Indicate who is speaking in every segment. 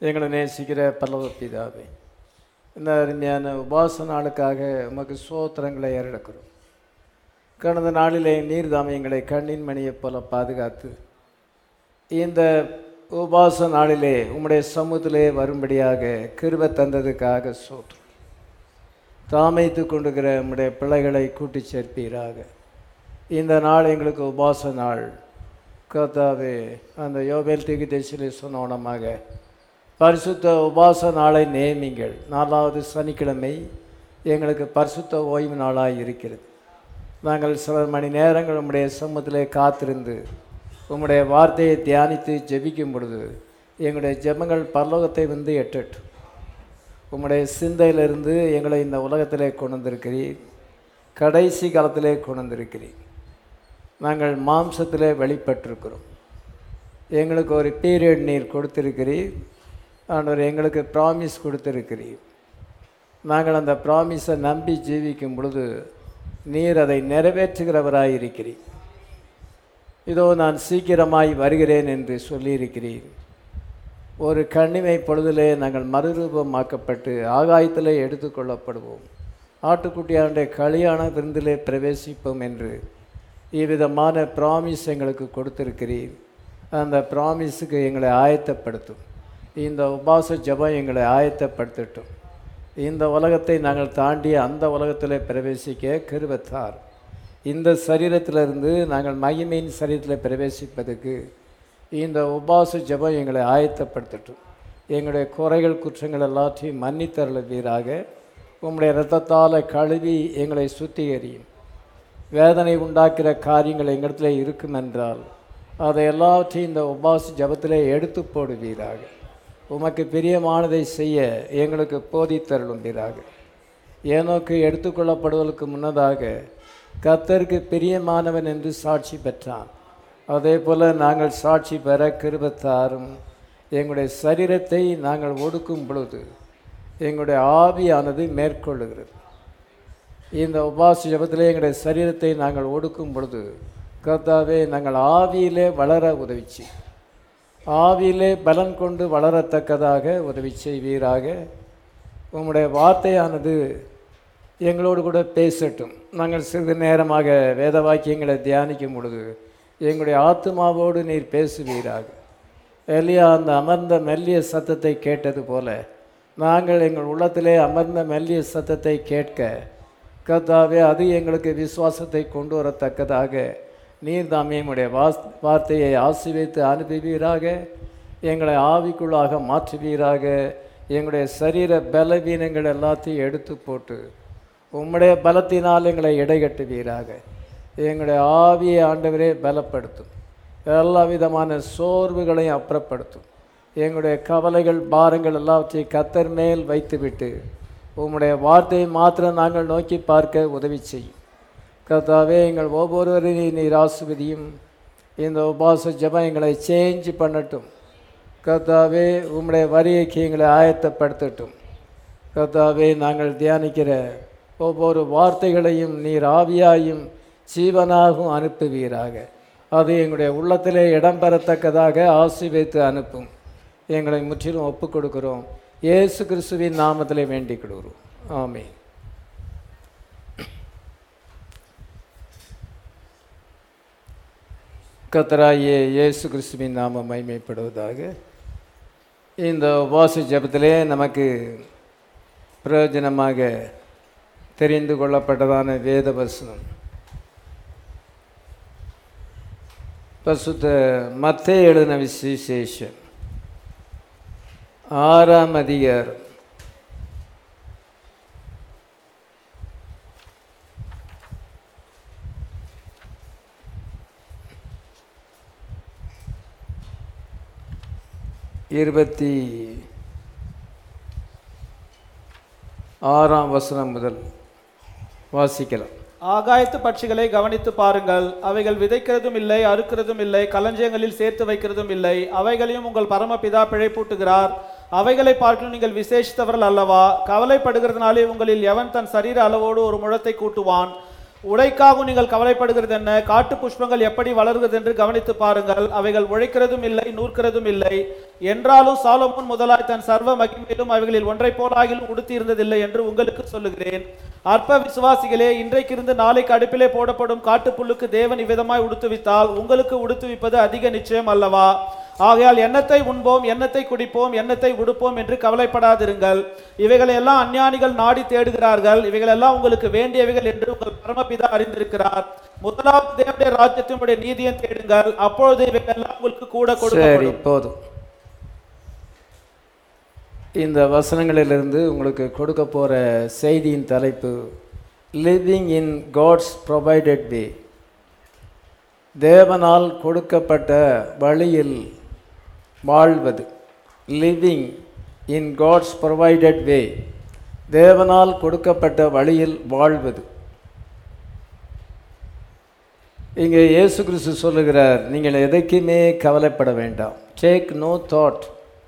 Speaker 1: எங்களை நேசிக்கிற பல்லவ பிதாவே இந்த அருமையான உபாச நாளுக்காக உமக்கு சோத்திரங்களை ஏறெடுக்கிறோம் கடந்த நாளிலே நீர்தாமை எங்களை கண்ணின் மணியைப் போல பாதுகாத்து இந்த உபாச நாளிலே உம்முடைய சமூகத்திலே வரும்படியாக கிருபை தந்ததுக்காக சோற்று தாமைத்து கொண்டுகிற உம்முடைய பிள்ளைகளை கூட்டி சேர்ப்பீராக இந்த நாள் எங்களுக்கு உபாச நாள் கர்த்தாவே அந்த யோபேல் திகு தேசிலே சொன்னோனமாக பரிசுத்த உபாச நாளை நியமிங்கள் நாலாவது சனிக்கிழமை எங்களுக்கு பரிசுத்த ஓய்வு நாளாக இருக்கிறது நாங்கள் சில மணி நேரங்கள் உம்முடைய சமூகத்திலே காத்திருந்து உம்முடைய வார்த்தையை தியானித்து ஜெபிக்கும் பொழுது எங்களுடைய ஜெபங்கள் பரலோகத்தை வந்து எட்டட்டும் உம்முடைய சிந்தையிலிருந்து எங்களை இந்த உலகத்திலே கொண்டு வந்திருக்கிறீர் கடைசி காலத்திலே கொண்டு வந்திருக்கிறீர் நாங்கள் மாம்சத்திலே வெளிப்பட்டிருக்கிறோம் எங்களுக்கு ஒரு பீரியட் நீர் கொடுத்திருக்கிறீர் ஆண்டவர் எங்களுக்கு ப்ராமிஸ் கொடுத்திருக்கிறீர் நாங்கள் அந்த ப்ராமிஸை நம்பி ஜீவிக்கும் பொழுது நீர் அதை நிறைவேற்றுகிறவராய் இருக்கிறீர் இதோ நான் சீக்கிரமாய் வருகிறேன் என்று சொல்லியிருக்கிறீர் ஒரு கண்ணிமை பொழுதிலே நாங்கள் மறுரூபமாக்கப்பட்டு ஆகாயத்திலே எடுத்துக்கொள்ளப்படுவோம் ஆட்டுக்குட்டியானுடைய கல்யாண விருந்திலே பிரவேசிப்போம் என்று இவ்விதமான ப்ராமிஸ் எங்களுக்கு கொடுத்திருக்கிறீர் அந்த ப்ராமிஸுக்கு எங்களை ஆயத்தப்படுத்தும் இந்த உபாச ஜபம் எங்களை ஆயத்தப்படுத்தட்டும் இந்த உலகத்தை நாங்கள் தாண்டி அந்த உலகத்தில் பிரவேசிக்க கிருபத்தார் இந்த சரீரத்திலிருந்து நாங்கள் மகிமையின் சரீரத்தில் பிரவேசிப்பதற்கு இந்த உபாச ஜபம் எங்களை ஆயத்தப்படுத்தட்டும் எங்களுடைய குறைகள் குற்றங்கள் எல்லாத்தையும் மன்னித்தருளுவீராக உம்முடைய இரத்தத்தால் கழுவி எங்களை சுத்திகரியும் வேதனை உண்டாக்குற காரியங்கள் எங்களிடத்துல இருக்கும் என்றால் அதை எல்லாவற்றையும் இந்த உபாச ஜபத்திலே எடுத்து போடுவீராக உமக்கு பிரியமானதை செய்ய எங்களுக்கு போதித்தருளும்பீராக ஏனோக்கு எடுத்துக்கொள்ளப்படுவதற்கு முன்னதாக கத்தருக்கு பிரியமானவன் என்று சாட்சி பெற்றான் அதே போல் நாங்கள் சாட்சி பெற கிருபத்தாரும் எங்களுடைய சரீரத்தை நாங்கள் ஒடுக்கும் பொழுது எங்களுடைய ஆவியானது மேற்கொள்ளுகிறது இந்த உபாச ஜபத்திலே எங்களுடைய சரீரத்தை நாங்கள் ஒடுக்கும் பொழுது கர்த்தாவே நாங்கள் ஆவியிலே வளர உதவிச்சு ஆவியிலே பலன் கொண்டு வளரத்தக்கதாக உதவி செய்வீராக உம்முடைய வார்த்தையானது எங்களோடு கூட பேசட்டும் நாங்கள் சிறிது நேரமாக வேத வாக்கியங்களை தியானிக்கும் பொழுது எங்களுடைய ஆத்மாவோடு நீர் பேசுவீராக எலியா அந்த அமர்ந்த மெல்லிய சத்தத்தை கேட்டது போல நாங்கள் எங்கள் உள்ளத்திலே அமர்ந்த மெல்லிய சத்தத்தை கேட்க கர்த்தாவே அது எங்களுக்கு விசுவாசத்தை கொண்டு வரத்தக்கதாக நீர் தாமே உடைய வாஸ் வார்த்தையை ஆசிர்வித்து அனுப்புவீராக எங்களை ஆவிக்குள்ளாக மாற்றுவீராக எங்களுடைய சரீர பலவீனங்கள் எல்லாத்தையும் எடுத்து போட்டு உம்முடைய பலத்தினால் எங்களை இடைகட்டுவீராக எங்களுடைய ஆவியை ஆண்டவரே பலப்படுத்தும் எல்லா விதமான சோர்வுகளையும் அப்புறப்படுத்தும் எங்களுடைய கவலைகள் பாரங்கள் எல்லாவற்றையும் கத்தர் மேல் வைத்துவிட்டு உம்முடைய வார்த்தையை மாத்திரம் நாங்கள் நோக்கி பார்க்க உதவி செய்யும் கர்த்தாவே எங்கள் ஒவ்வொருவரையும் நீர் ஆசுவதியும் இந்த உபாச ஜபம் எங்களை சேஞ்ச் பண்ணட்டும் கர்த்தாவே உம்முடைய வரிகைக்கு எங்களை ஆயத்தப்படுத்தட்டும் கர்த்தாவே நாங்கள் தியானிக்கிற ஒவ்வொரு வார்த்தைகளையும் நீர் ஆவியாயும் ஜீவனாகவும் அனுப்புவீராக அது எங்களுடைய உள்ளத்திலே இடம்பெறத்தக்கதாக ஆசி வைத்து அனுப்பும் எங்களை முற்றிலும் ஒப்புக் கொடுக்கிறோம் இயேசு கிறிஸ்துவின் நாமத்திலே வேண்டிக் கொள்கிறோம் ஆமென் கத்தராயே இயேசு கிறிஸ்துவின் நாமம் மைமைப்படுவதாக இந்த உபாச ஜபத்திலே நமக்கு பிரயோஜனமாக தெரிந்து கொள்ளப்பட்டதான வேத வசனம் பசுத்த மத்திய எழுதின விசேஷம் ஆறாம் அதிகாரம் இருபத்தி ஆறாம் வசனம் முதல் வாசிக்கலாம்
Speaker 2: ஆகாயத்து பட்சிகளை கவனித்து பாருங்கள் அவைகள் விதைக்கிறதும் இல்லை அறுக்கிறதும் இல்லை களஞ்சியங்களில் சேர்த்து வைக்கிறதும் இல்லை அவைகளையும் உங்கள் பரமபிதா பிழைப்பூட்டுகிறார் அவைகளை பார்க்கலும் நீங்கள் விசேஷித்தவர்கள் அல்லவா கவலைப்படுகிறதுனாலே உங்களில் எவன் தன் சரீர அளவோடு ஒரு முழத்தை கூட்டுவான் உடைக்காக நீங்கள் கவலைப்படுகிறது என்ன காட்டு புஷ்பங்கள் எப்படி வளர்கிறது என்று கவனித்து பாருங்கள் அவைகள் உழைக்கிறதும் இல்லை நூற்கிறதும் இல்லை என்றாலும் சாலமோன் முதலாய் தன் சர்வ மகிமையிலும் அவைகளில் ஒன்றை போலாகிலும் உடுத்தி இருந்ததில்லை என்று உங்களுக்கு சொல்லுகிறேன் அற்ப விசுவாசிகளே இன்றைக்கிருந்து நாளைக்கு அடுப்பிலே போடப்படும் காட்டுப்புல்லுக்கு தேவன் இவ்விதமாய் உடுத்துவித்தால் உங்களுக்கு உடுத்துவிப்பது அதிக நிச்சயம் அல்லவா ஆகையால் எண்ணத்தை உண்போம் எண்ணத்தை குடிப்போம் எண்ணத்தை உடுப்போம் என்று கவலைப்படாதிருங்கள் இவைகளை எல்லாம் அஞ்ஞானிகள் நாடி தேடுகிறார்கள் இவைகளெல்லாம் உங்களுக்கு வேண்டியவைகள் என்று உங்கள் பரமபிதா அறிந்திருக்கிறார் முதலாவது தேவனுடைய ராஜ்யத்தினுடைய நீதியை தேடுங்கள் அப்பொழுது இவைகள் எல்லாம் உங்களுக்கு கூட
Speaker 1: சரி
Speaker 2: கொடுக்கப்படும்
Speaker 1: போதும் இந்த வசனங்களிலிருந்து உங்களுக்கு கொடுக்க போகிற செய்தியின் தலைப்பு living in God's provided way தேவனால் கொடுக்கப்பட்ட வழியில் வாழ்வது living in God's provided way தேவனால் கொடுக்கப்பட்ட வழியில் வாழ்வது இங்கே இயேசு கிறிஸ்து சொல்லுகிறார் நீங்கள் எதைக்குமே கவலைப்பட வேண்டாம் டேக் நோ தாட்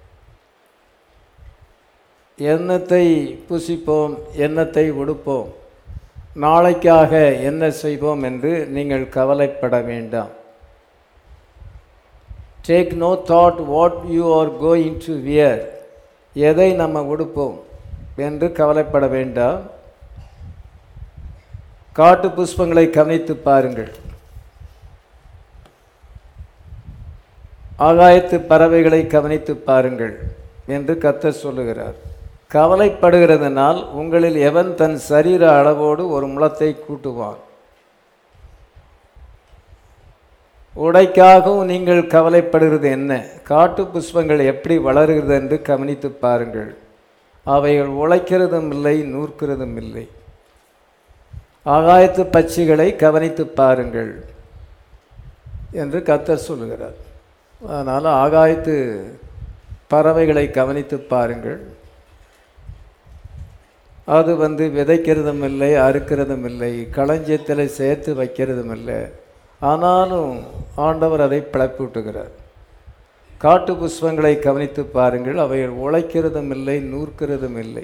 Speaker 1: எண்ணத்தை புசிப்போம் எண்ணத்தை உடுப்போம் நாளைக்காக என்ன செய்வோம் என்று நீங்கள் கவலைப்பட வேண்டாம் take no thought what you are going to wear எதை நம்ம உடுப்போம் என்று கவலைப்பட வேண்டாம் காட்டு புஷ்பங்களை கவனித்து பாருங்கள் ஆகாயத்து பறவைகளை கவனித்து பாருங்கள் என்று கர்த்தர் சொல்லுகிறார் கவலைப்படுகிறதுனால் உங்களில் எவன் தன் சரீர அளவோடு ஒரு முளத்தை கூட்டுவான் உடைக்காகவும் நீங்கள் கவலைப்படுகிறது என்ன காட்டு புஷ்பங்கள் எப்படி வளருகிறது என்று கவனித்து பாருங்கள் அவைகள் உழைக்கிறதும் இல்லை நூற்கிறதும் இல்லை ஆகாயத்து பட்சிகளை கவனித்து பாருங்கள் என்று கர்த்தர் சொல்லுகிறார் அதனால் ஆகாயத்து பறவைகளை கவனித்து பாருங்கள் அது வந்து விதைக்கிறதும் இல்லை அறுக்கிறதும் இல்லை களஞ்சியத்தில் சேர்த்து வைக்கிறதும் இல்லை ஆனாலும் ஆண்டவர் அதை பிளப்பூட்டுகிறார் காட்டு புஷ்பங்களை கவனித்து பாருங்கள் அவைகள் உழைக்கிறதும் இல்லை நூற்கிறதும் இல்லை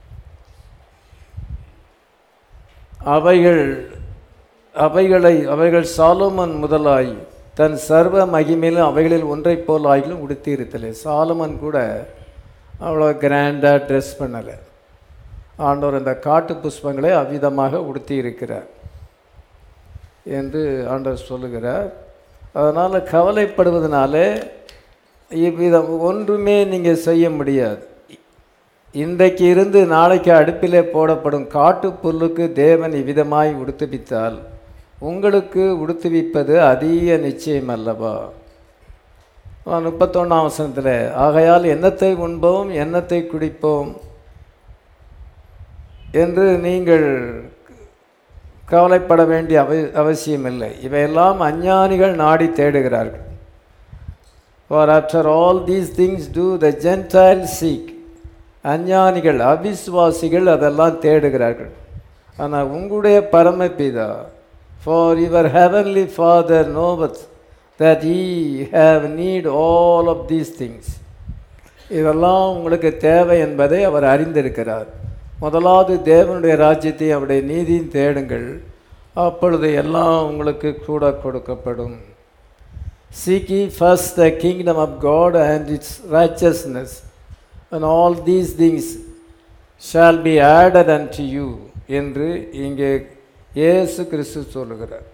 Speaker 1: அவைகள் அவைகளை அவைகள் சாலோமன் முதலாய் தன் சர்வ மகிமையிலும் அவைகளில் ஒன்றைப் போல் ஆகிலும் உடுத்தியிருத்தலை சாலமன் கூட அவ்வளோ கிராண்டாக ட்ரெஸ் பண்ணலை ஆண்டவர் இந்த காட்டு புஷ்பங்களை அவ்விதமாக உடுத்தி இருக்கிறார் என்று ஆண்டவர் சொல்லுகிறார் அதனால் கவலைப்படுவதனாலே இவ்விதம் ஒன்றுமே நீங்கள் செய்ய முடியாது இன்றைக்கு இருந்து நாளைக்கு அடுப்பிலே போடப்படும் காட்டு புல்லுக்கு தேவன் இவ்விதமாய் உடுத்துவித்தால் உங்களுக்கு உடுத்துவிப்பது அதிக நிச்சயம் அல்லவா முப்பத்தொன்னாம் வசனத்தில் ஆகையால் எண்ணத்தை உண்போம் எண்ணத்தை குடிப்போம் என்று நீங்கள் கவலைப்பட வேண்டிய அவ அவசியமில்லை இவையெல்லாம் அஞ்ஞானிகள் நாடி தேடுகிறார்கள் for after all these things do the Gentile seek அஞ்ஞானிகள் அவிஸ்வாசிகள் அதெல்லாம் தேடுகிறார்கள் ஆனால் உங்களுடைய பரமபிதா for your heavenly Father knoweth that ye have need of all these things இதெல்லாம் உங்களுக்கு தேவை என்பதை அவர் அறிந்திருக்கிறார் முதலாவது தேவனுடைய ராஜ்யத்தை அவருடைய நீதியும் தேடுங்கள் அப்பொழுது எல்லாம் உங்களுக்கு கூட கொடுக்கப்படும் Seek ye first the kingdom of God and its righteousness, and all these things shall be added unto you என்று இங்கே இயேசு கிறிஸ்து சொல்லுகிறார்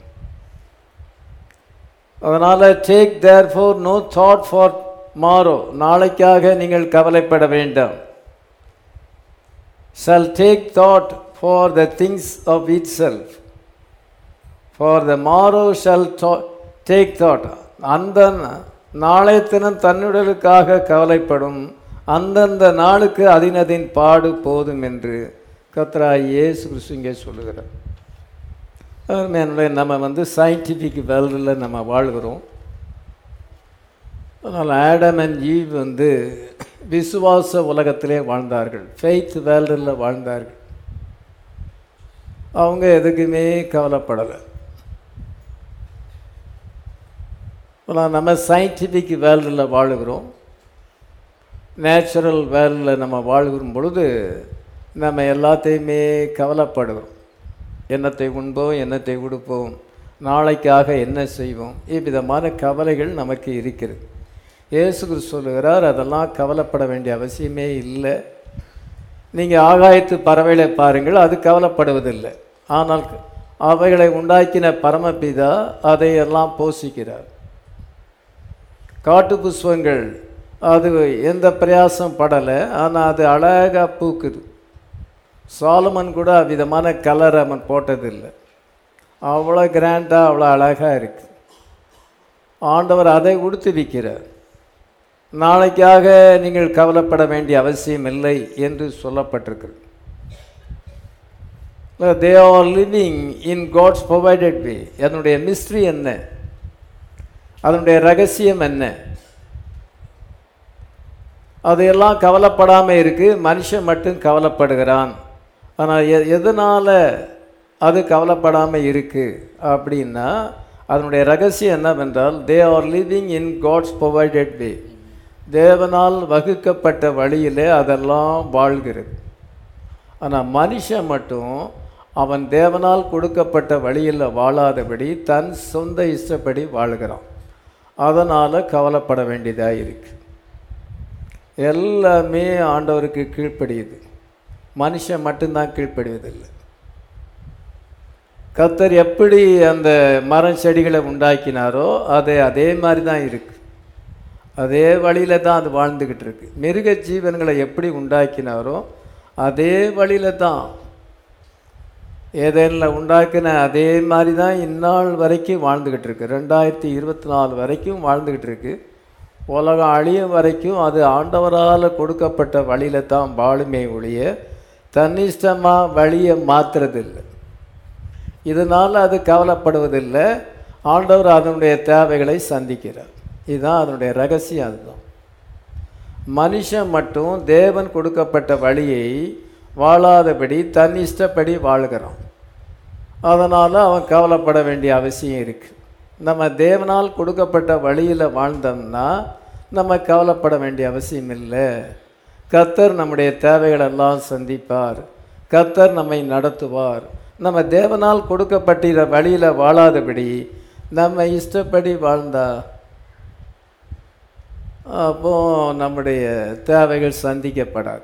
Speaker 1: அதனால் take therefore no thought for morrow நாளைக்காக நீங்கள் கவலைப்பட வேண்டாம் shall take thought for the things of itself. For the morrow shall to- take thought. அந்த நாளைய தினம் தன்னுடலுக்காக கவலைப்படும் அந்தந்த நாளுக்கு அதினதின் பாடு போதும் என்று கத்ரா இயேசு கிறிஸ்து இங்கே சொல்லுகிறார் அருமையானவர்களே, நம்ம வந்து சயின்டிஃபிக் வேர்ல்டில் நம்ம வாழ்கிறோம் அதனால் ஆடம் அண்ட் ஈவ் வந்து விசுவாச உலகத்திலே வாழ்ந்தார்கள் ஃபெய்த் வேர்ல்டில் வாழ்ந்தார்கள் அவங்க எதுக்குமே கவலைப்படலை ஆனால் நம்ம சயின்டிஃபிக் வேர்ல்டில் வாழுகிறோம் நேச்சுரல் வேர்ல்டில் நம்ம வாழ்கிற பொழுது நம்ம எல்லாத்தையுமே கவலைப்படுகிறோம் என்னத்தை உண்போம் என்னத்தை உடுப்போம் நாளைக்காக என்ன செய்வோம் இவ்விதமான கவலைகள் நமக்கு இருக்கிறது இயேசு கிறிஸ்து சொல்லுகிறார் அதெல்லாம் கவலைப்பட வேண்டிய அவசியமே இல்லை நீங்கள் ஆகாயத்து பறவைகளை பாருங்கள் அது கவலைப்படுவதில்லை ஆனால் அவைகளை உண்டாக்கின பரமபிதா அதையெல்லாம் போஷிக்கிறார் காட்டு புஷ்பங்கள் அது எந்த பிரயாசம் படலை ஆனால் அது அழகாக பூக்குது சாலமன் கூட அவ்விதமான கலர் அவன் போட்டதில்லை அவ்வளோ கிராண்டாக அவ்வளோ அழகாக இருக்கு ஆண்டவர் அதை உடுத்துவிக்கிறார் நாளைக்காக நீங்கள் கவலைப்பட வேண்டிய அவசியம் இல்லை என்று சொல்லப்பட்டிருக்கிறது they are living in God's provided way அதனுடைய மிஸ்ட்ரி என்ன அதனுடைய ரகசியம் என்ன அதையெல்லாம் கவலைப்படாமல் இருக்கு மனுஷன் மட்டும் கவலைப்படுகிறான் ஆனால் எ எதனால் அது கவலைப்படாமல் இருக்கு அப்படின்னா அதனுடைய ரகசியம் என்னவென்றால் they are living in God's provided way தேவனால் வகுக்கப்பட்ட வழியிலே அதெல்லாம் வாழ்கிறது ஆனால் மனுஷன் மட்டும் அவன் தேவனால் கொடுக்கப்பட்ட வழியில் வாழாதபடி தன் சொந்த இஷ்டப்படி வாழ்கிறான் அதனால் கவலைப்பட வேண்டியதாக இருக்கு எல்லாமே ஆண்டவருக்கு கீழ்ப்படியுது மனுஷன் மட்டும்தான் கீழ்ப்படிவதில்லை கத்தர் எப்படி அந்த மரம் செடிகளை உண்டாக்கினாரோ அது அதே மாதிரி தான் இருக்கு அதே வழியில தான் அது வாழ்ந்துக்கிட்டு இருக்கு மிருக ஜீவன்களை எப்படி உண்டாக்கினாரோ அதே வழியில தான் ஏதேனில் உண்டாக்கின அதே மாதிரி தான் இந்நாள் வரைக்கும் வாழ்ந்துக்கிட்டு இருக்கு ரெண்டாயிரத்தி இருபத்தி நாலு வரைக்கும் வாழ்ந்துக்கிட்டு இருக்கு உலகம் அழியும் வரைக்கும் அது ஆண்டவரால் கொடுக்கப்பட்ட வழியில தான் வாழுமே ஒழிய தன்னிஷ்டமாக வழியை மாற்றுறதில்லை இதனால் அது கவலைப்படுவதில்லை ஆண்டவர் அதனுடைய தேவைகளை சந்திக்கிறார் இதுதான் அதனுடைய ரகசியம் அதுதான் மனுஷன் மட்டும் தேவன் கொடுக்கப்பட்ட வழியை வாழாதபடி தன் இஷ்டப்படி வாழ்கிறான் அதனால் அவன் கவலைப்பட வேண்டிய அவசியம் இருக்குது நம்ம தேவனால் கொடுக்கப்பட்ட வழியில் வாழ்ந்தோம்னா நம்ம கவலைப்பட வேண்டிய அவசியம் இல்லை கத்தர் நம்முடைய தேவைகளெல்லாம் சந்திப்பார் கத்தர் நம்மை நடத்துவார் நம்ம தேவனால் கொடுக்கப்பட்டிற வழியில் வாழாதபடி நம்ம இஷ்டப்படி வாழ்ந்தா அப்போ நம்முடைய தேவைகள் சந்திக்கப்படாது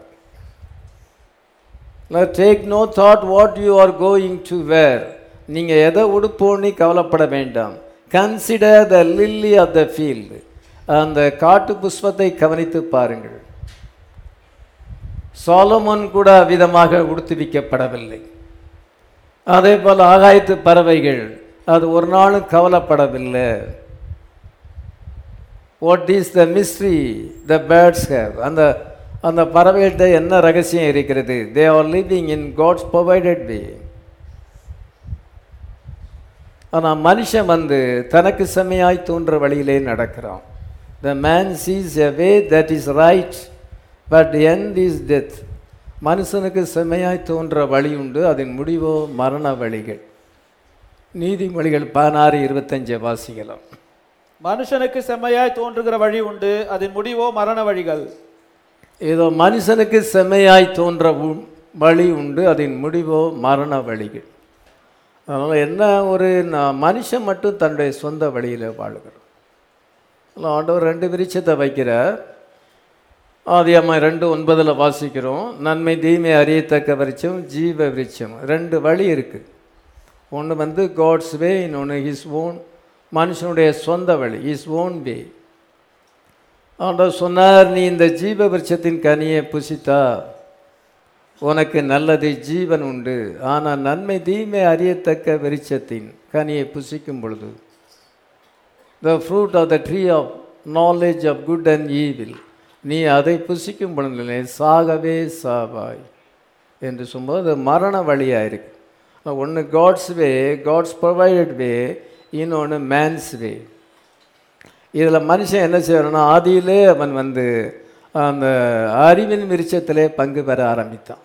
Speaker 1: take no thought what you are going to wear நீங்கள் எதை உடுப்போன்னு கவலைப்பட வேண்டாம் consider the lily of the field அந்த காட்டு புஷ்பத்தை கவனித்து பாருங்கள் சோலமோன் கூட விதமாக உடுத்துவிக்கப்படவில்லை அதே போல் ஆகாயத்து பறவைகள் அது ஒரு நாளும் கவலைப்படவில்லை what is the mystery the birds have அந்த அந்த பறவைகள்கிட்ட என்ன ரகசியம் இருக்கிறது they are living in God's provided way ஆனால் மனுஷன் வந்து தனக்கு செம்மையாய் தோன்ற வழியிலே நடக்கிறான் the man sees a way that is right but end is death மனுஷனுக்கு செம்மையாய் தோன்ற வழி உண்டு அதன் முடிவோ மரண வழிகள் நீதிமொழிகள் பதினாறு இருபத்தஞ்சு வாசிக்கலாம்
Speaker 2: மனுஷனுக்கு செம்மையாய் தோன்றுகிற வழி உண்டு அதன் முடிவோ மரண வழிகள்
Speaker 1: ஏதோ மனுஷனுக்கு செம்மையாய் தோன்ற உ- வழி உண்டு அதன் முடிவோ மரண வழிகள் அதனால் என்ன ஒரு ந- மனுஷன் மட்டும் தன்னுடைய சொந்த வழியில் வாழுகிறான் அதனால ஆண்டவர் ரெண்டு விருட்சத்தை வைக்கிறார் ஆதியாம ரெண்டு ஒன்பதில் வாசிக்கிறோம் நன்மை தீமை அறியத்தக்க விருட்சம் ஜீவ விருட்சம் ரெண்டு வழி இருக்குது ஒன்று வந்து காட்ஸ் வே இன்னொன்று ஹிஸ் ஓன் மனுஷனுடைய சொந்த வழி ஹிஸ் ஓன் வே ஆண்டவர் சொன்னார் நீ இந்த ஜீவ விருட்சத்தின் கனியை புசித்தா உனக்கு நல்லது ஜீவன் உண்டு ஆனால் நன்மை தீமை அறியத்தக்க விருட்சத்தின் கனியை புசிக்கும் பொழுது the fruit of the tree of knowledge of good and evil நீ அதை புசிக்கும் பொழுது சாகவே சாவாய் என்று சொல்லும்போது அது மரண வழியாக இருக்கு ஒன்று God's way God's provided way இன்னொன்று மேன்ஸ் வே இதில் மனுஷன் என்ன செய்யணும்னா ஆதியிலே அவன் வந்து அந்த அறிவின் விருட்சத்திலே பங்கு பெற ஆரம்பித்தான்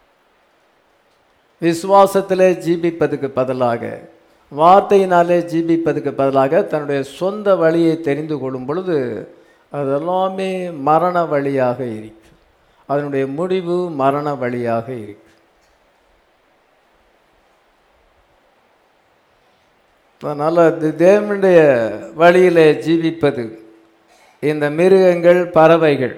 Speaker 1: விசுவாசத்திலே ஜீபிப்பதுக்கு பதிலாக வார்த்தையினாலே ஜீபிப்பதுக்கு பதிலாக தன்னுடைய சொந்த வழியை தெரிந்து கொள்ளும் பொழுது அதெல்லாமே மரண வழியாக இருக்கு அதனுடைய முடிவு மரண வழியாக இருக்கு அதனால் தேவனுடைய வழியிலே ஜீவிப்பது இந்த மிருகங்கள் பறவைகள்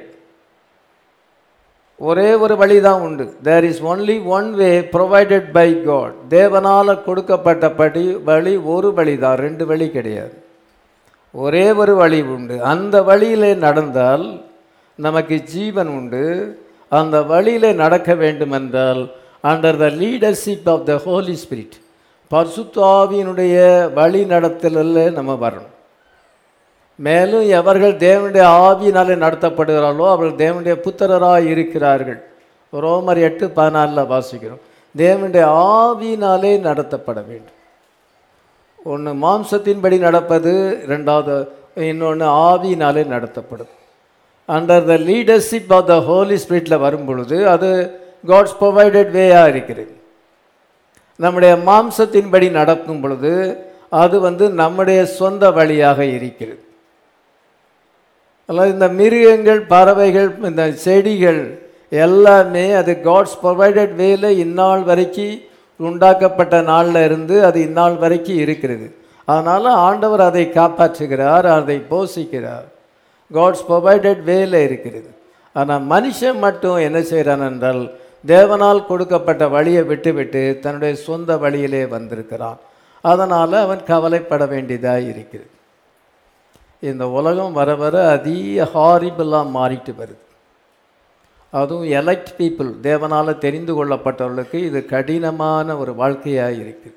Speaker 1: ஒரே ஒரு வழி தான் உண்டு there is only one way provided by God தேவனால் கொடுக்கப்பட்டபடி வழி ஒரு வழி தான் ரெண்டு வழி கிடையாது ஒரே ஒரு வழி உண்டு அந்த வழியிலே நடந்தால் நமக்கு ஜீவன் உண்டு அந்த வழியிலே நடக்க வேண்டுமென்றால் under the leadership of the Holy Spirit பரிசுத்தாவியினுடைய வழி நடத்தலில் நம்ம வரணும் மேலும் எவர்கள் தேவனுடைய ஆவியினாலே நடத்தப்படுகிறார்களோ அவர்கள் தேவனுடைய புத்திரராய் இருக்கிறார்கள் ரோமர் எட்டு பதினாலில் வாசிக்கிறோம் தேவனுடைய ஆவியினாலே நடத்தப்பட வேண்டும் ஒன்று மாம்சத்தின்படி நடப்பது ரெண்டாவது இன்னொன்று ஆவியினாலே நடத்தப்படும் under the leadership of the Holy ஸ்பிரிட்டில் வரும் பொழுது அது காட்ஸ் ப்ரொவைடட் வேயாக இருக்கிறது நம்முடைய மாம்சத்தின்படி நடக்கும் பொழுது அது வந்து நம்முடைய சொந்த வழியாக இருக்கிறது அல்லது இந்த மிருகங்கள் பறவைகள் இந்த செடிகள் எல்லாமே அது காட்ஸ் ப்ரொவைடட் வேல இந்நாள் வரைக்கும் உண்டாக்கப்பட்ட நாளில் இருந்து அது இந்நாள் வரைக்கும் இருக்கிறது அதனால் ஆண்டவர் அதை காப்பாற்றுகிறார் அதை போஷிக்கிறார் காட்ஸ் ப்ரொவைடட் வேல இருக்கிறது ஆனால் மனுஷன் மட்டும் என்ன செய்கிறான் என்றால் தேவனால் கொடுக்கப்பட்ட வழியை விட்டுவிட்டு தன்னுடைய சொந்த வழியிலே வந்திருக்கிறான் அதனால் அவன் கவலைப்பட வேண்டியதாக இருக்கிறது இந்த உலகம் வர வர அதிக ஹாரிபிளாக மாறிட்டு வருது அதுவும் எலக்ட் பீப்புள் தேவனால் தெரிந்து கொள்ளப்பட்டவர்களுக்கு இது கடினமான ஒரு வாழ்க்கையாக இருக்குது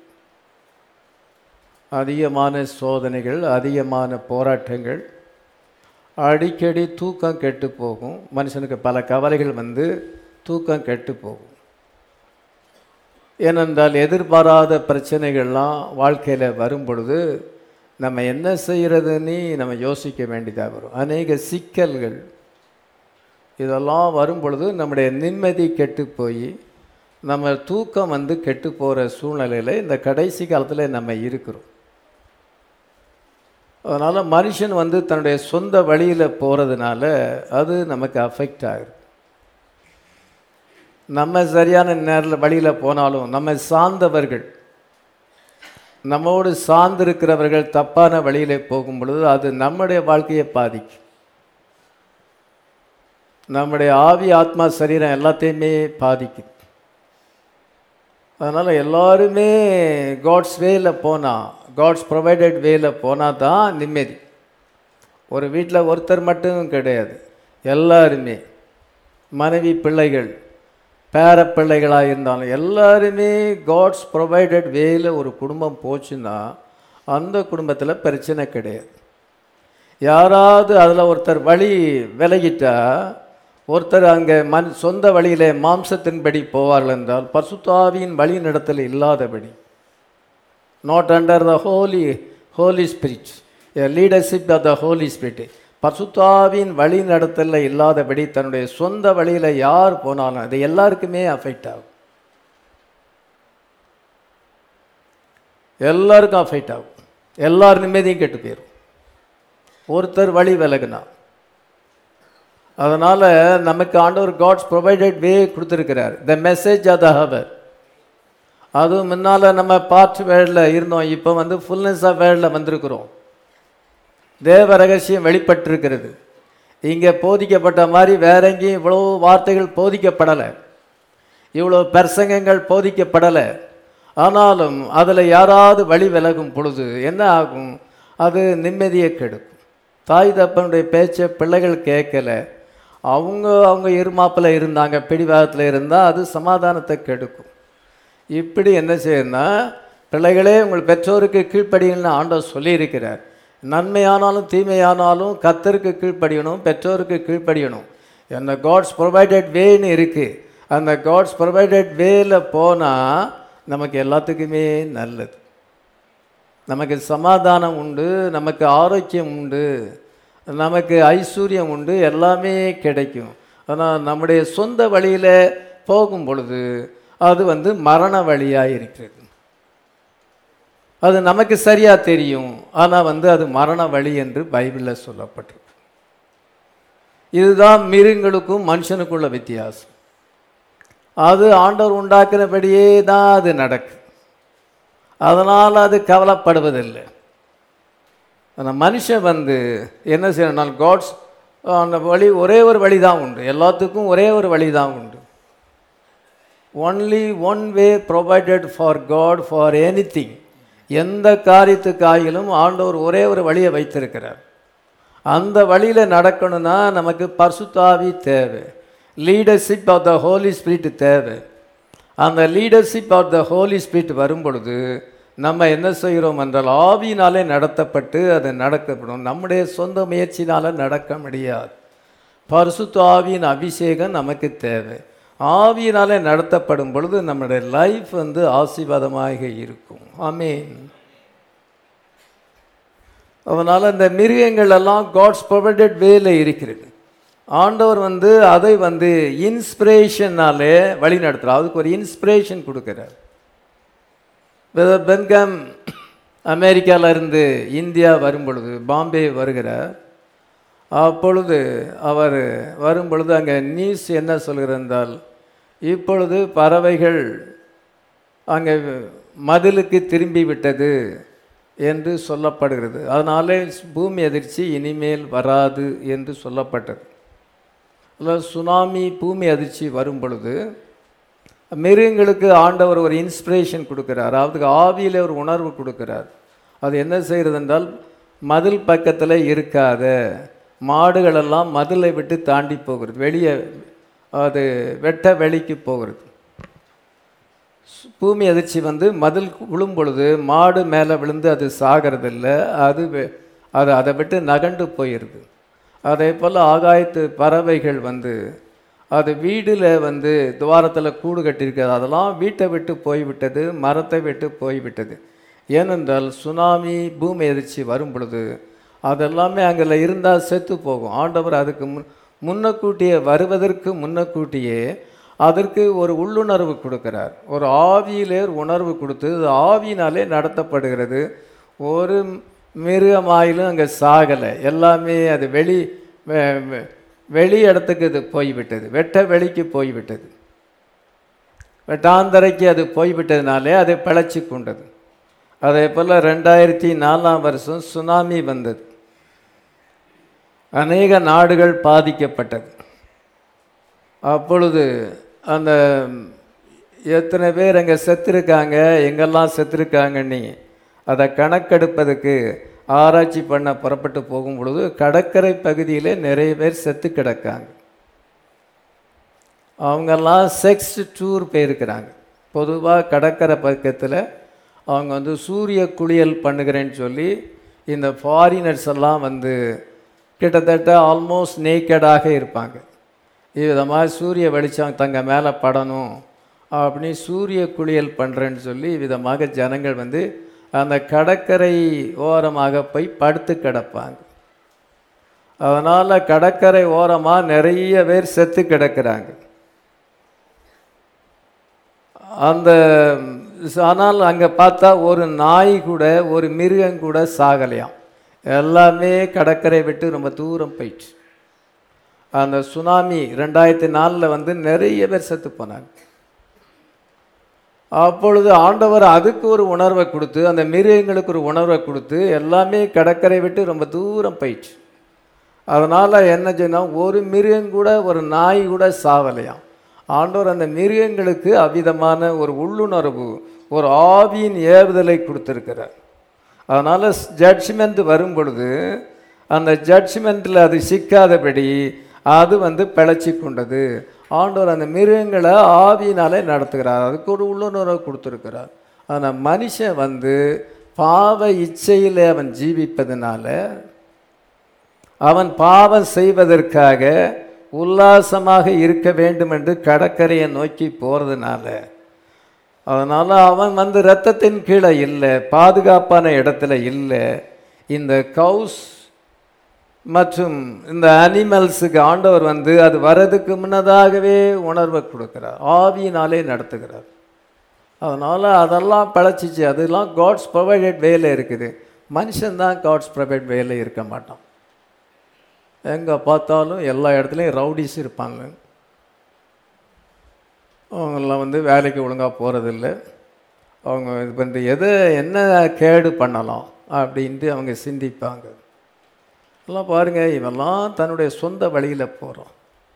Speaker 1: அதிகமான சோதனைகள் அதிகமான போராட்டங்கள் அடிக்கடி தூக்கம் கெட்டு போகும் மனுஷனுக்கு பல கவலைகள் வந்து தூக்கம் கெட்டு போகும் ஏனென்றால் எதிர்பாராத பிரச்சனைகள்லாம் வாழ்க்கையில் வரும் பொழுது நம்ம என்ன செய்கிறதுன்னு நம்ம யோசிக்க வேண்டியதாக வரும் அநேக சிக்கல்கள் இதெல்லாம் வரும் பொழுது நம்முடைய நிம்மதி கெட்டு போய் நம்ம தூக்கம் வந்து கெட்டு போகிற சூழ்நிலையில் இந்த கடைசி காலத்தில் நம்ம இருக்கிறோம் அதனால் மனுஷன் வந்து தன்னுடைய சொந்த வழியில் போகிறதுனால அது நமக்கு அஃபெக்ட் ஆகுது நம்ம சரியான நேரில் வழியில் போனாலும் நம்ம சார்ந்தவர்கள் நம்மோடு சார்ந்திருக்கிறவர்கள் தப்பான வழியிலே போகும் பொழுது அது நம்முடைய வாழ்க்கையை பாதிக்கும் நம்முடைய ஆவி ஆத்மா சரீரம் எல்லாத்தையுமே பாதிக்கும் அதனால் எல்லாருமே காட்ஸ் வேல போனால் காட்ஸ் ப்ரொவைடட் வேல போனால் தான் நிம்மதி ஒரு வீட்டில் ஒருத்தர் மட்டும் கிடையாது எல்லாருமே மனைவி பிள்ளைகள் பேர பிள்ளைகளாக இருந்தாலும் எல்லாருமே காட்ஸ் ப்ரொவைடட் வேல ஒரு குடும்பம் போச்சுன்னா அந்த குடும்பத்தில் பிரச்சனை கிடையாது யாராவது அதில் ஒருத்தர் வழி விலகிட்டா ஒருத்தர் அங்கே மண் சொந்த வழியிலே மாம்சத்தின்படி போவார்கள் என்றால் பசுத்தாவியின் வழி நடத்தல் இல்லாதபடி not under the Holy Holy Spirit leadership of the Holy Spirit பசுத்தாவின் வழி நடத்தலில் இல்லாதபடி தன்னுடைய சொந்த வழியில் யார் போனாலும் அது எல்லாருக்குமே அஃபெக்ட் ஆகும் எல்லாருக்கும் அஃபெக்ட் ஆகும் எல்லார் நிம்மதியும் கெட்டு போயிடும் ஒருத்தர் வழி விலகுனா அதனால் நமக்கு ஆண்டவர் காட்ஸ் ப்ரொவைடட் வே கொடுத்துருக்கிறார் the message of the hour அதுவும் முன்னால் நம்ம பார்ட் வேர்டில் இருந்தோம் இப்போ வந்து ஃபுல்னஸ் ஆஃப் வேர்டில் வந்திருக்கிறோம் தேவ ரகசியம் வெளிப்பட்டிருக்கிறது இங்கே போதிக்கப்பட்ட மாதிரி வேற எங்கேயும் இவ்வளோ வார்த்தைகள் போதிக்கப்படலை இவ்வளோ பிரசங்கங்கள் போதிக்கப்படலை ஆனாலும் அதில் யாராவது வழி விலகும் பொழுது என்ன ஆகும் அது நிம்மதியை கெடுக்கும் தாய் தப்பனுடைய பேச்சை பிள்ளைகள் கேட்கல அவங்க அவங்க இருமாப்பில் இருந்தாங்க பிடிவாதத்தில் இருந்தால் அது சமாதானத்தை கெடுக்கும் இப்படி என்ன செய்யணும்னா பிள்ளைகளே உங்கள் பெற்றோருக்கு கீழ்ப்படியணும்னு ஆண்டவர் சொல்லியிருக்கிறார் நன்மையானாலும் தீமையானாலும் கத்தருக்கு கீழ்ப்படியணும் பெற்றோருக்கு கீழ்ப்படியணும் என்ன காட்ஸ் ப்ரொவைடட் வேன்னு இருக்குது அந்த காட்ஸ் ப்ரொவைடட் வேல போனால் நமக்கு எல்லாத்துக்குமே நல்லது நமக்கு சமாதானம் உண்டு நமக்கு ஆரோக்கியம் உண்டு நமக்கு ஐஸ்வர்யம் உண்டு எல்லாமே கிடைக்கும் ஆனால் நம்முடைய சொந்த வழியில் போகும் பொழுது அது வந்து மரண வழியாக இருக்கிறது அது நமக்கு சரியாக தெரியும் ஆனால் வந்து அது மரண வழி என்று பைபிளில் சொல்லப்பட்டிருக்கு இதுதான் மிருகங்களுக்கும் மனுஷனுக்குள்ள வித்தியாசம் அது ஆண்டவர் உண்டாக்குனபடியே தான் அது நடக்கும் அதனால் அது கவலைப்படுவதில்லை அந்த மனுஷன் வந்து என்ன செய்யணும்னா காட்ஸ் அந்த வழி ஒரே ஒரு வழி தான் உண்டு எல்லாத்துக்கும் ஒரே ஒரு வழி தான் உண்டு only one way provided for God for anything எந்த காரியத்துக்காயிலும் ஆண்டவர் ஒரே ஒரு வழியை வைத்திருக்கிறார் அந்த வழியில் நடக்கணும்னா நமக்கு பர்சுத்தாவி தேவை leadership of the Holy Spirit தேவை அந்த leadership of the Holy Spirit வரும் பொழுது நம்ம என்ன செய்கிறோம் என்றால் ஆவியினாலே நடத்தப்பட்டு அது நடக்கப்படும் நம்முடைய சொந்த முயற்சினால் நடக்க முடியாது பரிசுத்த ஆவியின் அபிஷேகம் நமக்கு தேவை ஆவியினாலே நடத்தப்படும் பொழுது நம்முடைய லைஃப் வந்து ஆசீர்வாதமாக இருக்கும் ஆமீன் அதனால் இந்த மிருகங்கள் எல்லாம் காட்ஸ் ப்ரொவைடட் வேல இருக்கிறது ஆண்டவர் வந்து அதை வந்து இன்ஸ்பிரேஷனாலே வழி நடத்துகிறார் அதுக்கு ஒரு இன்ஸ்பிரேஷன் கொடுக்குறார் பென்காம் அமெரிக்கால இருந்து இந்தியா வரும் பொழுது பாம்பே வருகிறார் அப்பொழுது அவர் வரும் பொழுது அங்கே நியூஸ் என்ன சொல்கிறது என்றால் இப்பொழுது பறவைகள் அங்கே மதிலுக்கு திரும்பி விட்டது என்று சொல்லப்படுகிறது அதனாலே பூமி அதிர்ச்சி இனிமேல் வராது என்று சொல்லப்பட்டது அதில் சுனாமி பூமி அதிர்ச்சி வரும் பொழுது மிருகங்களுக்கு ஆண்டவர் ஒரு இன்ஸ்பிரேஷன் கொடுக்குறார் அதுக்கு ஆவியில் ஒரு உணர்வு கொடுக்குறார் அது என்ன செய்கிறது என்றால் மதில் பக்கத்தில் இருக்காத மாடுகளெல்லாம் மதிலை விட்டு தாண்டி போகிறது வெளியே அது வெட்ட வெளிக்கு போகிறது பூமி அதிர்ச்சி வந்து மதில் விழும் பொழுது மாடு மேலே விழுந்து அது சாகிறதில்ல அது வெ- அது அதை விட்டு நகண்டு போயிடுது அதே போல் ஆகாயத்து பறவைகள் வந்து அது வீடில் வந்து துவாரத்தில் கூடு கட்டியிருக்கிறது அதெல்லாம் வீட்டை விட்டு போய்விட்டது மரத்தை விட்டு போய்விட்டது ஏனென்றால் சுனாமி பூமி எதிர்ச்சி வரும் பொழுது அதெல்லாமே அங்கே இருந்தால் செத்து போகும் ஆண்டவர் அதுக்கு முன் முன்னக்கூட்டியே வருவதற்கு முன்னக்கூட்டியே அதற்கு ஒரு உள்ளுணர்வு கொடுக்கிறார் ஒரு ஆவியிலே ஒரு உணர்வு கொடுத்து அது ஆவியினாலே நடத்தப்படுகிறது ஒரு மிருகமாயிலும் அங்கே சாகலை எல்லாமே அது வெளி வெ- வெ- வெளி இடத்துக்கு இது போய்விட்டது வெட்ட வெளிக்கு போய்விட்டது வெட்டாந்தரைக்கு அது போய்விட்டதுனாலே அதை பிழைச்சி கொண்டது அதே போல் ரெண்டாயிரத்தி நாலாம் வருஷம் சுனாமி வந்தது அநேக நாடுகள் பாதிக்கப்பட்டது அப்பொழுது அந்த எத்தனை பேர் அங்கே செத்துருக்காங்க எங்கெல்லாம் செத்துருக்காங்கன்னு அதை கணக்கெடுப்பதற்கு ஆராய்ச்சி பண்ண புறப்பட்டு போகும் பொழுது கடற்கரை பகுதியிலே நிறைய பேர் செத்து கிடக்காங்க அவங்கெல்லாம் செக்ஸ் டூர் போயிருக்கிறாங்க பொதுவாக கடற்கரை பக்கத்தில் அவங்க வந்து சூரிய குளியல் பண்ணுகிறேன்னு சொல்லி இந்த ஃபாரினர்ஸ் எல்லாம் வந்து கிட்டத்தட்ட ஆல்மோஸ்ட் நேக்கடாக இருப்பாங்க இவ்விதமாக சூரிய வெளிச்சம் தங்க மேலே படணும் அப்படி சூரிய குளியல் பண்ணுறேன்னு சொல்லி விதமாக ஜனங்கள் வந்து அந்த கடற்கரை ஓரமாக போய் படுத்து கிடப்பாங்க அதனால் கடற்கரை ஓரமாக நிறைய பேர் செத்து கிடக்கிறாங்க அந்த ஆனால் அங்கே பார்த்தா ஒரு நாய் கூட ஒரு மிருகம் கூட சாகலையாம் எல்லாமே கடற்கரை விட்டு ரொம்ப தூரம் போயிடுச்சு அந்த சுனாமி ரெண்டாயிரத்தி நாலில் வந்து நிறைய பேர் செத்து போனாங்க அப்பொழுது ஆண்டவர் அதுக்கு ஒரு உணர்வை கொடுத்து அந்த மிருகங்களுக்கு ஒரு உணர்வை கொடுத்து எல்லாமே கடற்கரை விட்டு ரொம்ப தூரம் போயிடுச்சு அதனால் என்ன செய்யணும் ஒரு மிருகம் கூட ஒரு நாய் கூட சாவலையாம் ஆண்டவர் அந்த மிருகங்களுக்கு அவ்விதமான ஒரு உள்ளுணர்வு ஒரு ஆவியின் ஏவுதலை கொடுத்துருக்கிறார் அதனால் ஜட்ஜ்மெண்ட் வரும் பொழுது அந்த ஜட்ஜ்மெண்ட்டில் அது சிக்காதபடி அது வந்து பிழைச்சி கொண்டது ஆண்டவர் அந்த மிருகங்களை ஆவியினாலே நடத்துகிறார் அதுக்கு ஒரு உள்ளுணர்வை கொடுத்துருக்கிறார் ஆனால் மனுஷன் வந்து பாவ இச்சையில் அவன் ஜீவிப்பதனால அவன் பாவம் செய்வதற்காக உல்லாசமாக இருக்க வேண்டும் என்று கடற்கரையை நோக்கி போகிறதுனால அதனால் அவன் வந்து இரத்தத்தின் கீழே இல்லை பாதுகாப்பான இடத்துல இல்லை இந்த கவுஸ் மற்றும் இந்த அனிமல்ஸுக்கு ஆண்டவர் வந்து அது வரதுக்கு முன்னதாகவே உணர்வை கொடுக்கிறார் ஆவியினாலே நடத்துகிறார் அதனால் அதெல்லாம் பழச்சிச்சு அதெல்லாம் காட்ஸ் ப்ரொவைடட் வேலை இருக்குது மனுஷன்தான் காட்ஸ் ப்ரொவைட் வேலை இருக்க மாட்டான் எங்கே பார்த்தாலும் எல்லா இடத்துலையும் ரவுடிஸ் இருப்பாங்க அவங்கெல்லாம் வந்து வேலைக்கு ஒழுங்காக போகிறதில்ல அவங்க இது வந்து எதை என்ன கேடு பண்ணலாம் அப்படின்ட்டு அவங்க சிந்திப்பாங்க எல்லாம் பாருங்க இவெல்லாம் தன்னுடைய சொந்த வழியில் போகிறான்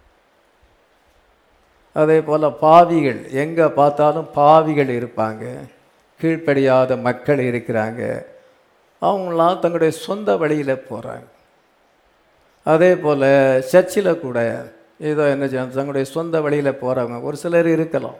Speaker 1: அதே போல் பாவிகள் எங்கே பார்த்தாலும் பாவிகள் இருப்பாங்க கீழ்ப்படியாத மக்கள் இருக்கிறாங்க அவங்களாம் தங்களுடைய சொந்த வழியில் போகிறாங்க அதே போல் சர்ச்சில் கூட ஏதோ என்ன செய்யணும் தங்களுடைய சொந்த வழியில் போகிறவங்க ஒரு சிலர் இருக்கலாம்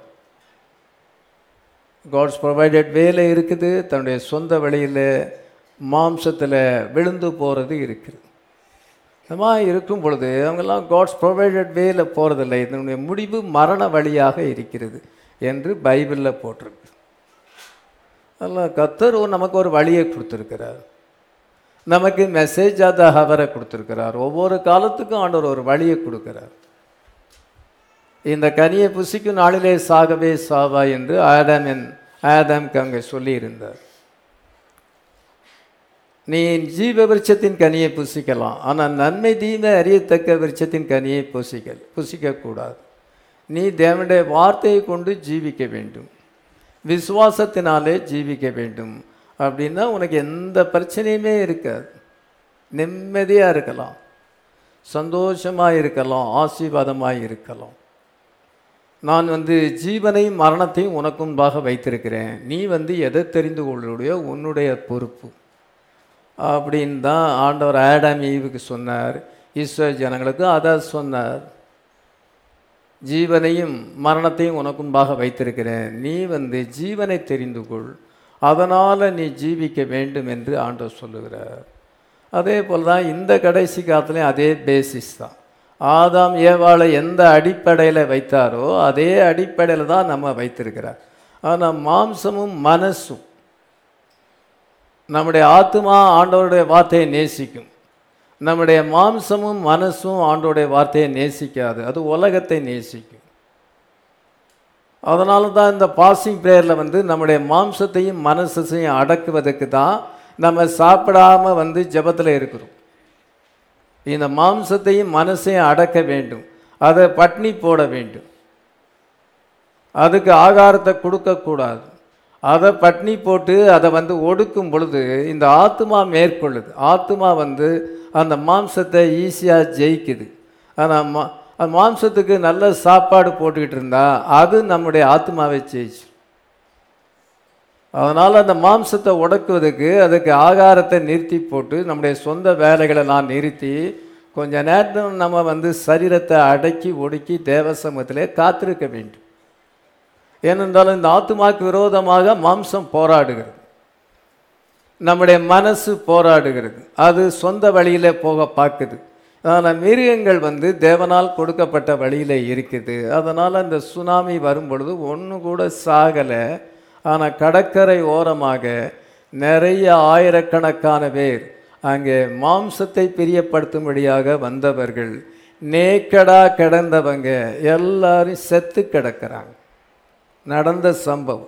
Speaker 1: காட்ஸ் ப்ரொவைடட் வேலை இருக்குது தன்னுடைய சொந்த வழியில் மாம்சத்தில் விழுந்து போகிறது இருக்குது இந்த மாதிரி இருக்கும் பொழுது அவங்கெல்லாம் காட்ஸ் ப்ரொவைடட் வேல போகிறதில்லை இதனுடைய முடிவு மரண வழியாக இருக்கிறது என்று பைபிளில் போட்டிருக்கு அதெல்லாம் கத்தர் ஒரு- நமக்கு ஒரு வழியை கொடுத்துருக்கிறார் நமக்கு மெசேஜ் ஆத ஹவரை கொடுத்துருக்கிறார் ஒவ்வொரு காலத்துக்கும் ஆண்டவர் ஒரு வழியை கொடுக்கிறார் இந்த கனியை புசிக்கும் நாளிலே சாகவே சாவா என்று ஆதாமின் ஆதாம்க்கு அங்கே சொல்லியிருந்தார் நீ ஜீவ விருட்சத்தின் கனியை புசிக்கலாம் ஆனால் நன்மை தீமை அறியத்தக்க விருட்சத்தின் கனியை புசிக்க புசிக்கக்கூடாது நீ தேவனுடைய வார்த்தையை கொண்டு ஜீவிக்க வேண்டும் விசுவாசத்தினாலே ஜீவிக்க வேண்டும் அப்படின்னா உனக்கு எந்த பிரச்சனையுமே இருக்காது நிம்மதியாக இருக்கலாம் சந்தோஷமாக இருக்கலாம் ஆசீர்வாதமாக இருக்கலாம் நான் வந்து ஜீவனையும் மரணத்தையும் உனக்கு முன்பாக வைத்திருக்கிறேன் நீ வந்து எதை தெரிந்து கொள்ளுடைய உன்னுடைய பொறுப்பு அப்படின்னு தான் ஆண்டவர் ஆடாம் ஈவுக்கு சொன்னார் ஈஸ்வர ஜனங்களுக்கு அதை சொன்னார் ஜீவனையும் மரணத்தையும் உனக்கு முன்பாக வைத்திருக்கிறேன் நீ வந்து ஜீவனை தெரிந்து கொள் அதனால் நீ ஜீவிக்க வேண்டும் என்று ஆண்டவர் சொல்லுகிறார் அதே போல் தான் இந்த கடைசி காலத்துலேயும் அதே பேசிஸ் தான் ஆதாம் ஏவாளை எந்த அடிப்படையில் வைத்தாரோ அதே அடிப்படையில் தான் நம்ம வைத்திருக்கிறார் ஆனால் மாம்சமும் மனசும் நம்முடைய ஆத்மா ஆண்டவருடைய வார்த்தையை நேசிக்கும் நம்முடைய மாம்சமும் மனசும் ஆண்டவருடைய வார்த்தையை நேசிக்காது அது உலகத்தை நேசிக்கும் அதனால தான் இந்த பாசிங் ப்ரேயரில் வந்து நம்முடைய மாம்சத்தையும் மனசையும் அடக்குவதற்கு தான் நம்ம சாப்பிடாம வந்து ஜெபத்தில் இருக்கிறோம் இந்த மாம்சத்தையும் மனசையும் அடக்க வேண்டும் அதை பட்னி போட வேண்டும் அதுக்கு ஆகாரத்தை கொடுக்கக்கூடாது அதை பட்னி போட்டு அதை வந்து ஒடுக்கும் பொழுது இந்த ஆத்மா மேற்கொள்ளுது ஆத்மா வந்து அந்த மாம்சத்தை ஈஸியாக ஜெயிக்குது ஆனால் மா அந்த மாம்சத்துக்கு நல்ல சாப்பாடு போட்டுக்கிட்டு இருந்தா அது நம்முடைய ஆத்மாவை ஜெயிச்சு அதனால் அந்த மாம்சத்தை உடக்குவதுக்கு அதுக்கு ஆகாரத்தை நிறுத்தி போட்டு நம்முடைய சொந்த வேலைகளை நான் நிறுத்தி கொஞ்ச நேரம் நம்ம வந்து சரீரத்தை அடக்கி ஒடுக்கி தேவ சமூகத்திலே காத்திருக்க வேண்டும் ஏனென்றாலும் இந்த ஆத்துமாக்கு விரோதமாக மாம்சம் போராடுகிறது நம்முடைய மனசு போராடுகிறது அது சொந்த வழியிலே போக பார்க்குது ஆனால் மிருகங்கள் வந்து தேவனால் கொடுக்கப்பட்ட வழியில் இருக்குது அதனால் அந்த சுனாமி வரும் பொழுது ஒன்று கூட சாகலை ஆனால் கடற்கரை ஓரமாக நிறைய ஆயிரக்கணக்கான பேர் அங்கே மாம்சத்தை பிரியப்படுத்தும்படியாக வந்தவர்கள் நேக்கடா கிடந்தவங்க எல்லாரும் செத்து கிடக்கிறாங்க நடந்த சம்பவம்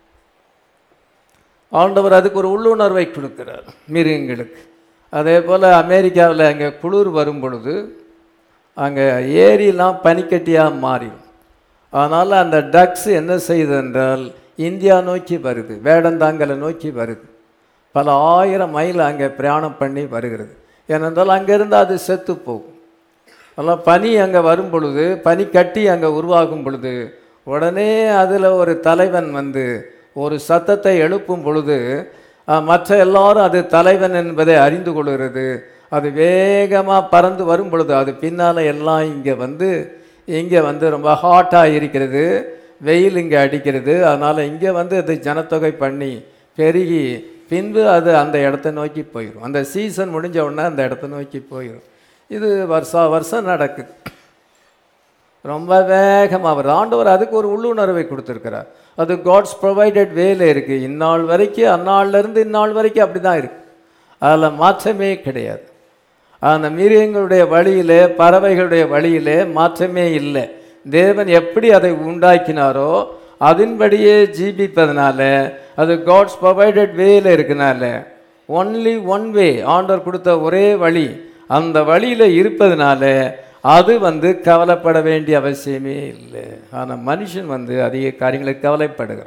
Speaker 1: ஆண்டவர் அதுக்கு ஒரு உள்ளுணர்வை கொடுக்கிறார் மிருகங்களுக்கு அதே போல் அமெரிக்காவில் அங்கே குளிர் வரும் பொழுது அங்கே ஏரியெல்லாம் பனிக்கட்டியாக மாறிடும் அதனால் அந்த டக்ஸ் என்ன செய்யுது என்றால் இந்தியா நோக்கி வருது வேடந்தாங்கலை நோக்கி வருது பல ஆயிரம் மைல் அங்கே பிரயாணம் பண்ணி வருகிறது ஏனென்றால் அங்கேருந்து அது செத்து போகும் அதெல்லாம் பனி அங்கே வரும் பொழுது பனி கட்டி அங்கே உருவாகும் பொழுது உடனே அதில் ஒரு தலைவன் வந்து ஒரு சத்தத்தை எழுப்பும் பொழுது அஹ், மற்ற எல்லாரும் அது தலைவன் என்பதை அறிந்து கொள்கிறது அது வேகமாக பறந்து வரும் பொழுது அது பின்னால் எல்லாம் இங்கே வந்து இங்கே வந்து ரொம்ப ஹாட்டாக இருக்கிறது வெயில் இங்கே அடிக்கிறது அதனால் இங்கே வந்து அது ஜனத்தொகை பண்ணி பெருகி பின்பு அது அந்த இடத்த நோக்கி போயிடும் அந்த சீசன் முடிஞ்ச உடனே அந்த இடத்த நோக்கி போயிடும் இது வருஷா வருஷம் நடக்குது ரொம்ப வேகமாக வருது ஆண்டவர் அதுக்கு ஒரு உள்ளுணர்வை கொடுத்துருக்கிறார் அது காட்ஸ் ப்ரொவைடட் வேல இருக்குது இந்நாள் வரைக்கும் அந்நாள்லேருந்து இந்நாள் வரைக்கும் அப்படி தான் இருக்குது அதில் மாற்றமே கிடையாது அந்த மிருகங்களுடைய வழியிலே பறவைகளுடைய வழியிலே மாற்றமே இல்லை தேவன் எப்படி அதை உண்டாக்கினாரோ அதன்படியே ஜீவிப்பதனால அது காட்ஸ் ப்ரொவைடட் வேல இருக்கனால ஒன்லி ஒன் வே ஆண்டவர் கொடுத்த ஒரே வழி அந்த வழியில் இருப்பதனால அது வந்து கவலைப்பட வேண்டிய அவசியமே இல்லை ஆனால் மனுஷன் வந்து அதிக காரியங்களுக்கு கவலைப்படுகிறான்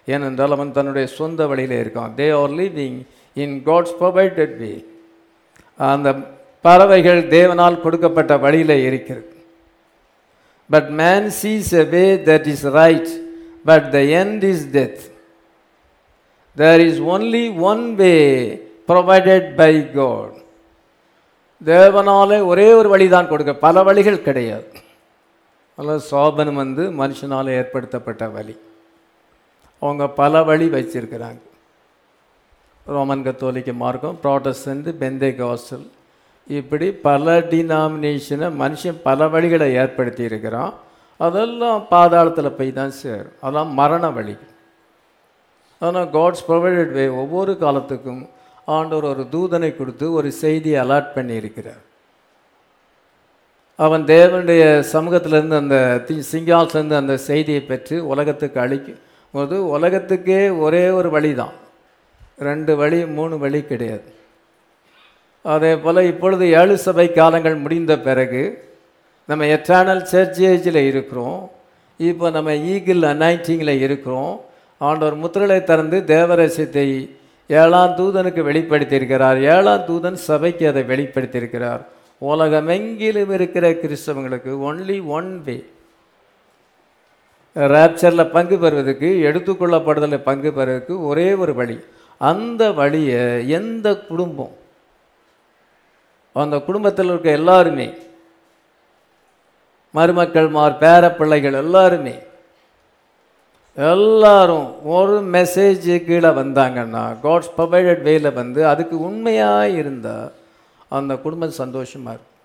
Speaker 1: ஏனென்றால் அவன் தன்னுடைய சொந்த வழியில் இருக்கான் they are living in God's provided way அந்த பறவைகள் தேவனால் கொடுக்கப்பட்ட வழியில் இருக்கிறது but man sees a way that is right but the end is death there is only one way provided by God தேவனாலே ஒரே ஒரு வழி தான் கொடுக்க பல வழிகள் கிடையாது அதில் சோபனம் வந்து மனுஷனால் ஏற்படுத்தப்பட்ட வழி அவங்க பல வழி வச்சிருக்கிறாங்க ரோமன் கத்தோலிக்க மார்க்கம் ப்ராட்டஸ்டன்ட் பெந்தை காசல் இப்படி பல டினாமினேஷனை மனுஷன் பல வழிகளை ஏற்படுத்தி இருக்கிறான் அதெல்லாம் பாதாளத்தில் போய் தான் சேரும் அதெல்லாம் மரண வழி ஆனால் காட்ஸ் ப்ரொவைடட் வே ஒவ்வொரு காலத்துக்கும் ஆண்டவர் ஒரு தூதனை கொடுத்து ஒரு செய்தியை அலாட் பண்ணி இருக்கிறார் அவன் தேவனுடைய சமூகத்திலேருந்து அந்த தி சிங்காசிலேருந்து அந்த செய்தியை பெற்று உலகத்துக்கு அளிக்கும் போது உலகத்துக்கே ஒரே ஒரு வழி தான் ரெண்டு வழி மூணு வழி கிடையாது அதே போல் இப்பொழுது ஏழு சபை காலங்கள் முடிந்த பிறகு நம்ம எட்டர்னல் சர்ச் ஏஜில் இருக்கிறோம் இப்போ நம்ம ஈகிள் அனைட்டிங்கில் இருக்கிறோம் ஆண்டவர் முத்திரலை திறந்து தேவரசியத்தை ஏழாம் தூதனுக்கு வெளிப்படுத்தியிருக்கிறார் ஏழாம் தூதன் சபைக்கு அதை வெளிப்படுத்தியிருக்கிறார் உலகமெங்கிலும் இருக்கிற கிறிஸ்தவங்களுக்கு ஒன்லி ஒன் வே ரேப்சரில் பங்கு பெறுவதற்கு எடுத்துக்கொள்ளப்படுதலில் பங்கு பெறுவதற்கு ஒரே ஒரு வழி அந்த வழியை எந்த குடும்பம் அந்த குடும்பத்தில் இருக்க எல்லாருமே மருமக்கள் மார் பேர பிள்ளைகள் எல்லாருமே எல்லாரும் ஒரு மெசேஜ் கீழே வந்தாங்கன்னா காட்ஸ் ப்ரொவைடட் வேல வந்து அதுக்கு உண்மையாக இருந்தால் அந்த குடும்பம் சந்தோஷமாக இருக்கும்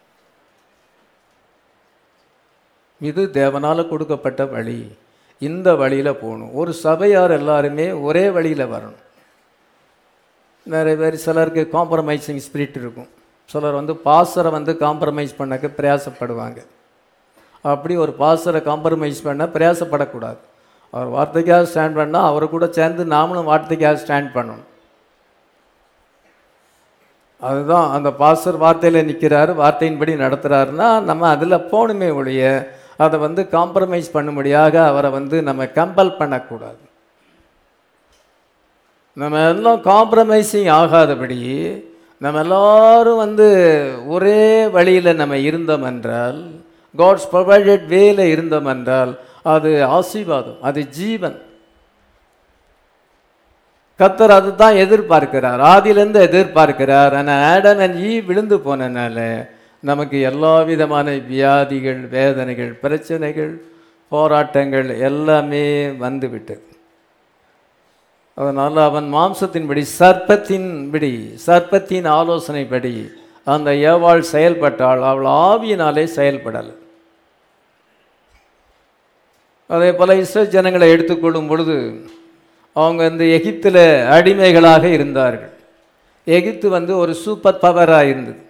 Speaker 1: இது தேவனால் கொடுக்கப்பட்ட வழி இந்த வழியில் போகணும் ஒரு சபையார் எல்லாருமே ஒரே வழியில் வரணும் நிறைய பேர் சிலருக்கு காம்ப்ரமைசிங் ஸ்பிரிட் இருக்கும் சிலர் வந்து பாசரை வந்து காம்ப்ரமைஸ் பண்ணக்க பிரயாசப்படுவாங்க அப்படி ஒரு பாசரை காம்ப்ரமைஸ் பண்ண பிரயாசப்படக்கூடாது அவர் வார்த்தைக்காக ஸ்டாண்ட் பண்ணால் அவரை கூட சேர்ந்து நாமளும் வார்த்தைக்காக ஸ்டாண்ட் பண்ணணும் அதுதான் அந்த பாஸ்டர் வார்த்தையில் நிற்கிறாரு வார்த்தையின்படி நடத்துகிறாருன்னா நம்ம அதில் போகணுமே ஒழிய அதை வந்து காம்ப்ரமைஸ் பண்ணும்படியாக அவரை வந்து நம்ம கம்பல் பண்ணக்கூடாது நம்ம எல்லாம் காம்ப்ரமைசிங் ஆகாதபடி நம்ம எல்லாரும் வந்து ஒரே வழியில் நம்ம இருந்தோம் என்றால் காட்ஸ் ப்ரொவைடட் வேல இருந்தோம் என்றால் அது ஆசீர்வாதம் அது ஜீவன் கத்தர் அதுதான் எதிர்பார்க்கிறார் ஆதியிலேருந்து எதிர்பார்க்கிறார் ஆனால் ஆடம் அண்ட் ஈ விழுந்து போனனால நமக்கு எல்லா விதமான வியாதிகள் வேதனைகள் பிரச்சனைகள் போராட்டங்கள் எல்லாமே வந்து விட்டது அதனால் அவன் மாம்சத்தின்படி சர்ப்பத்தின்படி சர்ப்பத்தின் ஆலோசனைப்படி அந்த ஏவாள் செயல்பட்டாள் அவள் ஆவியினாலே செயல்படலை அதே போல் இஸ்ரேல் ஜனங்களை எடுத்துக்கொள்ளும் பொழுது அவங்க இந்த எகிப்தில் அடிமைகளாக இருந்தார்கள் எகிப்து வந்து ஒரு சூப்பர் பவராக இருந்தது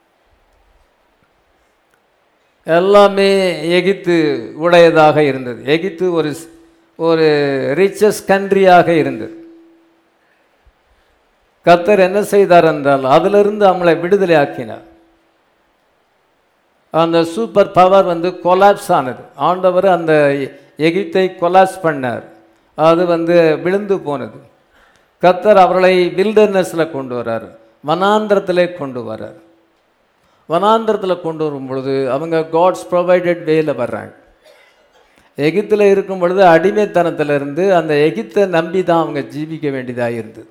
Speaker 1: எல்லாமே எகிப்து உடையதாக இருந்தது எகிப்து ஒரு ஒரு ரிச்சஸ் கண்ட்ரியாக இருந்தது கத்தர் என்ன செய்தார் என்றால் அதிலிருந்து அவங்களை விடுதலை ஆக்கினார் அந்த சூப்பர் பவர் வந்து கொலாப்ஸ் ஆனது ஆண்டவர் அந்த எகிப்தை கொலாப்ஸ் பண்ணார் அது வந்து விழுந்து போனது கத்தர் அவர்களை வில்டர்னஸில் கொண்டு வரார் வனாந்திரத்திலே கொண்டு வரார் வனாந்திரத்தில் கொண்டு வரும் பொழுது அவங்க காட்ஸ் ப்ரொவைடட் வேல வர்றாங்க எகிப்தில் இருக்கும் பொழுது அடிமைத்தனத்தில் இருந்து அந்த எகிப்தை நம்பி தான் அவங்க ஜீவிக்க வேண்டியதாக இருந்தது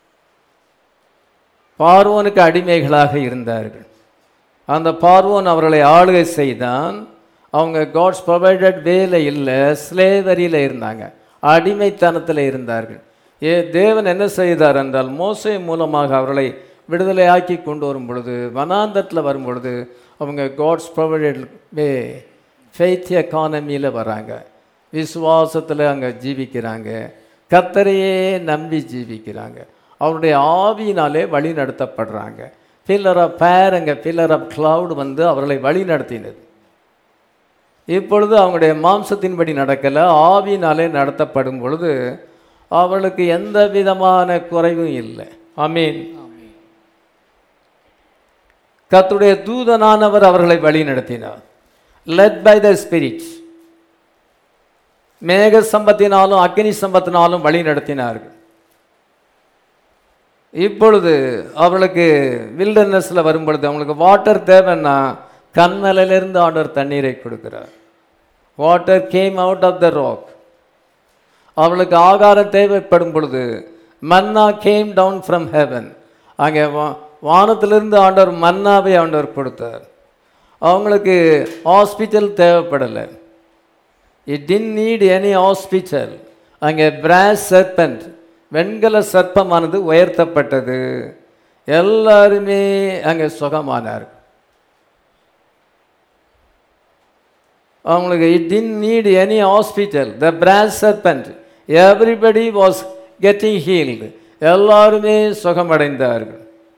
Speaker 1: பார்வோனுக்கு அடிமைகளாக இருந்தார்கள் அந்த பார்வோன் அவர்களை ஆளுகை செய்தான் அவங்க காட்ஸ் ப்ரொவைடட் வேல இல்லை ஸ்லேவரியில் இருந்தாங்க அடிமைத்தனத்தில் இருந்தார்கள் ஏ தேவன் என்ன செய்தார் என்றால் மோசை மூலமாக அவர்களை விடுதலையாக்கி கொண்டு வரும் பொழுது வனாந்தத்தில் வரும் பொழுது அவங்க காட்ஸ் ப்ரொவைடட் வே ஃபெய்த் எக்கானமியில் வராங்க விசுவாசத்தில் அங்கே ஜீவிக்கிறாங்க கத்தரையே நம்பி ஜீவிக்கிறாங்க அவருடைய ஆவியினாலே வழி நடத்தப்படுறாங்க பில்லர் ஆஃப் ஃபேர் அங்கே பில்லர் ஆஃப் கிளவுட் வந்து அவர்களை வழி நடத்தினது இப்பொழுது அவங்களுடைய மாம்சத்தின்படி நடக்கலை ஆவியினாலே நடத்தப்படும் பொழுது அவளுக்கு எந்த விதமான குறைவும் இல்லை அமீன் கத்துடைய தூதனானவர் அவர்களை வழி நடத்தினார் லெட் பை த ஸ்பிரிட் மேக சம்பத்தினாலும் அக்னி சம்பத்தினாலும் வழி நடத்தினார்கள் இப்பொழுது அவளுக்கு வில்டர்னஸில் வரும்பொழுது அவங்களுக்கு வாட்டர் தேவைன்னா கண்மலையிலிருந்து ஆண்டவர் தண்ணீரை கொடுக்கிறார் water came out of the rock அவளுக்கு ஆகாரம் தேவைப்படும் பொழுது manna came down from heaven அங்கே வா வானத்திலிருந்து ஆண்டவர் மன்னாவை ஆண்டவர் கொடுத்தார் அவங்களுக்கு ஹாஸ்பிட்டல் தேவைப்படலை it didn't need any hospital அங்கே பிராஸ் சர்பண்ட் வெண்கல சர்ப்பமானது உயர்த்தப்பட்டது எல்லாருமே அங்கே சுகமானார் அவங்களுக்கு it didn't need any hospital the brass serpent everybody was getting healed எல்லாருமே சுகமடைந்தார்கள்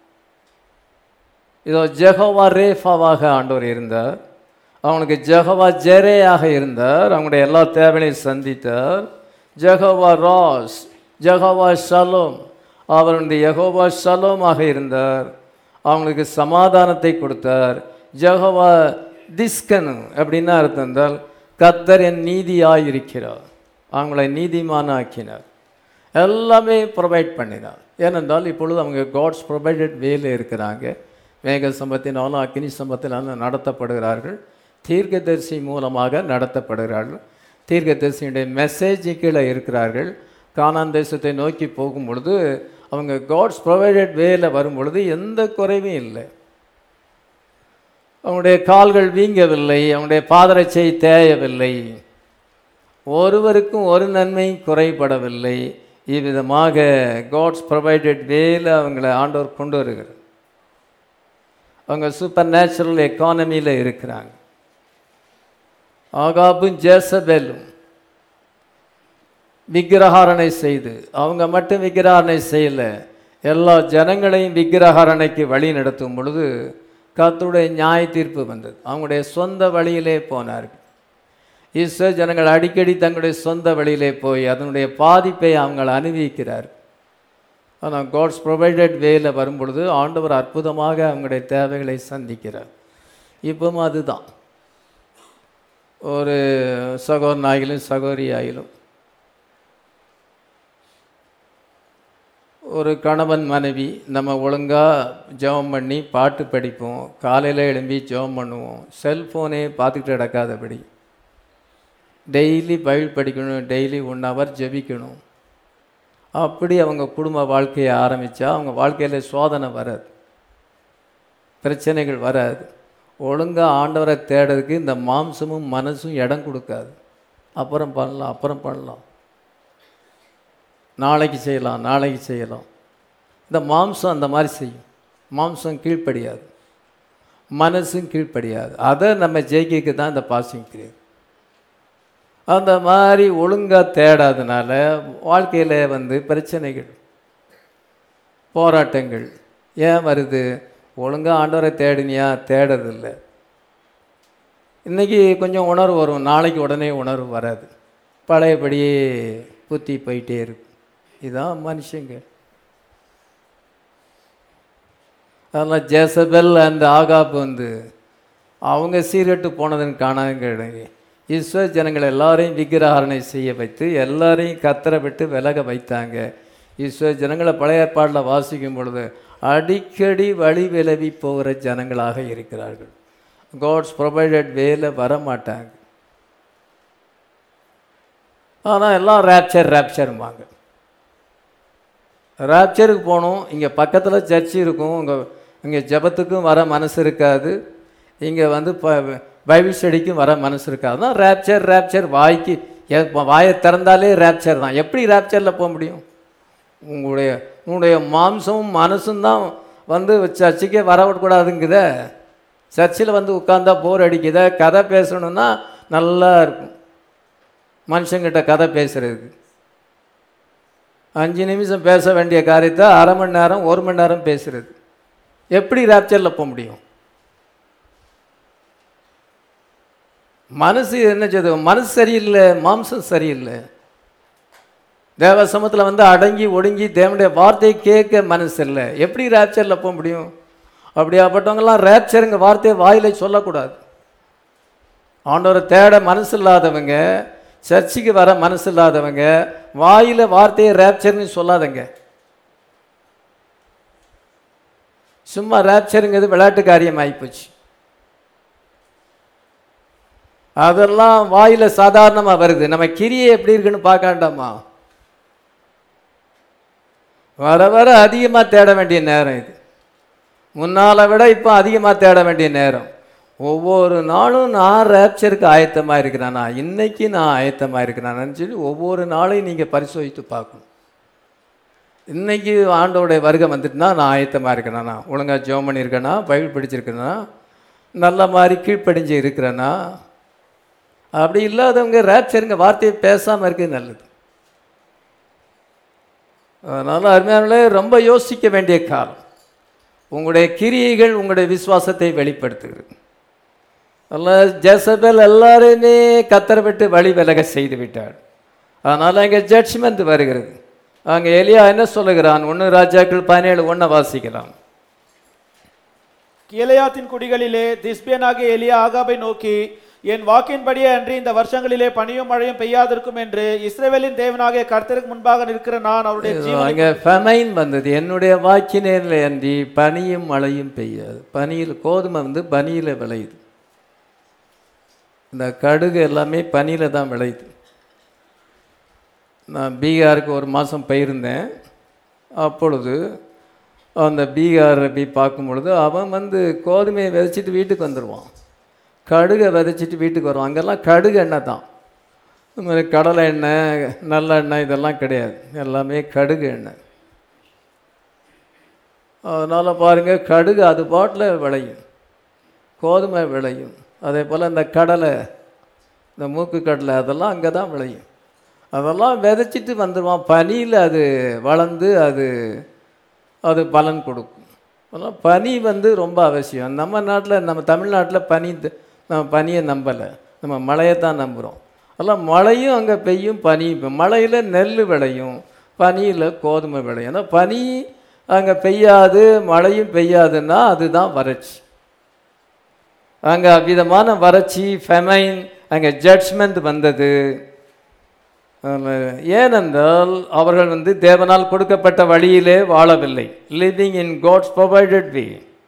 Speaker 1: இதோ ஜெகோவா ரேஃபாவாக ஆண்டவர் இருந்தார் அவனுக்கு ஜெகவா ஜெரேயாக இருந்தார் அவங்களுடைய எல்லா தேவைகளையும் சந்தித்தார் ஜெகவா ராஸ் ஜெகவா ஷலோம் அவருடைய யெகோவா ஷலோமாக இருந்தார் அவங்களுக்கு சமாதானத்தை கொடுத்தார் ஜெகவா திஸ்கனு அப்படின்னா அர்த்தம் என்றால் கத்தர் என் நீதியாயிருக்கிறார் அவங்களை நீதிமானாக்கினார் எல்லாமே ப்ரொவைட் பண்ணினார் ஏனென்றால் இப்பொழுது அவங்க காட்ஸ் ப்ரொவைடட் வேல இருக்கிறாங்க மேக சம்பத்தினாலும் அக்னி சம்பத்தினாலும் நடத்தப்படுகிறார்கள் தீர்க்கதரிசி மூலமாக நடத்தப்படுகிறார்கள் தீர்க்கதரிசியுடைய மெசேஜ் கீழே இருக்கிறார்கள் கானான் தேசத்தை நோக்கி போகும் பொழுது அவங்க காட்ஸ் ப்ரொவைடட் வேல வரும் பொழுது எந்த குறைவும் இல்லை அவங்களுடைய கால்கள் வீங்கவில்லை அவங்களுடைய பாதரட்சை தேயவில்லை ஒருவருக்கும் ஒரு நன்மையும் குறைபடவில்லை இவ்விதமாக காட்ஸ் ப்ரொவைடட் வேல அவங்கள ஆண்டவர் கொண்டு வருகிறார் அவங்க சூப்பர் நேச்சுரல் எக்கானமியில் இருக்கிறாங்க ஆகாபும் ஜேசபேலும் விக்கிரகாரணை செய்து அவங்க மட்டும் விக்கிரகாரணை செய்யலை எல்லா ஜனங்களையும் விக்கிரகாரணைக்கு வழி நடத்தும் பொழுது கர்த்தருடைய நியாய தீர்ப்பு வந்தது அவங்களுடைய சொந்த வழியிலே போனார்கள் ஈஸ்வர ஜனங்கள் அடிக்கடி தங்களுடைய சொந்த வழியிலே போய் அதனுடைய பாதிப்பை அவங்கள் அனுபவிக்கிறார் ஆனால் காட்ஸ் ப்ரொவைடட் வேல வரும்பொழுது ஆண்டவர் அற்புதமாக அவங்களுடைய தேவைகளை சந்திக்கிறார் இப்பவும் அதுதான் ஒரு சகோதரன் ஆகிலும் சகோதரி ஆகிலும் ஒரு கணவன் மனைவி நம்ம ஒழுங்காக ஜெபம் பண்ணி பாட்டு படிப்போம் காலையில் எழும்பி ஜெபம் பண்ணுவோம் செல்ஃபோனே பார்த்துக்கிட்டு கிடக்காதபடி டெய்லி பைபிள் படிக்கணும் டெய்லி ஒன் ஹவர் ஜெபிக்கணும் அப்படி அவங்க குடும்ப வாழ்க்கையை ஆரம்பித்தா அவங்க வாழ்க்கையில் சோதனை வராது பிரச்சனைகள் வராது ஒழுங்காக ஆண்டவரை தேடுறதுக்கு இந்த மாம்சமும் மனசும் இடம் கொடுக்காது அப்புறம் பண்ணலாம் அப்புறம் பண்ணலாம் நாளைக்கு செய்யலாம் நாளைக்கு செய்யலாம் இந்த மாம்சம் அந்த மாதிரி செய்யும் மாம்சம் கீழ்ப்படியாது மனசும் கீழ்ப்படியாது அதை நம்ம ஜெயிக்க தான் இந்த பாசிங் கிரியேட் அந்த மாதிரி ஒழுங்காக தேடாதனால வாழ்க்கையில் வந்து பிரச்சனைகள் போராட்டங்கள் ஏன் வருது ஒழுங்காக ஆண்டவரை தேடினியா தேடுறதில்ல இன்றைக்கி கொஞ்சம் உணர்வு வரும் நாளைக்கு உடனே உணர்வு வராது பழையபடியே புத்தி போயிட்டே இருக்கும் இதுதான் மனுஷங்க அதெல்லாம் ஜேசபெல் அந்த ஆகாப் வந்து அவங்க சீரட்டு போனதுன்னு காணாங்க ஈஸ்வர ஜனங்கள் எல்லாரையும் விக்கிரகாரணை செய்ய வைத்து எல்லாரையும் கத்தரை விட்டு விலக வைத்தாங்க ஈஸ்வர ஜனங்களை பழைய ஏற்பாட்டில் வாசிக்கும் பொழுது அடிக்கடி வழி விலவி போகிற ஜனங்களாக இருக்கிறார்கள் காட்ஸ் ப்ரொவைடட் வேல வர மாட்டாங்க ஆனால் எல்லாம் ரேப்சர் ரேப்சரும்பாங்க ராப்சருக்கு போகணும் இங்கே பக்கத்தில் சர்ச்சு இருக்கும் இங்கே இங்கே ஜபத்துக்கும் வர மனசு இருக்காது இங்கே வந்து ப பைபிள் ஸ்டடிக்கும் வர மனசு இருக்காது தான் ரேப்சர் ரேப்சர் வாய்க்கு எ- வாயை திறந்தாலே ரேப்சர் தான் எப்படி ரேப்சரில் போக முடியும் உங்களுடைய உங்களுடைய மாம்சமும் மனசும் தான் வந்து சர்ச்சுக்கே வரவிடக்கூடாதுங்குத சர்ச்சில் வந்து உட்காந்தா போர் அடிக்குத கதை பேசணுன்னா நல்லா இருக்கும் மனுஷங்கிட்ட கதை பேசுறதுக்கு அஞ்சு நிமிஷம் பேச வேண்டிய காரியத்தை அரை மணி நேரம் ஒரு மணி நேரம் பேசுறது எப்படி ராப்சரில் போக முடியும் மனசு என்ன செய்யுது மனசு சரியில்லை மாம்சம் சரியில்லை தேவ சமூகத்தில் வந்து அடங்கி ஒடுங்கி தேவனுடைய வார்த்தையை கேட்க மனசு இல்லை எப்படி ரேப்சரில் போக முடியும் அப்படியாப்பட்டவங்கெல்லாம் ரேப்சருங்க வார்த்தையை வாயில சொல்லக்கூடாது ஆண்டவரை தேட மனசு இல்லாதவங்க சர்ச்சுக்கு வர மனசு இல்லாதவங்க வாயில் வார்த்தையை ரேப்சர்னு சொல்லாதங்க சும்மா ரேப்சருங்கிறது விளையாட்டு காரியம் ஆகிப்போச்சு அதெல்லாம் வாயில சாதாரணமாக வருது நம்ம கிரியை எப்படி இருக்குன்னு பார்க்க வேண்டாமா வர வர அதிகமாக தேட வேண்டிய நேரம் இது முன்னால விட இப்போ அதிகமாக தேட வேண்டிய நேரம் ஒவ்வொரு நாளும் நான் ரேப்சருக்கு ஆயத்தமாக இருக்கிறானா இன்னைக்கு நான் ஆயத்தமாக இருக்கிறானான்னு சொல்லி ஒவ்வொரு நாளையும் நீங்கள் பரிசோதித்து பார்க்கணும் இன்னைக்கு ஆண்டோடைய வருகை வந்துட்டுனா நான் ஆயத்தமாக இருக்கிறேனா ஒழுங்கா ஜோம் பண்ணியிருக்கேனா பைபிள் படிச்சிருக்கேனா நல்ல மாதிரி கீழ்ப்படிஞ்சு இருக்கிறேனா அப்படி இல்லாதவங்க ரேப்சருங்க வார்த்தையை பேசாமல் இருக்கிறது நல்லது அதனால் அருமையானே ரொம்ப யோசிக்க வேண்டிய காலம் உங்களுடைய கிரியைகள் உங்களுடைய விசுவாசத்தை வெளிப்படுத்துகிறது அல்ல ஜெசபெல் எல்லாருமே கத்தரை விட்டு வழி விலக செய்து விட்டாள் அதனால் அங்கே ஜட்ஜ்மெண்ட் வருகிறது அங்கே எலியா என்ன சொல்லுகிறான் ஒன்று ராஜாக்கள் பதினேழு ஒன்றை வாசிக்கலாம்
Speaker 2: கீலேயாத்தின் குடிகளிலே திஸ்பியனாகிய எலியா ஆகாபை நோக்கி என் வாக்கின்படியே அன்றி இந்த வருஷங்களிலே பனியும் மழையும் பெய்யாதிருக்கும் என்று இஸ்ரவேலின் தேவனாகிய கர்த்தருக்கு முன்பாக நிற்கிற நான் அவருடைய ஜீவனை
Speaker 1: அங்கே ஃபெமைன் வந்தது என்னுடைய வாக்கினேரில் அன்றி பனியும் மழையும் பெய்யாது பனியில் கோதுமை வந்து பனியில் விளையுது இந்த கடுகு எல்லாமே பனியில் தான் விளையுது நான் பீகாருக்கு ஒரு மாதம் போயிருந்தேன் அப்பொழுது அந்த பீகாரை போய் பார்க்கும் பொழுது அவன் வந்து கோதுமையை விதைச்சிட்டு வீட்டுக்கு வந்துடுவான் கடுகை விதைச்சிட்டு வீட்டுக்கு வருவான் அங்கெல்லாம் கடுகு எண்ணெய் தான் இந்த மாதிரி கடலை எண்ணெய் நல்ல எண்ணெய் இதெல்லாம் கிடையாது எல்லாமே கடுகு எண்ணெய் அதனால் பாருங்கள் கடுகு அது பாட்டில் விளையும் கோதுமை விளையும் அதே போல் இந்த கடலை இந்த மூக்கு கடலை அதெல்லாம் அங்கே தான் விளையும் அதெல்லாம் விதைச்சிட்டு வந்துடுவான் பனியில் அது வளர்ந்து அது அது பலன் கொடுக்கும் அதெல்லாம் பனி வந்து ரொம்ப அவசியம் நம்ம நாட்டில் நம்ம தமிழ்நாட்டில் பனி த- நம்ம பனியை நம்பலை நம்ம மழையை தான் நம்புகிறோம் அதெல்லாம் மழையும் அங்கே பெய்யும் பனி மழையில் நெல் விளையும் பனியில் கோதுமை விளையும் ஏன்னா பனி அங்கே பெய்யாது மழையும் பெய்யாதுன்னா அதுதான் வறட்சி அங்கே அவ்விதமான வறட்சி ஃபெமைன் அங்கே ஜட்ஜ்மெண்ட் வந்தது ஆமா. ஏனென்றால் அவர்கள் வந்து தேவனால் கொடுக்கப்பட்ட வழியிலே வாழவில்லை living in God's provided way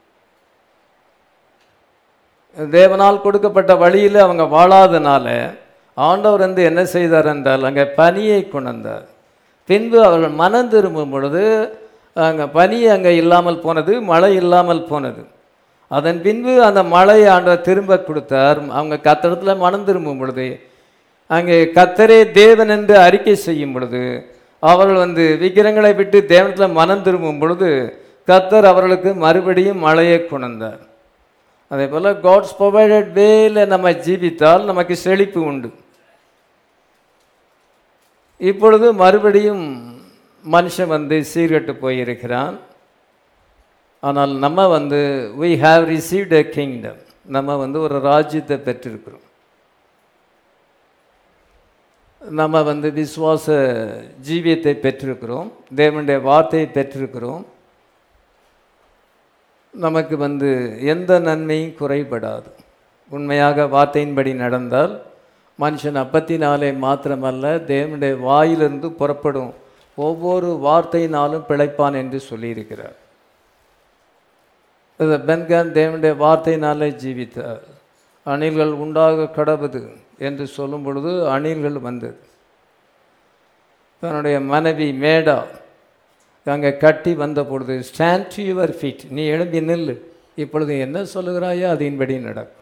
Speaker 1: தேவனால் கொடுக்கப்பட்ட வழியில் அவங்க வாழாதனால ஆண்டவர் வந்து என்ன செய்தார் என்றால் அங்கே பனியை கொண்டு வந்தார் பின்பு அவர்கள் மனம் திரும்பும் பொழுது அங்கே பனி அங்கே இல்லாமல் போனது மழை இல்லாமல் போனது அதன் பின்பு அந்த மழையை ஆண்டவர் திரும்ப கொடுத்தார் அவங்க கத்தடத்தில் மனம் திரும்பும் பொழுது அங்கே கத்தரே தேவன் என்று அறிக்கை செய்யும் பொழுது அவர்கள் வந்து விக்கிரங்களை விட்டு தேவனத்தில் மனம் திரும்பும் பொழுது கத்தர் அவர்களுக்கு மறுபடியும் மழையை கொண்டார் அதே போல் காட்ஸ் ப்ரொவைடட் வேல நம்ம ஜீவித்தால் நமக்கு செழிப்பு உண்டு இப்பொழுது மறுபடியும் மனுஷன் வந்து சீர்கெட்டு போயிருக்கிறான் ஆனால் நம்ம வந்து we have received a kingdom நம்ம வந்து ஒரு ராஜ்யத்தை பெற்றிருக்கிறோம் நம்ம வந்து விசுவாச ஜீவியத்தை பெற்றிருக்கிறோம் தேவனுடைய வார்த்தையை பெற்றிருக்கிறோம் நமக்கு வந்து எந்த நன்மையும் குறைபடாது உண்மையாக வார்த்தையின்படி நடந்தால் மனுஷன் அப்பத்தினாலே மாத்திரமல்ல தேவனுடைய வாயிலிருந்து புறப்படும் ஒவ்வொரு வார்த்தையினாலும் பிழைப்பான் என்று சொல்லியிருக்கிறார் இது பென்கான் தேவனுடைய வார்த்தையினாலே ஜீவித்தார் அணில்கள் உண்டாக கடவுது என்று சொல்லும் பொழுது அணில்கள் வந்தது தன்னுடைய மனைவி மேடா அங்கே கட்டி வந்த பொழுது ஸ்டாண்ட் டு யுவர் ஃபீட் நீ எழும்பி நில்லு இப்பொழுது என்ன சொல்லுகிறாயோ அதின்படி நடக்கும்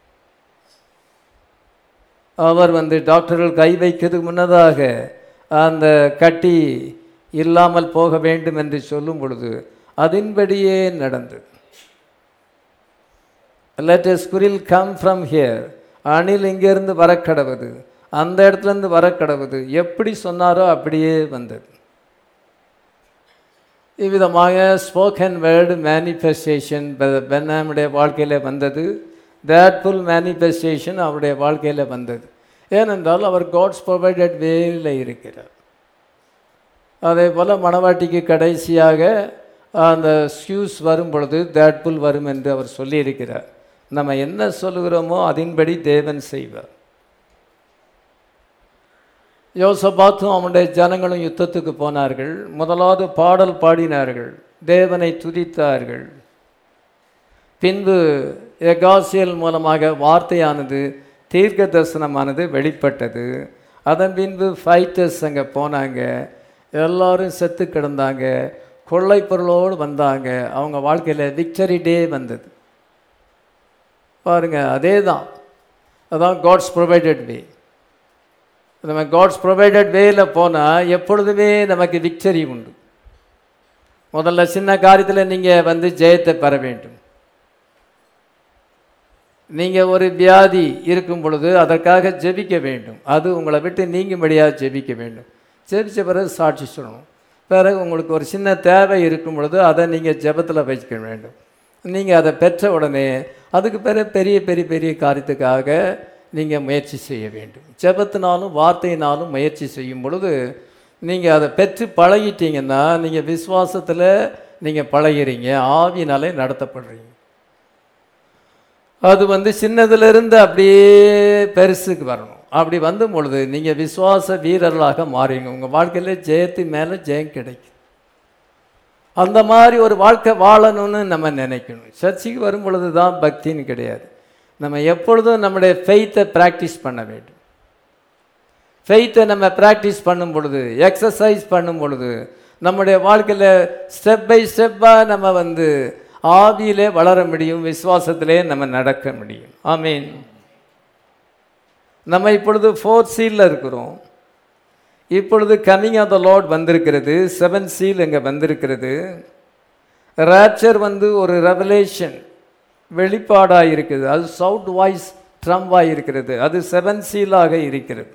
Speaker 1: அவர் வந்து டாக்டர்கள் கை வைக்கிறதுக்கு முன்னதாக அந்த கட்டி இல்லாமல் போக வேண்டும் என்று சொல்லும் பொழுது அதன்படியே நடந்தது let a squirrel come from here அணில் இங்கேருந்து வரக்கடவுது அந்த இடத்துலேருந்து வரக்கடவுது எப்படி சொன்னாரோ அப்படியே வந்தது இவ்விதமாக ஸ்போக்கன் வேர்டு மேனிஃபெஸ்டேஷன் பென்னாமுடைய வாழ்க்கையில் வந்தது தேட்ஃபுல் மேனிஃபெஸ்டேஷன் அவருடைய வாழ்க்கையில் வந்தது ஏனென்றால் அவர் காட்ஸ் ப்ரொவைடட் வேல இருக்கிறார் அதே போல் மணவாட்டிக்கு கடைசியாக அந்த ஸ்கியூஸ் வரும் பொழுது தேட்ஃபுல் வரும் என்று அவர் சொல்லியிருக்கிறார் நம்ம என்ன சொல்லுகிறோமோ அதன்படி தேவன் செய்வார் யோசபாத்தும் அவனுடைய ஜனங்களும் யுத்தத்துக்கு போனார்கள் முதலாவது பாடல் பாடினார்கள் தேவனை துதித்தார்கள் பின்பு எகாசியல் மூலமாக வார்த்தையானது தீர்க்க தரிசனமானது வெளிப்பட்டது அதன் பின்பு ஃபைட்டர்ஸ் அங்கே போனாங்க எல்லாரும் செத்து கிடந்தாங்க கொள்ளை பொருளோடு வந்தாங்க அவங்க வாழ்க்கையில் விக்டரி டே வந்தது பாருங்க அதே தான் அதான் காட்ஸ் ப்ரொவைடட் வே நம்ம காட்ஸ் ப்ரொவைடட் வேல போனால் எப்பொழுதுமே நமக்கு விக்டரி உண்டு முதல்ல சின்ன காரியத்தில் நீங்கள் வந்து ஜெயத்தை பெற வேண்டும் நீங்கள் ஒரு வியாதி இருக்கும் பொழுது அதற்காக ஜெபிக்க வேண்டும் அது உங்களை விட்டு நீங்கும்படியாக ஜெபிக்க வேண்டும் ஜெபிச்ச பிறகு சாட்சி சொல்லணும் பிறகு உங்களுக்கு ஒரு சின்ன தேவை இருக்கும் பொழுது அதை நீங்கள் ஜெபத்தில் வைக்க வேண்டும் நீங்கள் அதை பெற்ற உடனே அதுக்கு பிறகு பெரிய பெரிய பெரிய காரியத்துக்காக நீங்கள் முயற்சி செய்ய வேண்டும் ஜெபத்தினாலும் வார்த்தையினாலும் முயற்சி செய்யும் பொழுது நீங்கள் அதை பெற்று பழகிட்டீங்கன்னா நீங்கள் விசுவாசத்தில் நீங்கள் பழகிறீங்க ஆவினாலே நடத்தப்படுறீங்க அது வந்து சின்னதிலிருந்து அப்படியே பெருசுக்கு வரணும் அப்படி வந்தும் பொழுது நீங்கள் விசுவாச வீரர்களாக மாறுவீங்க உங்கள் வாழ்க்கையில் ஜெயத்து மேலே ஜெயம் கிடைக்கும் அந்த மாதிரி ஒரு வாழ்க்கை வாழணும்னு நம்ம நினைக்கணும் சர்ச்சுக்கு வரும் பொழுது தான் பக்தின்னு கிடையாது நம்ம எப்பொழுதும் நம்முடைய ஃபெய்த்தை ப்ராக்டிஸ் பண்ண வேண்டும் ஃபெய்த்தை நம்ம ப்ராக்டிஸ் பண்ணும் பொழுது எக்ஸசைஸ் பண்ணும் பொழுது நம்முடைய வாழ்க்கையில் ஸ்டெப் பை ஸ்டெப்பாக நம்ம வந்து ஆவியிலே வளர முடியும் விசுவாசத்திலே நம்ம நடக்க முடியும் ஆமீன் நம்ம இப்பொழுது ஃபோர்த் சீலில் இருக்கிறோம் இப்பொழுது கமிங் ஆஃப் த லார்ட் வந்திருக்கிறது செவன் சீல் இங்கே வந்திருக்கிறது ரேப்சர் வந்து ஒரு ரெவலேஷன் வெளிப்பாடாக இருக்குது அது சவுட் வாய்ஸ் ட்ரம்பாக இருக்கிறது அது செவன் சீலாக இருக்கிறது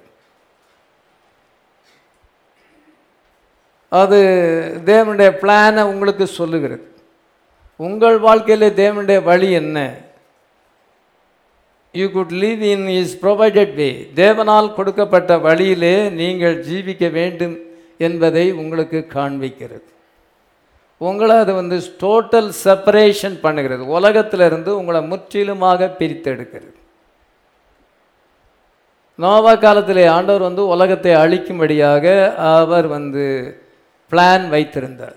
Speaker 1: அது தேவனுடைய பிளானை உங்களுக்கு சொல்லுகிறது உங்கள் வாழ்க்கையில் தேவனுடைய வழி என்ன you could live in his provided way தேவனால் கொடுக்கப்பட்ட வழியிலே நீங்கள் ஜீவிக்க வேண்டும் என்பதை உங்களுக்கு காண்பிக்கிறது உங்களை அது வந்து டோட்டல் செப்பரேஷன் பண்ணுகிறது உலகத்திலிருந்து உங்களை முற்றிலுமாக பிரித்தெடுக்கிறது நோவா காலத்திலே ஆண்டவர் வந்து உலகத்தை அழிக்கும்படியாக அவர் வந்து பிளான் வைத்திருந்தார்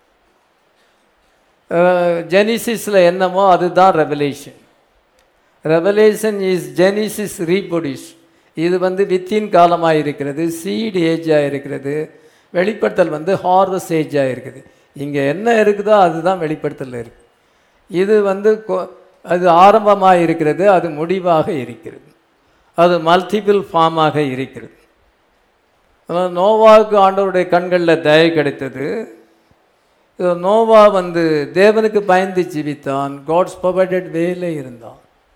Speaker 1: ஜெனிசிஸில் என்னமோ அதுதான் Revelation Revelation is Genesis reproduce இது வந்து வித்தின் காலமாக இருக்கிறது சீட் ஏஜாக இருக்கிறது வெளிப்படுத்தல் வந்து ஹார்வஸ் ஏஜாக இருக்குது இங்கே என்ன இருக்குதோ அதுதான் வெளிப்படுத்தல் இருக்குது இது வந்து கொ- அது ஆரம்பமாக இருக்கிறது அது முடிவாக இருக்கிறது அது மல்டிபிள் ஃபார்மாக இருக்கிறது அதாவது நோவாவுக்கு ஆண்டவருடைய கண்களில் தயை கிடைத்தது இது நோவா வந்து தேவனுக்கு பயந்து ஜீவித்தான் காட்ஸ் ப்ரொவைடட் வேல இருந்தான்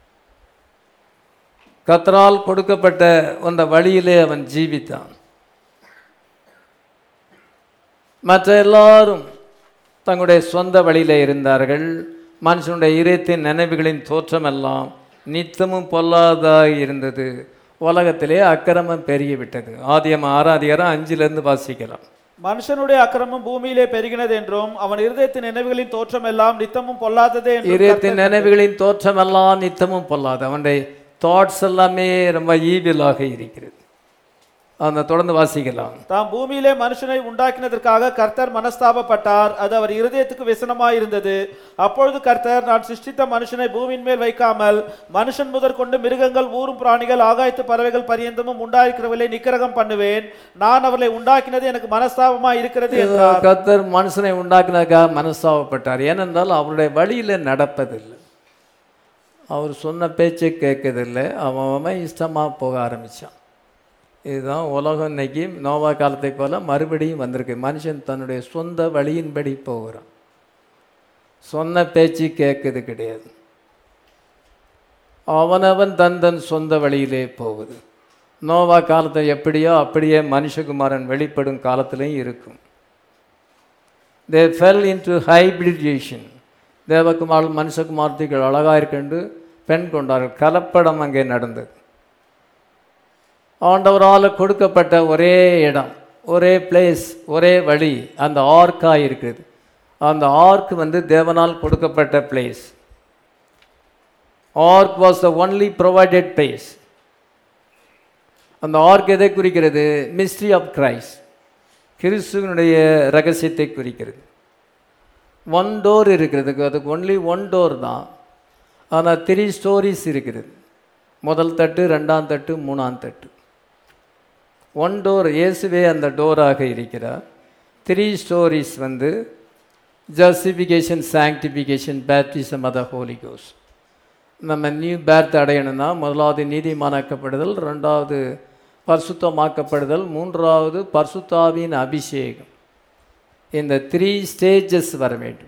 Speaker 1: கத்தரால் கொடுக்கப்பட்ட அந்த வழியிலே அவன் ஜீவித்தான் மற்ற எல்லாரும் தங்களுடைய சொந்த வழியிலே இருந்தார்கள் மனுஷனுடைய இதயத்தின் நினைவுகளின் தோற்றமெல்லாம் நித்தமும் பொல்லாதாக இருந்தது உலகத்திலே அக்கிரமம் பெருகிவிட்டது ஆதியம் ஆறாம் அதிகாரம் அஞ்சிலிருந்து வாசிக்கலாம்
Speaker 2: மனுஷனுடைய அக்கிரமம் பூமியிலே பெருகினது என்றும் அவன் இருதயத்தின் நினைவுகளின் தோற்றம் எல்லாம் நித்தமும் பொல்லாததே என்றும்
Speaker 1: இதயத்தின் நினைவுகளின் தோற்றமெல்லாம் நித்தமும் பொல்லாது அவனுடைய தாட்ஸ் எல்லாமே ரொம்ப ஈவிலாக இருக்கிறது அந்த தொடர்ந்து வாசிக்கலாம்
Speaker 2: தாம் பூமியிலே மனுஷனை உண்டாக்கினதற்காக கர்த்தர் மனஸ்தாபப்பட்டார் அது அவர் இருதயத்துக்கு விசனமாய் இருந்தது அப்பொழுது கர்த்தர் நான் சிருஷ்டித்த மனுஷனை பூமியின் மேல் வைக்காமல் மனுஷன் முதற்கொண்டு மிருகங்கள் ஊரும் பிராணிகள் ஆகாயத்து பறவைகள் பரியந்தமும் உண்டாயிருக்கிறவர்களை நிக்கிரகம் பண்ணுவேன் நான் அவர்களை உண்டாக்கினது எனக்கு மனஸ்தாபமாய் இருக்கிறது என்றார்
Speaker 1: கத்தர் மனுஷனை உண்டாக்கினதுக்காக மனஸ்தாபப்பட்டார் ஏனென்றால் அவருடைய வழியில் நடப்பதில்லை அவர் சொன்ன பேச்சை கேட்கறதில்லை அவன் அவன் இஷ்டமாக போக ஆரம்பித்தான் இதுதான் உலகம் இன்னைக்கு நோவா காலத்தை போல மறுபடியும் வந்திருக்கு மனுஷன் தன்னுடைய சொந்த வழியின்படி போகிறான் சொன்ன பேச்சு கேட்குது கிடையாது அவனவன் தன் தன் சொந்த வழியிலே போகுது நோவா காலத்தை எப்படியோ அப்படியே மனுஷகுமாரன் வெளிப்படும் காலத்திலையும் இருக்கும் தே ஃபெல் இன்டு ஹைபிரிடேஷன் தேவகுமார் மனுஷகுமார்த்திகள் அழகாக இருக்கண்டு பெண் கொண்டார்கள் கலப்படம் அங்கே நடந்தது ஆண்டவரால் கொடுக்கப்பட்ட ஒரே இடம் ஒரே பிளேஸ் ஒரே வழி அந்த ஆர்க்காக இருக்குது அந்த ஆர்க் வந்து தேவனால் கொடுக்கப்பட்ட place ark was the only provided place அந்த ஆர்க் எதை குறிக்கிறது மிஸ்ட்ரி ஆஃப் கிரைஸ்ட் கிறிஸ்துவனுடைய ரகசியத்தை குறிக்கிறது ஒன் டோர் இருக்கிறது அதுக்கு ஒன்லி ஒன் டோர் தான் ஆனால் த்ரீ ஸ்டோரிஸ் இருக்கிறது முதல் தட்டு ரெண்டாம் தட்டு மூணாம் தட்டு ஒன் டோர் இயேசுவே அந்த டோராக இருக்கிறார் த்ரீ ஸ்டோரிஸ் வந்து ஜஸ்டிஃபிகேஷன் சாங்டிஃபிகேஷன் பேப்டிசம் அத ஹோலி கோஸ் நம்ம நியூ பேர்த் அடையணும்னா முதலாவது நீதிமானாக்கப்படுதல் ரெண்டாவது பரிசுத்தமாக்கப்படுதல் மூன்றாவது பரிசுத்தாவின் அபிஷேகம் இந்த த்ரீ ஸ்டேஜஸ் வர வேண்டும்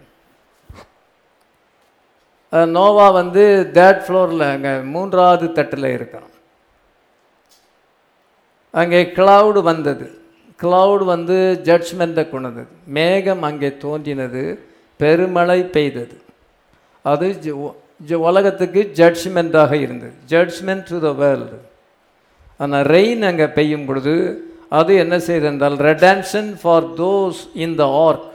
Speaker 1: அஹ் நோவா வந்து தேர்ட் ஃப்ளோரில் அங்கே மூன்றாவது தட்டில் இருக்கணும் அங்கே கிளவுடு வந்தது கிளவுடு வந்து ஜட்ஜ்மெண்ட்டை கொண்டது மேகம் அங்கே தோன்றினது பெருமழை பெய்தது அது ஜ- ஜ- உலகத்துக்கு ஜட்ஜ்மெண்ட்டாக இருந்தது ஜட்ஜ்மெண்ட் டு த வேர்ல்டு ஆனால் ரெயின் அங்கே பெய்யும் பொழுது அது என்ன செய்யுது என்றால் redemption for those in the ark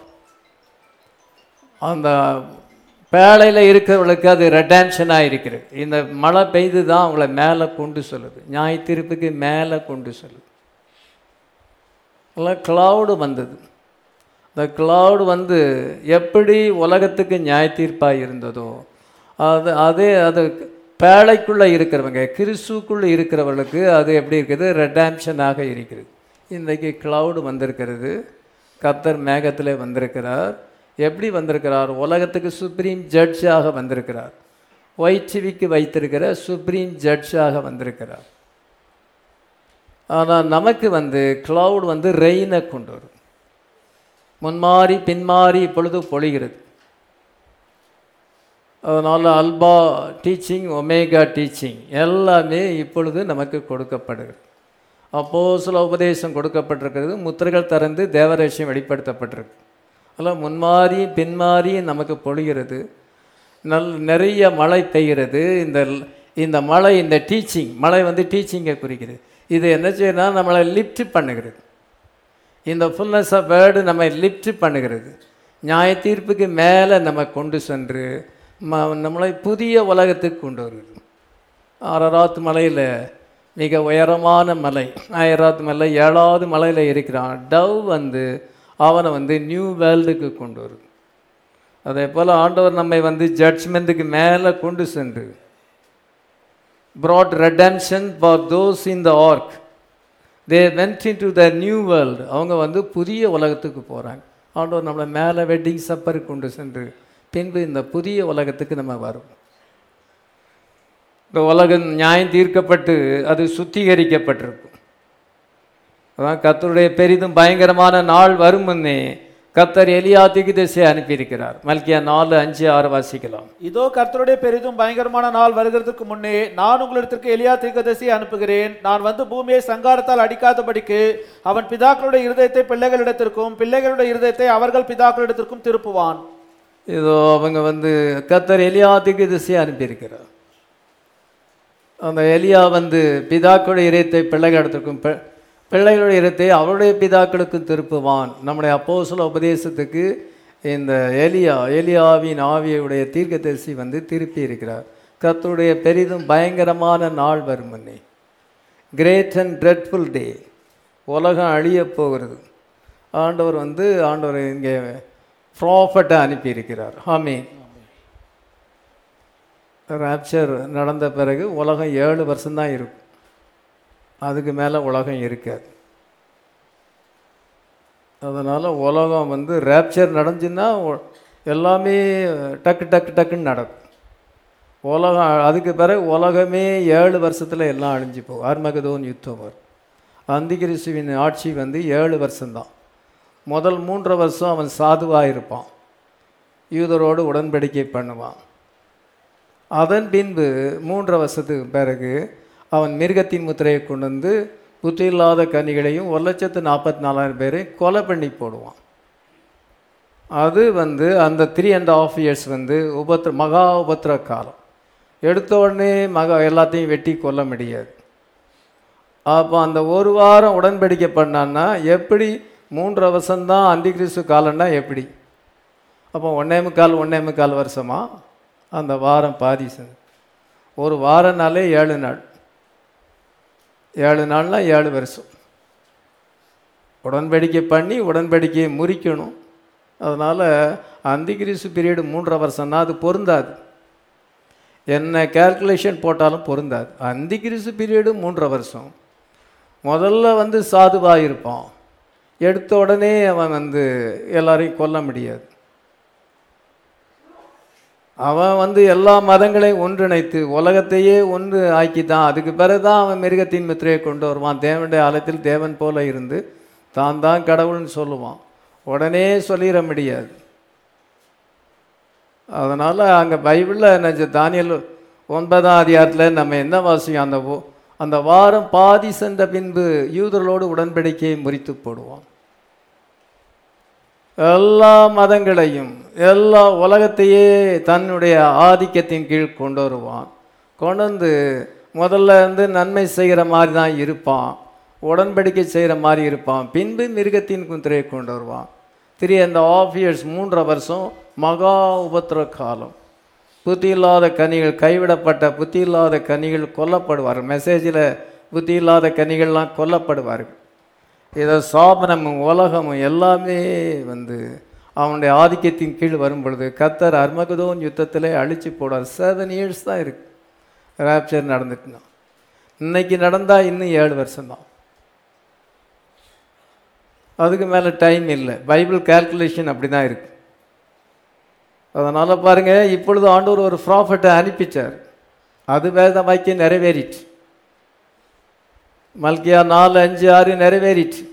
Speaker 1: அந்த பேழையில் இருக்கிறவங்களுக்கு அது ரெடான்ஷனாக இருக்கிறது இந்த மழை பெய்து தான் அவங்கள மேலே கொண்டு சொல்லுது நியாய தீர்ப்புக்கு மேலே கொண்டு சொல்லுது எல்லாம் கிளவுடு வந்தது இந்த கிளவுடு வந்து எப்படி உலகத்துக்கு நியாய தீர்ப்பாக இருந்ததோ அது அதே அது பேழைக்குள்ளே இருக்கிறவங்க கிறிஸ்துக்குள்ளே இருக்கிறவர்களுக்கு அது எப்படி இருக்குது ரெடாம்ஷனாக இருக்கிறது இன்றைக்கி கிளவுடு வந்திருக்கிறது கத்தர் மேகத்தில் வந்திருக்கிறார் எப்படி வந்திருக்கிறார் உலகத்துக்கு சுப்ரீம் ஜட்ஜாக வந்திருக்கிறார் ஒயிட்சிவிக்கு வைத்திருக்கிற சுப்ரீம் ஜட்ஜாக வந்திருக்கிறார் ஆனால் நமக்கு வந்து கிளவுட் வந்து ரெயினை கொண்டு வரும் முன்மாறி பின்மாறி இப்பொழுது பொழிகிறது அதனால் அல்பா டீச்சிங் ஒமேகா டீச்சிங் எல்லாமே இப்பொழுது நமக்கு கொடுக்கப்படுகிறது அப்போ சில உபதேசம் கொடுக்கப்பட்டிருக்கிறது முத்திரைகள் திறந்து தேவரட்சியம் வெளிப்படுத்தப்பட்டிருக்கு அதெல்லாம் முன்மாறி பின்மாறி நமக்கு பொழிகிறது நல் நிறைய மழை பெய்கிறது இந்த இந்த மழை இந்த டீச்சிங் மழை வந்து டீச்சிங்கை குறிக்கிறது இது என்ன செய்யணும்னா நம்மளை லிஃப்ட் பண்ணுகிறது இந்த ஃபுல்னஸ் ஆஃப் வேர்டு நம்ம லிஃப்ட் பண்ணுகிறது நியாய தீர்ப்புக்கு மேலே நம்ம கொண்டு சென்று ம நம்மளை புதிய உலகத்துக்கு கொண்டு வருகிறது ஆரராத் மலையில் மிக உயரமான மலை ஆயிராத் மலை ஏழாவது மலையில் இருக்கிறான் டவ் வந்து அவனை வந்து நியூ வேர்ல்டுக்கு கொண்டு வருது அதே போல் ஆண்டவர் நம்மை வந்து ஜட்ஜ்மெண்ட்டுக்கு மேலே கொண்டு சென்று brought redemption for those in the ark they went into the new world அவங்க வந்து புதிய உலகத்துக்கு போகிறாங்க ஆண்டவர் நம்மளை மேலே வெட்டிங் சப்பருக்கு கொண்டு சென்று பின்பு இந்த புதிய உலகத்துக்கு நம்ம வரும் இந்த உலகம் நியாயம் தீர்க்கப்பட்டு அது சுத்திகரிக்கப்பட்டிருக்கும் அதான் கத்தருடைய பெரிதும் பயங்கரமான நாள் வரும் முன்னே கத்தர் எலியா திகுதேசை அனுப்பியிருக்கிறார் மல்கியா நாலு அஞ்சு ஆறு வாசிக்கலாம்
Speaker 2: இதோ கர்த்தருடைய பெரிதும் பயங்கரமான நாள் வருகிறதுக்கு முன்னே நான் உங்களிடத்திற்கு எலியா தீர்க்கதரிசியை அனுப்புகிறேன் நான் வந்து பூமியை சங்காரத்தால் அடிக்காதபடிக்கு அவன் பிதாக்களுடைய இருதயத்தை பிள்ளைகளிடத்திற்கும் பிள்ளைகளுடைய இருதயத்தை அவர்கள் பிதாக்களிடத்திற்கும் திருப்புவான்
Speaker 1: இதோ அவங்க வந்து கத்தர் எலியா திகுதேசை அனுப்பியிருக்கிறார் அந்த எலியா வந்து பிதாக்களுடைய இதயத்தை பிள்ளைகளிடத்திற்கும் பி- பிள்ளைகளுடைய இதயத்தை அவருடைய பிதாக்களுக்கும் திருப்புவான் நம்முடைய அப்போஸ்தல உபதேசத்துக்கு இந்த எலியா எலியாவின் ஆவியுடைய தீர்க்கதரிசி வந்து திருப்பி இருக்கிறார் கர்த்தருடைய பெரிதும் பயங்கரமான நாள் வரும் முன்னே கிரேட் அண்ட் ட்ரெட்ஃபுல் டே உலகம் அழியப் போகிறது ஆண்டவர் வந்து ஆண்டவர் இங்கே ப்ராஃபட்டை அனுப்பியிருக்கிறார் ஆமீன் ராப்சர் நடந்த பிறகு உலகம் ஏழு வருஷம்தான் இருக்கும் அதுக்கு மேலே உலகம் இருக்காது அதனால் உலகம் வந்து ரேப்சர் நடந்துச்சுன்னா ஒ- எல்லாமே டக்கு டக்கு டக்குன்னு நடக்கும் உலகம் அதுக்கு பிறகு உலகமே ஏழு வருஷத்தில் எல்லாம் அழிஞ்சு போகும் அர்மகதோன் யுத்தம் வரும் அந்திகிரிசுவின் ஆட்சி வந்து ஏழு வருஷம்தான் முதல் மூன்று வருஷம் அவன் சாதுவாக இருப்பான் யூதரோடு உடன்படிக்கை பண்ணுவான் அதன் பின்பு மூன்று வருஷத்துக்கு பிறகு அவன் மிருகத்தின் முத்திரையை கொண்டு வந்து புத்தி இல்லாத கனிகளையும் ஒரு லட்சத்து நாற்பத்தி நாலாயிரம் பேரையும் கொலை பண்ணி போடுவான் அது வந்து அந்த த்ரீ அண்ட் ஆஃப் இயர்ஸ் வந்து உபத்திர மகா உபத்திர காலம் எடுத்த உடனே மகா எல்லாத்தையும் வெட்டி கொல்ல முடியாது அப்போ அந்த ஒரு வாரம் உடன்படிக்கை பண்ணான்னா எப்படி மூன்று வருஷம்தான் அந்திகிறிஸ்து காலம்னா எப்படி அப்போ ஒன்னே முக்கால் ஒன்னே முக்கால் வருஷமா அந்த வாரம் பாதி செ- ஒரு வாரம்னாலே ஏழு நாள் ஏழு நாள்னா ஏழு வருஷம் உடன்படிக்கை பண்ணி உடன்படிக்கையை முறிக்கணும் அதனால் அந்திகிரிசு பீரியடு மூன்றரை வருஷம்னா அது பொருந்தாது என்ன கேல்குலேஷன் போட்டாலும் பொருந்தாது அந்திகிரிசு பீரியடு மூன்றரை வருஷம் முதல்ல வந்து சாதுவாக இருப்பான் எடுத்த உடனே அவன் வந்து எல்லாரையும் கொல்ல முடியாது அவன் வந்து எல்லா மதங்களையும் ஒன்றிணைத்து உலகத்தையே ஒன்று ஆக்கித்தான் அதுக்கு பிறகு தான் அவன் மிருகத்தின் முத்திரையை கொண்டு வருவான் தேவனுடைய ஆலயத்தில் தேவன் போல இருந்து தான் தான் கடவுள்னு சொல்லுவான் உடனே சொல்லிட முடியாது அதனால் அங்கே பைபிளில் என்ன தானியல் ஒன்பதாம் அதிகாரத்தில் நம்ம என்ன வாசிக்கும் அந்த ஓ- அந்த வாரம் பாதி சென்ற பின்பு யூதர்களோடு உடன்படிக்கையை முறித்து போடுவான் எல்லா மதங்களையும் எல்லா உலகத்தையே தன்னுடைய ஆதிக்கத்தின் கீழ் கொண்டு வருவான் கொண்டு வந்து முதல்ல வந்து நன்மை செய்கிற மாதிரி தான் இருப்பான் உடன்படிக்கை செய்கிற மாதிரி இருப்பான் பின்பு மிருகத்தின் குதிரையை கொண்டு வருவான் திரு அந்த ஆஃப் இயர்ஸ் மூன்றரை வருஷம் மகா உபத்திர காலம் புத்தி இல்லாத கனிகள் கைவிடப்பட்ட புத்தி இல்லாத கனிகள் கொல்லப்படுவார்கள் மெசேஜில் புத்தி இல்லாத கனிகள்லாம் கொல்லப்படுவார்கள் இதை சாபனமும் உலகமும் எல்லாமே வந்து அவனுடைய ஆதிக்கத்தின் கீழ் வரும் பொழுது கத்தர் அர்மகதோன் யுத்தத்திலே அழிச்சு போடார் செவன் இயர்ஸ் தான் இருக்கு ராப்சர் நடந்துட்டுனா இன்னைக்கு நடந்தால் இன்னும் ஏழு வருஷம்தான் அதுக்கு மேலே டைம் இல்லை பைபிள் கால்குலேஷன் அப்படி தான் இருக்கு அதனால் பாருங்கள் இப்பொழுது ஆண்டவர் ஒரு ப்ராஃபட்டை அனுப்பிச்சார் அது வேத வாக்கியம் நிறைவேறிச்சு மல்கியா நாலு அஞ்சு ஆறு நிறைவேறிச்சு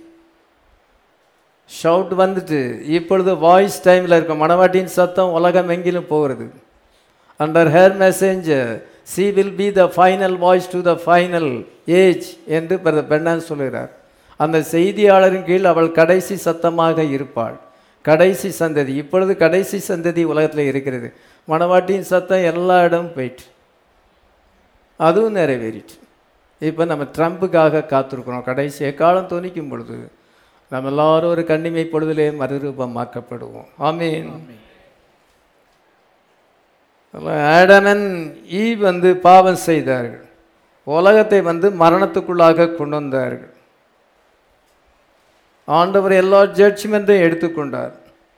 Speaker 1: ஷவுட் வந்துட்டு இப்பொழுது வாய்ஸ் டைமில் இருக்க மணவாட்டியின் சத்தம் உலகம் எங்கிலும் போகிறது under her messenger she will be the final voice to the final age என்று பிரதர் பெண்ணான் சொல்கிறார் அந்த செய்தியாளரின் கீழ் அவள் கடைசி சத்தமாக இருப்பாள் கடைசி சந்ததி இப்பொழுது கடைசி சந்ததி உலகத்தில் இருக்கிறது மணவாட்டியின் சத்தம் எல்லா இடமும் போயிட்டு அதுவும் நிறைவேறிட்டு இப்போ நம்ம ட்ரம்புக்காக காத்திருக்கிறோம் கடைசி காலம் துணிக்கும் பொழுது நம்ம எல்லாரும் ஒரு கண்ணிமை பொழுதிலே மறுரூபமாக்கப்படுவோம் ஆமீன் ஆடமன் ஈ வந்து பாவம் செய்தார்கள் உலகத்தை வந்து மரணத்துக்குள்ளாக கொண்டு வந்தார்கள் ஆண்டவர் எல்லா ஜட்ஜ்மெண்ட்டையும் எடுத்துக்கொண்டார்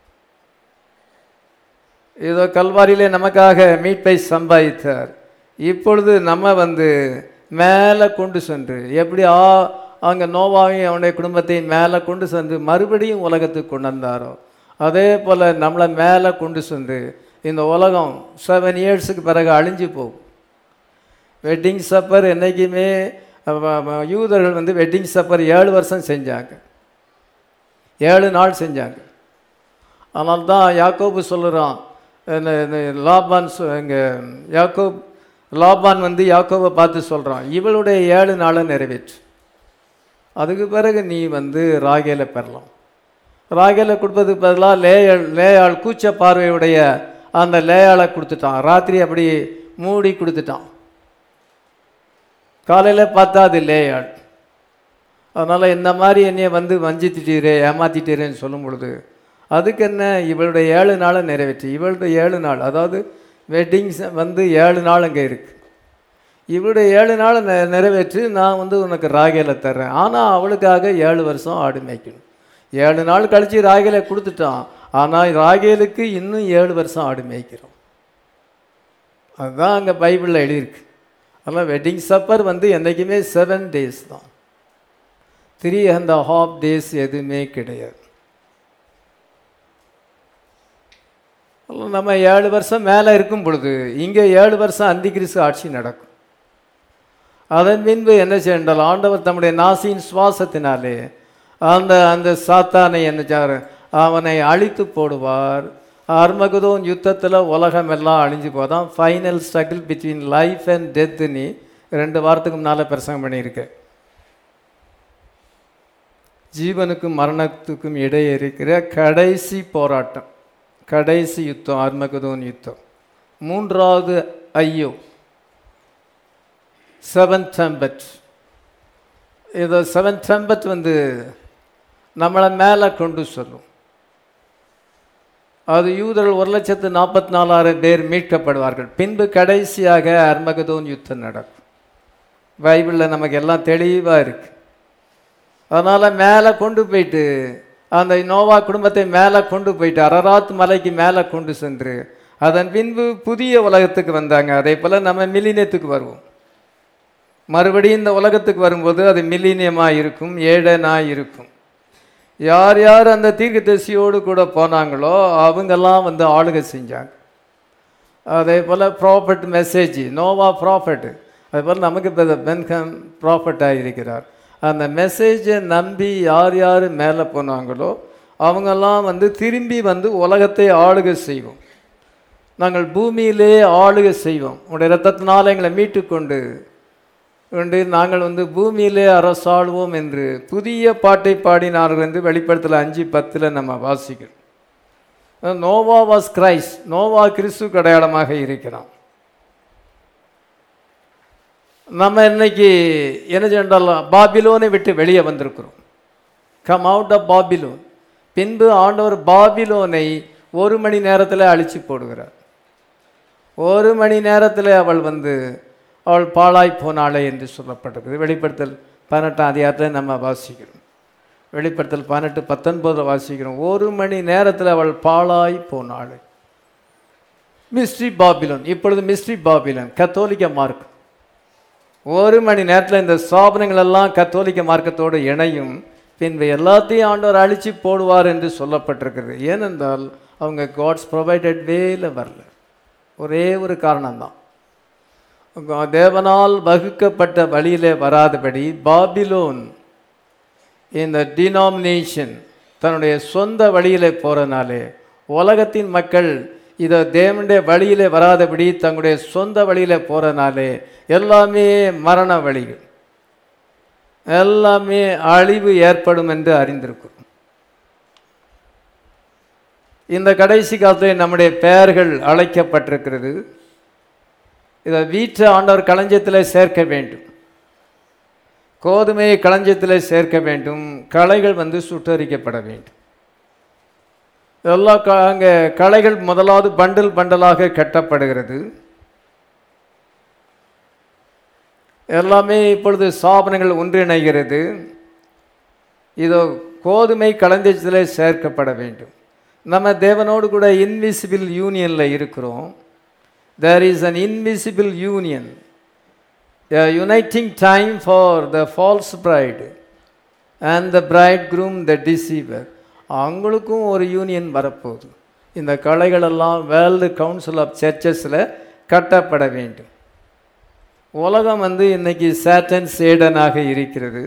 Speaker 1: ஏதோ கல்வாரியிலே நமக்காக மீட்பை சம்பாதித்தார் இப்பொழுது நம்ம வந்து மேலே கொண்டு சென்று எப்படி ஆ அங்கே நோவாவையும் அவனுடைய குடும்பத்தையும் மேலே கொண்டு சென்று மறுபடியும் உலகத்துக்கு கொண்டு வந்தாரோ அதே போல் நம்மளை மேலே கொண்டு சென்று இந்த உலகம் செவன் இயர்ஸுக்கு பிறகு அழிஞ்சு போகும் வெட்டிங் சப்பர் என்றைக்குமே அஹ், அஹ், யூதர்கள் வந்து வெட்டிங் சப்பர் ஏழு வருஷம் செஞ்சாங்க ஏழு நாள் செஞ்சாங்க அதனால தான் யாக்கோபு சொல்லுறான் என்ன- என்ன லாபான் சொ- இங்க யாக்கோப் லாபான் வந்து யாக்கோபை பார்த்து சொல்கிறான் இவளுடைய ஏழு நாளை நிறைவேற்று அதுக்கு பிறகு நீ வந்து ராகேலை பெறலாம் ராகேலை கொடுப்பதுக்கு பதிலாக லேயாள் லேயாள் கூச்ச பார்வையுடைய அந்த லேயாளை கொடுத்துட்டான் ராத்திரி அப்படி மூடி கொடுத்துட்டான் காலையில் பார்த்தா அது லேயாள் அதனால் இந்த மாதிரி என்னைய வந்து வஞ்சித்திட்டீரே ஏமாத்திட்டீரேன்னு சொல்லும் பொழுது அதுக்கு என்ன இவளுடைய ஏழு நாளை நிறைவேற்றி இவளுடைய ஏழு நாள் அதாவது வெட்டிங் வந்து ஏழு நாள் அங்கே இருக்குது இவளுடைய ஏழு நாளை நெ நிறைவேற்றி நான் வந்து உனக்கு ராகேலை தர்றேன் ஆனால் அவளுக்காக ஏழு வருஷம் ஆடு மேய்க்கணும் ஏழு நாள் கழித்து ராகேலை கொடுத்துட்டான் ஆனால் ராகேலுக்கு இன்னும் ஏழு வருஷம் ஆடு மேய்க்கிறோம் அதுதான் அங்கே பைபிளில் எழுதியிருக்கு அதனால் வெட்டிங் சப்பர் வந்து என்றைக்குமே செவன் டேஸ் தான் த்ரீ அண்ட் ஹாஃப் டேஸ் எதுவுமே கிடையாது அதனால நம்ம ஏழு வருஷம் மேலே இருக்கும் பொழுது இங்கே ஏழு வருஷம் அந்திகிரிசு ஆட்சி நடக்கும் அதன் பின்பு என்ன செய்யண்டால் ஆண்டவர் தம்முடைய நாசியின் சுவாசத்தினாலே அந்த அந்த சாத்தானை என்ன செய்வார் அவனை அழித்து போடுவார் அர்மகுதோன் யுத்தத்தில் உலகம் எல்லாம் அழிஞ்சு போதான் final struggle between life and டெத்துன்னு ரெண்டு வாரத்துக்கு முன்னால் பிரசங்கம் பண்ணியிருக்கேன் ஜீவனுக்கும் மரணத்துக்கும் இடையே இருக்கிற கடைசி போராட்டம் கடைசி யுத்தம் அர்மகுதோன் யுத்தம் மூன்றாவது ஐயோ செவன் டெம்பட் இது செவன் டெம்பட் வந்து நம்மளை மேலே கொண்டு சொல்லும் அது யூதர்கள் ஒரு லட்சத்து நாற்பத்தி நாலாயிரம் பேர் மீட்கப்படுவார்கள் பின்பு கடைசியாக அர்மகதோன் யுத்தம் நடக்கும் பைபிளில் நமக்கு எல்லாம் தெளிவாக இருக்கு அதனால் மேலே கொண்டு போயிட்டு அந்த நோவா குடும்பத்தை மேலே கொண்டு போயிட்டு அரராத் மலைக்கு மேலே கொண்டு சென்று அதன் பின்பு புதிய உலகத்துக்கு வந்தாங்க அதே போல் நம்ம மில்லினியத்துக்கு வருவோம் மறுபடியும் இந்த உலகத்துக்கு வரும்போது அது மில்லினியமாக இருக்கும் ஏழனாக இருக்கும் யார் யார் அந்த தீர்க்கதரிசியோடு கூட போனாங்களோ அவங்கெல்லாம் வந்து ஆளுகை செஞ்சாங்க அதே போல் ப்ராஃபட் மெசேஜ் நோவா ப்ராஃபட் அதே போல் நமக்கு இப்போ பென்கம் ப்ராஃபட்டாக இருக்கிறார் அந்த மெசேஜை நம்பி யார் யார் மேலே போனாங்களோ அவங்கெல்லாம் வந்து திரும்பி வந்து உலகத்தை ஆளுகை செய்வோம் நாங்கள் பூமியிலே ஆளுகை செய்வோம் உடைய ரத்தத்தினால் எங்களை மீட்டுக்கொண்டு கொண்டு நாங்கள் வந்து பூமியிலே அரசாளுவோம் என்று புதிய பாட்டை பாடினார்கள் என்று வெளிப்படுத்தல அஞ்சு பத்தில் நம்ம வாசிக்கிறோம் நோவா வாஸ் கிரைஸ்ட் நோவா கிறிஸ்து அடையாளமாக இருக்கிறான் நம்ம இன்னைக்கு என்ன சென்றால் பாபிலோனை விட்டு வெளியே வந்திருக்கிறோம் கம் அவுட் ஆஃப் பாபிலோன் பின்பு ஆண்டவர் பாபிலோனை ஒரு மணி நேரத்தில் அழிச்சு போடுகிறார் ஒரு மணி நேரத்தில் அவள் வந்து அவள் பாழாய் போனாளே என்று சொல்லப்பட்டிருக்குது வெளிப்படுத்தல் பதினெட்டாம் அதிகாரத்தில் நம்ம வாசிக்கிறோம் வெளிப்படுத்தல் பதினெட்டு பத்தொன்பதில் வாசிக்கிறோம் ஒரு மணி நேரத்தில் அவள் பாழாய் போனாள் மிஸ்ட்ரி பாபிலோன் இப்பொழுது மிஸ்ட்ரி பாபிலோன் கத்தோலிக்க மார்க் ஒரு மணி நேரத்தில் இந்த ஸ்தாபனங்கள் எல்லாம் கத்தோலிக்க மார்க்கத்தோடு இணையும் பின்பு எல்லாத்தையும் ஆண்டவர் அழிச்சு போடுவார் என்று சொல்லப்பட்டிருக்கிறது ஏனென்றால் அவங்க காட்ஸ் ப்ரொவைடட் வேல வரல ஒரே ஒரு காரணம்தான் தேவனால் வகுக்கப்பட்ட வழியிலே வராதபடி பாபிலோன் இந்த டினாமினேஷன் தன்னுடைய சொந்த வழியிலே போகிறனாலே உலகத்தின் மக்கள் இதை தேவனுடைய வழியிலே வராதபடி தங்களுடைய சொந்த வழியிலே போகிறனாலே எல்லாமே மரண வழிகள் எல்லாமே அழிவு ஏற்படும் என்று அறிந்திருக்கிறோம் இந்த கடைசி காலத்தில் நம்முடைய பெயர்கள் அழைக்கப்பட்டிருக்கிறது இதை வீட்டு ஆண்டவர் களஞ்சியத்தில் சேர்க்க வேண்டும் கோதுமையை களஞ்சியத்தில் சேர்க்க வேண்டும் களைகள் வந்து சுட்டரிக்கப்பட வேண்டும் எல்லா க அங்கே களைகள் முதலாவது பண்டல் பண்டலாக கட்டப்படுகிறது எல்லாமே இப்பொழுது சாபனங்கள் ஒன்றிணைகிறது இதோ கோதுமை களஞ்சியத்தில் சேர்க்கப்பட வேண்டும் நம்ம தேவனோடு கூட இன்விசிபிள் யூனியனில் இருக்கிறோம் there is an invisible union a uniting time for the false bride and the bridegroom the deceiver அவங்களுக்கும் ஒரு யூனியன் வரப்போகுது இந்த கலைகளெல்லாம் வேர்ல்டு கவுன்சில் ஆஃப் சர்ச்சஸில் கட்டப்பட வேண்டும் உலகம் வந்து இன்னைக்கு சேட்டன் சேடனாக இருக்கிறது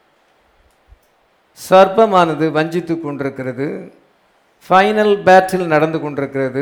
Speaker 1: சர்ப்பமானது வஞ்சித்து கொண்டிருக்கிறது ஃபைனல் பேட்டில் நடந்து கொண்டிருக்கிறது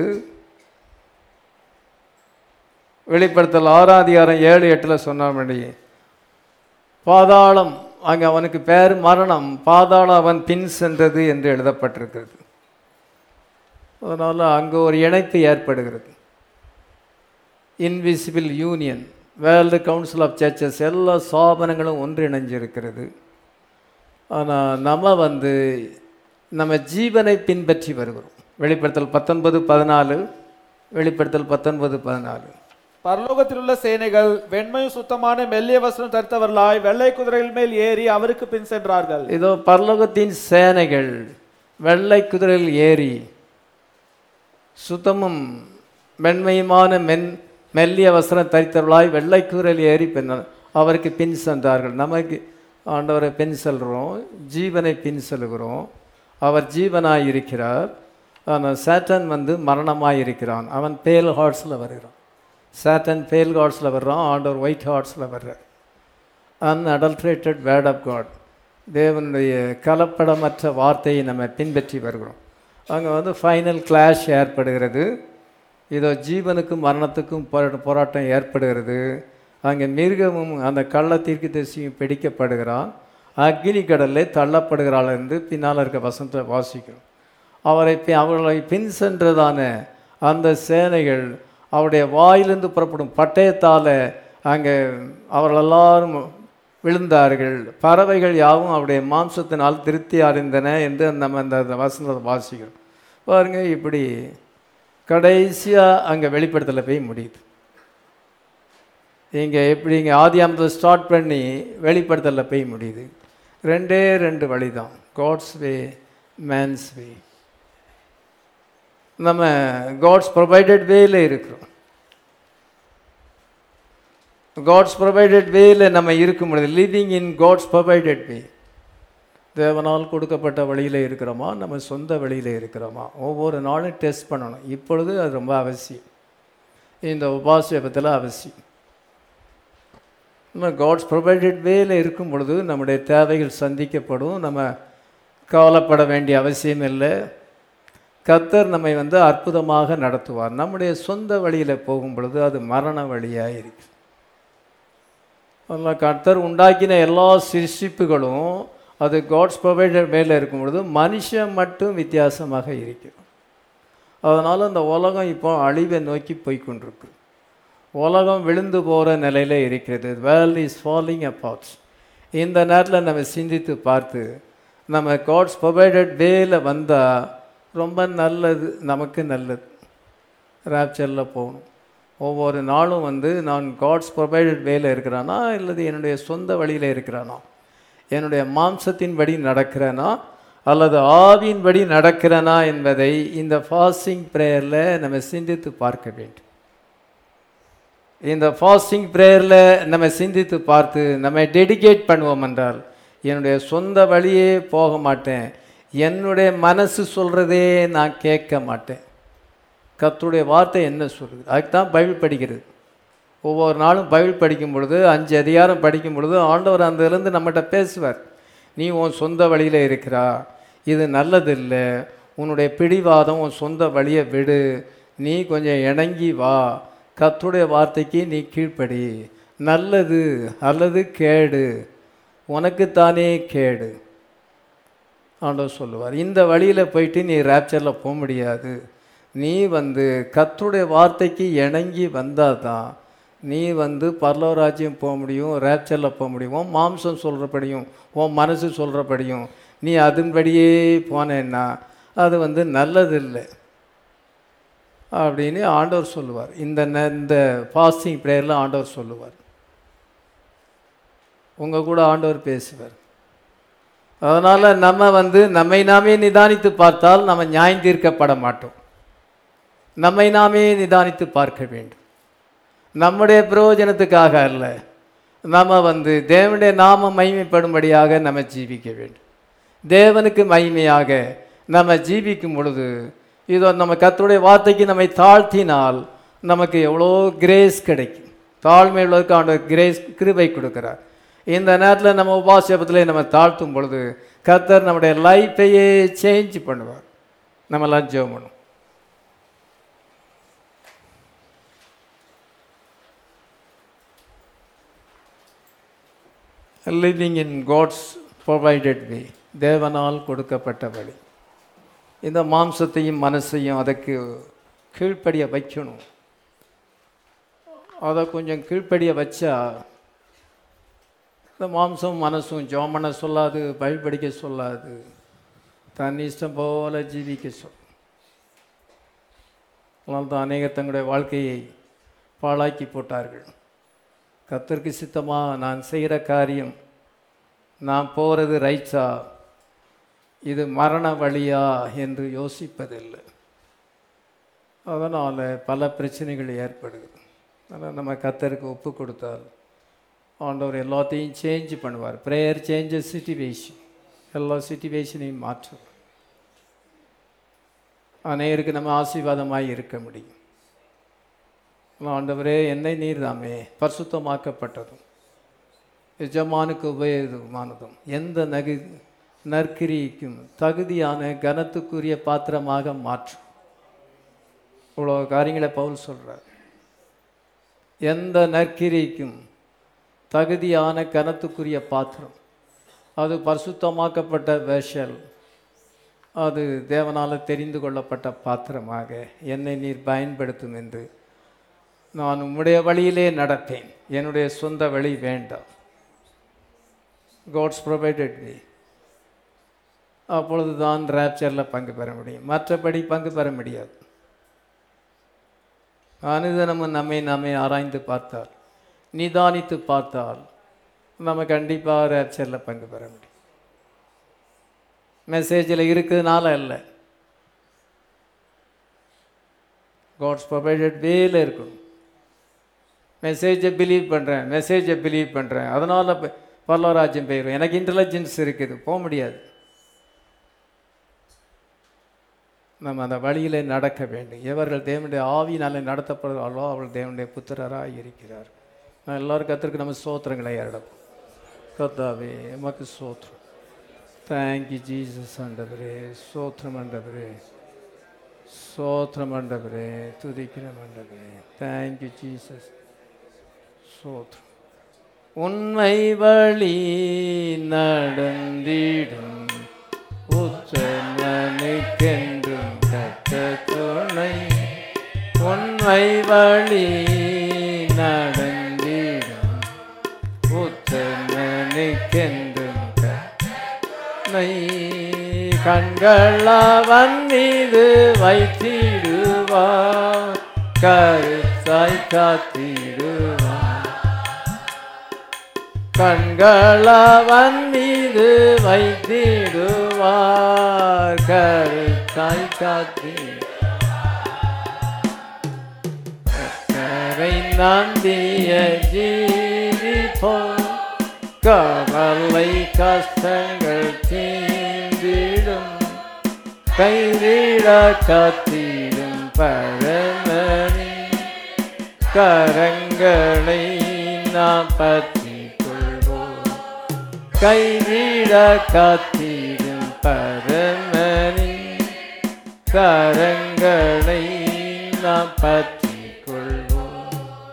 Speaker 1: வெளிப்படுத்தல் ஆறாம் அதிகாரம் ஏழு எட்டில் சொன்னபடி பாதாளம் அங்கே அவனுக்கு பேர் மரணம் பாதாளம் அவன் பின் சென்றது என்று எழுதப்பட்டிருக்கிறது அதனால் அங்கே ஒரு இணைப்பு ஏற்படுகிறது invisible union world council of churches எல்லா ஸ்தாபனங்களும் ஒன்றிணைஞ்சிருக்கிறது ஆனால் நம்ம வந்து நம்ம ஜீவனை பின்பற்றி வருகிறோம் வெளிப்படுத்தல் பத்தொன்பது பதினாலு வெளிப்படுத்தல் பத்தொன்பது பதினாலு
Speaker 2: பரலோகத்தில் உள்ள சேனைகள் வெண்மையும் சுத்தமான மெல்லிய வஸ்திரம் தரித்தவர்களாய் வெள்ளை குதிரைகள் மேல் ஏறி அவருக்கு பின் சென்றார்கள்
Speaker 1: இதோ பரலோகத்தின் சேனைகள் வெள்ளை குதிரையில் ஏறி சுத்தமும் மென்மையுமான மென் மெல்லிய வஸ்திரம் தரித்தவர்களாய் வெள்ளை குதிரையில் ஏறி பின் அவருக்கு பின் சென்றார்கள் நமக்கு ஆண்டவரை பின் செல்கிறோம் ஜீவனை பின் செல்கிறோம் அவர் ஜீவனாய் இருக்கிறார் ஆனால் சேட்டன் வந்து மரணமாய் இருக்கிறான் அவன் பேல் ஹார்ட்ஸில் வருகிறான் சேட்டன் பேல் ஹார்ட்ஸில் வர்றான் ஆண்டவர் ஒயிட் ஹார்ட்ஸில் வர்றார் அன்அடல்ட்ரேட்டட் வேர்ட் ஆஃப் காட் தேவனுடைய கலப்படமற்ற வார்த்தையை நம்ம பின்பற்றி வருகிறோம் அங்கே வந்து ஃபைனல் கிளாஷ் ஏற்படுகிறது இதோ ஜீவனுக்கும் மரணத்துக்கும் போரா- போராட்டம் ஏற்படுகிறது அங்கே மிருகமும் அந்த கள்ளத்தீர்க்கு தரிசியும் பிடிக்கப்படுகிறான் அக்னி கடல்லே தள்ளப்படுகிறாள் என்று பின்னால் இருக்க வசனத்தை வாசிக்கிறோம் அவரை பி- அவர்களை பின் சென்றதான அந்த சேனைகள் அவருடைய வாயிலிருந்து புறப்படும் பட்டயத்தால் அங்கே அவர்கள் எல்லாரும் விழுந்தார்கள் பறவைகள் யாவும் அவருடைய மாம்சத்தினால் திருப்தி அடைந்தன என்று நம்ம அந்த அந்த வசனத்தை வாசிக்கிறோம் பாருங்க இப்படி கடைசியாக அங்கே வெளிப்படுத்தல போய் முடியுது இங்கே எப்படி இங்கே ஆதியாமத்தை ஸ்டார்ட் பண்ணி வெளிப்படுத்தலில் போய் முடியுது ரெண்டே ரெண்டு வழி தான் காட்ஸ் வே மேன்ஸ் வே நம்ம காட்ஸ் ப்ரொவைடட் வேல இருக்கிறோம் காட்ஸ் ப்ரொவைடட் வேல நம்ம இருக்கும் பொழுது living in God's provided way தேவனால் கொடுக்கப்பட்ட வழியில் இருக்கிறோமா நம்ம சொந்த வழியில் இருக்கிறோமா ஒவ்வொரு நாளும் டெஸ்ட் பண்ணணும் இப்பொழுது அது ரொம்ப அவசியம் இந்த உபாசபத்தில் அவசியம் நம்ம காட்ஸ் ப்ரொவைடட் வேல இருக்கும் பொழுது நம்முடைய தேவைகள் சந்திக்கப்படும் நம்ம கவலைப்பட வேண்டிய அவசியம் இல்லை கத்தர் நம்மை வந்து அற்புதமாக நடத்துவார் நம்முடைய சொந்த வழியில் போகும் பொழுது அது மரண வழியாக இருக்கு அதனால் கர்த்தர் உண்டாக்கின எல்லா சிருஷ்டிப்புகளும் அது காட்ஸ் ப்ரொவைடர் மேலே இருக்கும் பொழுது மனுஷன் மட்டும் வித்தியாசமாக இருக்கிறோம் அதனால் அந்த உலகம் இப்போ அழிவை நோக்கி போய் கொண்டிருக்கு உலகம் விழுந்து போகிற நிலையில் இருக்கிறது வேர்ல்ட் இஸ் ஃபாலிங் அப்பார்ட்ஸ் இந்த நேரத்தில் நம்ம சிந்தித்து பார்த்து நம்ம காட்ஸ் ப்ரொவைடட் வேல வந்தால் ரொம்ப நல்லது நமக்கு நல்லது ராப்சரில் போகணும் ஒவ்வொரு நாளும் வந்து நான் காட்ஸ் ப்ரொவைடட் வேல இருக்கிறானா இல்லது என்னுடைய சொந்த வழியில் இருக்கிறானா என்னுடைய மாம்சத்தின்படி நடக்கிறேனா அல்லது ஆவியின்படி நடக்கிறேனா என்பதை இந்த ஃபாஸ்டிங் ப்ரேயரில் நம்ம சிந்தித்து பார்க்க வேண்டும் இந்த ஃபாஸ்டிங் ப்ரேயரில் நம்ம சிந்தித்து பார்த்து நம்ம டெடிகேட் பண்ணுவோம் என்றால் என்னுடைய சொந்த வழியே போக மாட்டேன் என்னுடைய மனசு சொல்கிறதே நான் கேட்க மாட்டேன் கர்த்தருடைய வார்த்தை என்ன சொல்லுது அதுக்கு தான் பைபிள் படிக்கிறது ஒவ்வொரு நாளும் பைபிள் படிக்கும் பொழுது அஞ்சு அதிகாரம் படிக்கும் பொழுது ஆண்டவர் அந்திலிருந்து நம்மகிட்ட பேசுவார் நீ உன் சொந்த வழியில் இருக்கிறா இது நல்லதில்லை உன்னுடைய பிடிவாதம் உன் சொந்த வழியை விடு நீ கொஞ்சம் இணங்கி வா கர்த்தருடைய வார்த்தைக்கு நீ கீழ்ப்படி நல்லது அல்லது கேடு உனக்குத்தானே கேடு ஆண்டவர் சொல்லுவார் இந்த வழியில் போயிட்டு நீ ரேப்சரில் போக முடியாது நீ வந்து கர்த்தருடைய வார்த்தைக்கு இணங்கி வந்தால் தான் நீ வந்து பரலோராஜ்யம் போக முடியும் ரேப்சரில் போக முடியும் உன் மாம்சம் சொல்கிறபடியும் உன் மனசு சொல்கிறபடியும் நீ அதன்படியே போனேன்னா அது வந்து நல்லதில்லை அப்படின்னு ஆண்டவர் சொல்லுவார் இந்த ந- இந்த ஃபாஸ்டிங் ப்ரேயரில் ஆண்டவர் சொல்லுவார் உங்கள் கூட ஆண்டவர் பேசுவார் அதனால் நம்ம வந்து நம்மை நாமே நிதானித்து பார்த்தால் நம்ம நியாயம் தீர்க்கப்பட மாட்டோம் நம்மை நாமே நிதானித்து பார்க்க வேண்டும் நம்முடைய பிரயோஜனத்துக்காக அல்ல நம்ம வந்து தேவனுடைய நாம மகிமைப்படும்படியாக நம்ம ஜீவிக்க வேண்டும் தேவனுக்கு மகிமையாக நம்ம ஜீவிக்கும் பொழுது இதோ நம்ம கர்த்தருடைய வார்த்தைக்கு நம்மை தாழ்த்தினால் நமக்கு எவ்வளோ கிரேஸ் கிடைக்கும் தாழ்மை உள்ளதுக்கு ஆண்டவர் கிரேஸ் கிருபை கொடுக்கிறார் இந்த நேரத்தில் நம்ம உபாசபத்தில் நம்ம தாழ்த்தும் பொழுது கர்த்தர் நம்முடைய லைஃப்பையே சேஞ்ச் பண்ணுவார் நம்மலாம் ஜெபம் பண்ணுவோம் living in God's provided way தேவனால் கொடுக்கப்பட்ட வழி இந்த மாம்சத்தையும் மனசையும் அதற்கு கீழ்ப்படிய வைக்கணும் அதை கொஞ்சம் கீழ்ப்படிய வச்சா இந்த மாம்சம் மனசும் ஜெபம் பண்ண சொல்லாது பைபிள் படிக்க சொல்லாது தன் இஷ்டம் போல ஜீவிக்க சொல் அதனால் தான் அநேகர் தங்களுடைய வாழ்க்கையை பாழாக்கி போட்டார்கள் கத்தருக்கு சித்தமா நான் செய்கிற காரியம் நான் போகிறது ரைட்ஸா இது மரண வழியா என்று யோசிப்பதில்லை அதனால் பல பிரச்சனைகள் ஏற்படுது அதனால் நம்ம கத்தருக்கு ஒப்பு கொடுத்தால் ஆண்டவர் எல்லாத்தையும் சேஞ்ச் பண்ணுவார் ப்ரேயர் சேஞ்சஸ் சிச்சுவேஷன் எல்லா சிச்சுவேஷனையும் மாற்றும் அநேகருக்கு நம்ம ஆசீர்வாதமாய் இருக்க முடியும் ஆண்டவரே என்னை நீர்தாமே பரிசுத்தமாக்கப்பட்டதும் எஜமானுக்கு உபயோகமானதும் எந்த நகு நற்கிரிக்கும் தகுதியான கனத்துக்குரிய பாத்திரமாக மாற்றும் இவ்வளோ காரியங்களை பவுல் சொல்றார் எந்த நற்கிரிக்கும் தகுதியான கனத்துக்குரிய பாத்திரம் அது பரிசுத்தமாக்கப்பட்ட வேஷல் அது தேவனால் தெரிந்து கொள்ளப்பட்ட பாத்திரமாக என்னை நீர் பயன்படுத்தும் என்று நான் உம்முடைய வழியிலே நடப்பேன் என்னுடைய சொந்த வழி வேண்டாம் காட்ஸ் ப்ரொவைடட் வே அப்பொழுது தான் ரேப்சரில் பங்கு பெற முடியும் மற்றபடி பங்கு பெற முடியாது அனுதினமும் நம்மை நம்மை ஆராய்ந்து பார்த்தால் நிதானித்து பார்த்தால் நம்ம கண்டிப்பாக ரேப்சரில் பங்கு பெற முடியும் மெசேஜில் இருக்கிறதுனால இல்லை காட்ஸ் ப்ரொவைடட் வேல இருக்கணும் மெசேஜை பிலீவ் பண்ணுறேன் மெசேஜை பிலீவ் பண்ணுறேன் அதனால் பல்லவராஜ்யம் போயிடும் எனக்கு இன்டெலிஜென்ஸ் இருக்குது போக முடியாது நம்ம அந்த வழியிலே நடக்க வேண்டும் எவர்கள் தேவனுடைய ஆவியினாலே நடத்தப்படுவார்களோ அவர்கள் தேவனுடைய புத்திரராக இருக்கிறார் நான் எல்லாரும் கத்திற்கு நம்ம சோத்திரங்களை ஏறடப்போம் கத்தாவே எமக்கு சோத்திரம் தேங்க்யூ ஜீசஸ் ஆண்டவரே சோத்திரம் ஆண்டவரே சோத்திரம் ஆண்டவரே துதிக்கிறோம் ஆண்டவரே தேங்க்யூ ஜீசஸ் சோத்திரம் உண்மை வழி நடந்திடும் உத்தமனுக்கென்றும் கத்த துணை உண்மை வழி நடந்திடும் உத்தமனுக்கென்றும் கத்தை கண்களவன் மீது வைத்திடுவார் கருத்தாய் காத்திடுவார் கண்களவன் மீது வைத்திடுவார் கருத்தாய் காத்திடுவார் கரை நம்பிய ஜீவிப்போம் கவலை கஷ்டங்கள் தீந்திடும் கைவிட காத்திடும் பழமனின் கரங்களை நாம் பற்றி கொள்வோம் கைவிட காத்திடும் பரமனின் கரங்களை நாம் பற்றி கொள்வோம்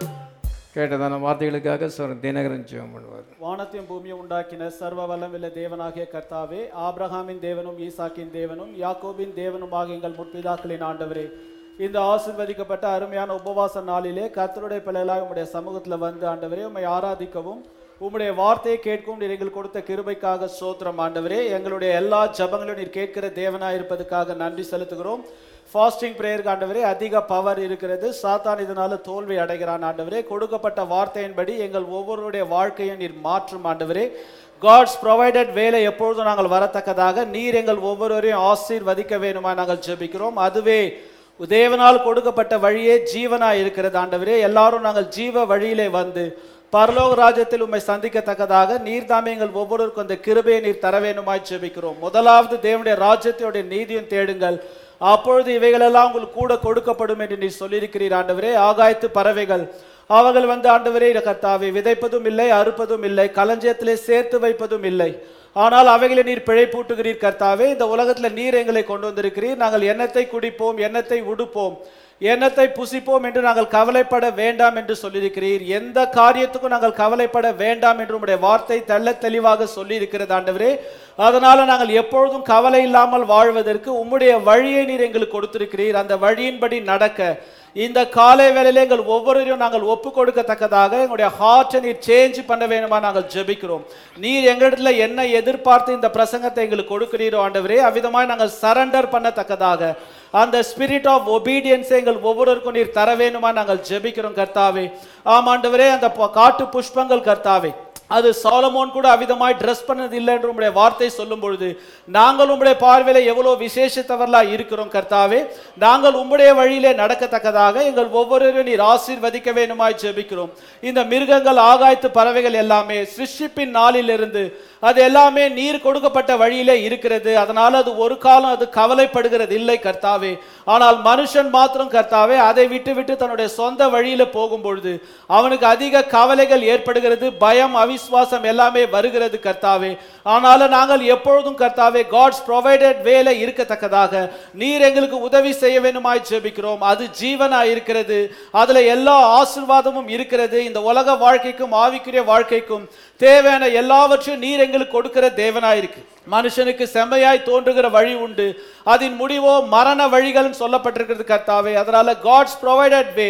Speaker 1: கேட்டதான வார்த்தைகளுக்காக சொன்ன தினகரன் ஜெபம் பண்ணுவார்
Speaker 2: வானத்தையும் பூமியும் உண்டாக்கின சர்வ வல்லமில்ல தேவனாகிய கர்த்தாவே ஆபிரகாமின் தேவனும் ஈசாக்கின் தேவனும் யாக்கோபின் தேவனும் ஆகிய எங்கள் முற்பிதாக்களின் ஆண்டவரே இந்த ஆசீர்வதிக்கப்பட்ட அருமையான உபவாச நாளிலே கர்த்தருடைய பிள்ளைகளாக உம்முடைய சமூகத்துல வந்து ஆண்டவரே உம்மை ஆராதிக்கவும் உம்முடைய வார்த்தையை கேட்கவும் நீர் எங்களுக்கு கொடுத்த கிருபைக்காக சோத்திரம் ஆண்டவரே எங்களுடைய எல்லா ஜபங்களையும் நீர் கேட்கிற தேவனாய் இருப்பதற்காக நன்றி செலுத்துகிறோம் ஃபாஸ்டிங் பிரேயருக்கு ஆண்டவரே அதிக பவர் இருக்கிறது சாத்தான் இதனால தோல்வி அடைகிறான் ஆண்டவரே கொடுக்கப்பட்ட வார்த்தையின்படி எங்கள் ஒவ்வொருடைய வாழ்க்கையும் நீர் மாற்றும் ஆண்டவரே காட்ஸ் ப்ரொவைடட் வேலை எப்பொழுதும் நாங்கள் வரத்தக்கதாக நீர் எங்கள் ஒவ்வொருவரையும் ஆசீர்வதிக்க வேணுமா நாங்கள் ஜெபிக்கிறோம் அதுவே தேவனால் கொடுக்கப்பட்ட வழியே ஜீவனாய் இருக்கிறது ஆண்டவரே எல்லாரும் நாங்கள் ஜீவ வழியிலே வந்து பரலோக ராஜ்யத்தில் உம்மை சந்திக்கத்தக்கதாக நீர் தாமே எங்கள் ஒவ்வொருவருக்கும் அந்த கிருபையை நீர் தர வேணுமாய் ஜெபிக்கிறோம் முதலாவது தேவனுடைய ராஜ்யத்தோடைய நீதியும் தேடுங்கள் அப்பொழுது இவைகளெல்லாம் உங்களுக்கு கூட கொடுக்கப்படும் என்று நீர் சொல்லியிருக்கிறீர் ஆண்டவரே ஆகாயத்து பறவைகள் அவர்கள் வந்து ஆண்டவரே கர்த்தாவை விதைப்பதும் இல்லை அறுப்பதும் இல்லை களஞ்சியத்திலே சேர்த்து வைப்பதும் இல்லை ஆனால் அவைகளை நீர் பிழைப்பூட்டுகிறீர் கர்த்தாவே இந்த உலகத்துல நீர் எங்களை கொண்டு வந்திருக்கிறீர் நாங்கள் எண்ணத்தை குடிப்போம் எண்ணத்தை உடுப்போம் எண்ணத்தை புசிப்போம் என்று நாங்கள் கவலைப்பட வேண்டாம் என்று சொல்லியிருக்கிறீர் எந்த காரியத்துக்கும் நாங்கள் கவலைப்பட வேண்டாம் என்று உம்முடைய வார்த்தை தெள்ள தெளிவாக சொல்லி இருக்கிறது ஆண்டவரே அதனால நாங்கள் எப்பொழுதும் கவலை இல்லாமல் வாழ்வதற்கு உம்முடைய வழியை நீர் எங்களுக்கு கொடுத்திருக்கிறீர் அந்த வழியின்படி நடக்க இந்த காலை வேளையில எங்கள் ஒவ்வொருவரையும் நாங்கள் ஒப்பு கொடுக்கத்தக்கதாக எங்களுடைய ஹார்ட்டை நீர் சேஞ்ச் பண்ண வேணுமா நாங்கள் ஜெபிக்கிறோம் நீர் எங்களிடத்துல என்ன எதிர்பார்த்து இந்த பிரசங்கத்தை எங்களுக்கு கொடுக்கிறீரோ ஆண்டவரே அவ்விதமாய் நாங்கள் சரண்டர் பண்ணத்தக்கதாக அந்த ஸ்பிரிட் ஆஃப் ஒபீடியன்ஸை எங்கள் ஒவ்வொருவருக்கும் நீர் தர வேணுமா நாங்கள் ஜெபிக்கிறோம் கர்த்தாவே ஆமாண்டவரே அந்த ப- காட்டு புஷ்பங்கள் கர்த்தாவே அது சாலமோன் கூட அவிதமாய் ட்ரெஸ் பண்ணது இல்லை என்று உம்முடைய வார்த்தை சொல்லும் பொழுது நாங்கள் உம்முடைய பார்வையில எவ்வளவு விசேஷத்தவர்களா இருக்கிறோம் கர்த்தாவே நாங்கள் உம்முடைய வழியிலே நடக்கத்தக்கதாக எங்கள் ஒவ்வொருவரையும் நீர் ஆசீர்வதிக்க வேணுமாய் ஜெபிக்கிறோம் இந்த மிருகங்கள் ஆகாயத்து பறவைகள் எல்லாமே சிருஷ்டிப்பின் நாளிலிருந்து அது எல்லாமே நீர் கொடுக்கப்பட்ட வழியிலே இருக்கிறது அதனால அது ஒரு காலம் அது கவலைப்படுகிறது இல்லை கர்த்தாவே ஆனால் மனுஷன் மாத்திரம் கர்த்தாவே அதை விட்டு விட்டு தன்னுடைய சொந்த வழியில போகும் பொழுது அவனுக்கு அதிக கவலைகள் ஏற்படுகிறது பயம் அவிஸ்வாசம் எல்லாமே வருகிறது கர்த்தாவே ஆனாலும் நாங்கள் எப்பொழுதும் கர்த்தாவே காட்ஸ் ப்ரொவைடட் வேலை இருக்கத்தக்கதாக நீர் எங்களுக்கு உதவி செய்ய வேணுமாய் ஜெபிக்கிறோம் அது ஜீவனா இருக்கிறது அதுல எல்லா ஆசீர்வாதமும் இருக்கிறது இந்த உலக வாழ்க்கைக்கும் ஆவிக்குரிய வாழ்க்கைக்கும் தேவையான எல்லாவற்றையும் நீர் எங்களுக்கு கொடுக்கிற தேவனாய் இருக்கு மனுஷனுக்கு செம்மையாய் தோன்றுகிற வழி உண்டு அதன் முடிவோ மரண வழிகள் சொல்லப்பட்டிருக்கிறது கர்த்தாவே அதனால காட்ஸ் ப்ரொவைடட் வே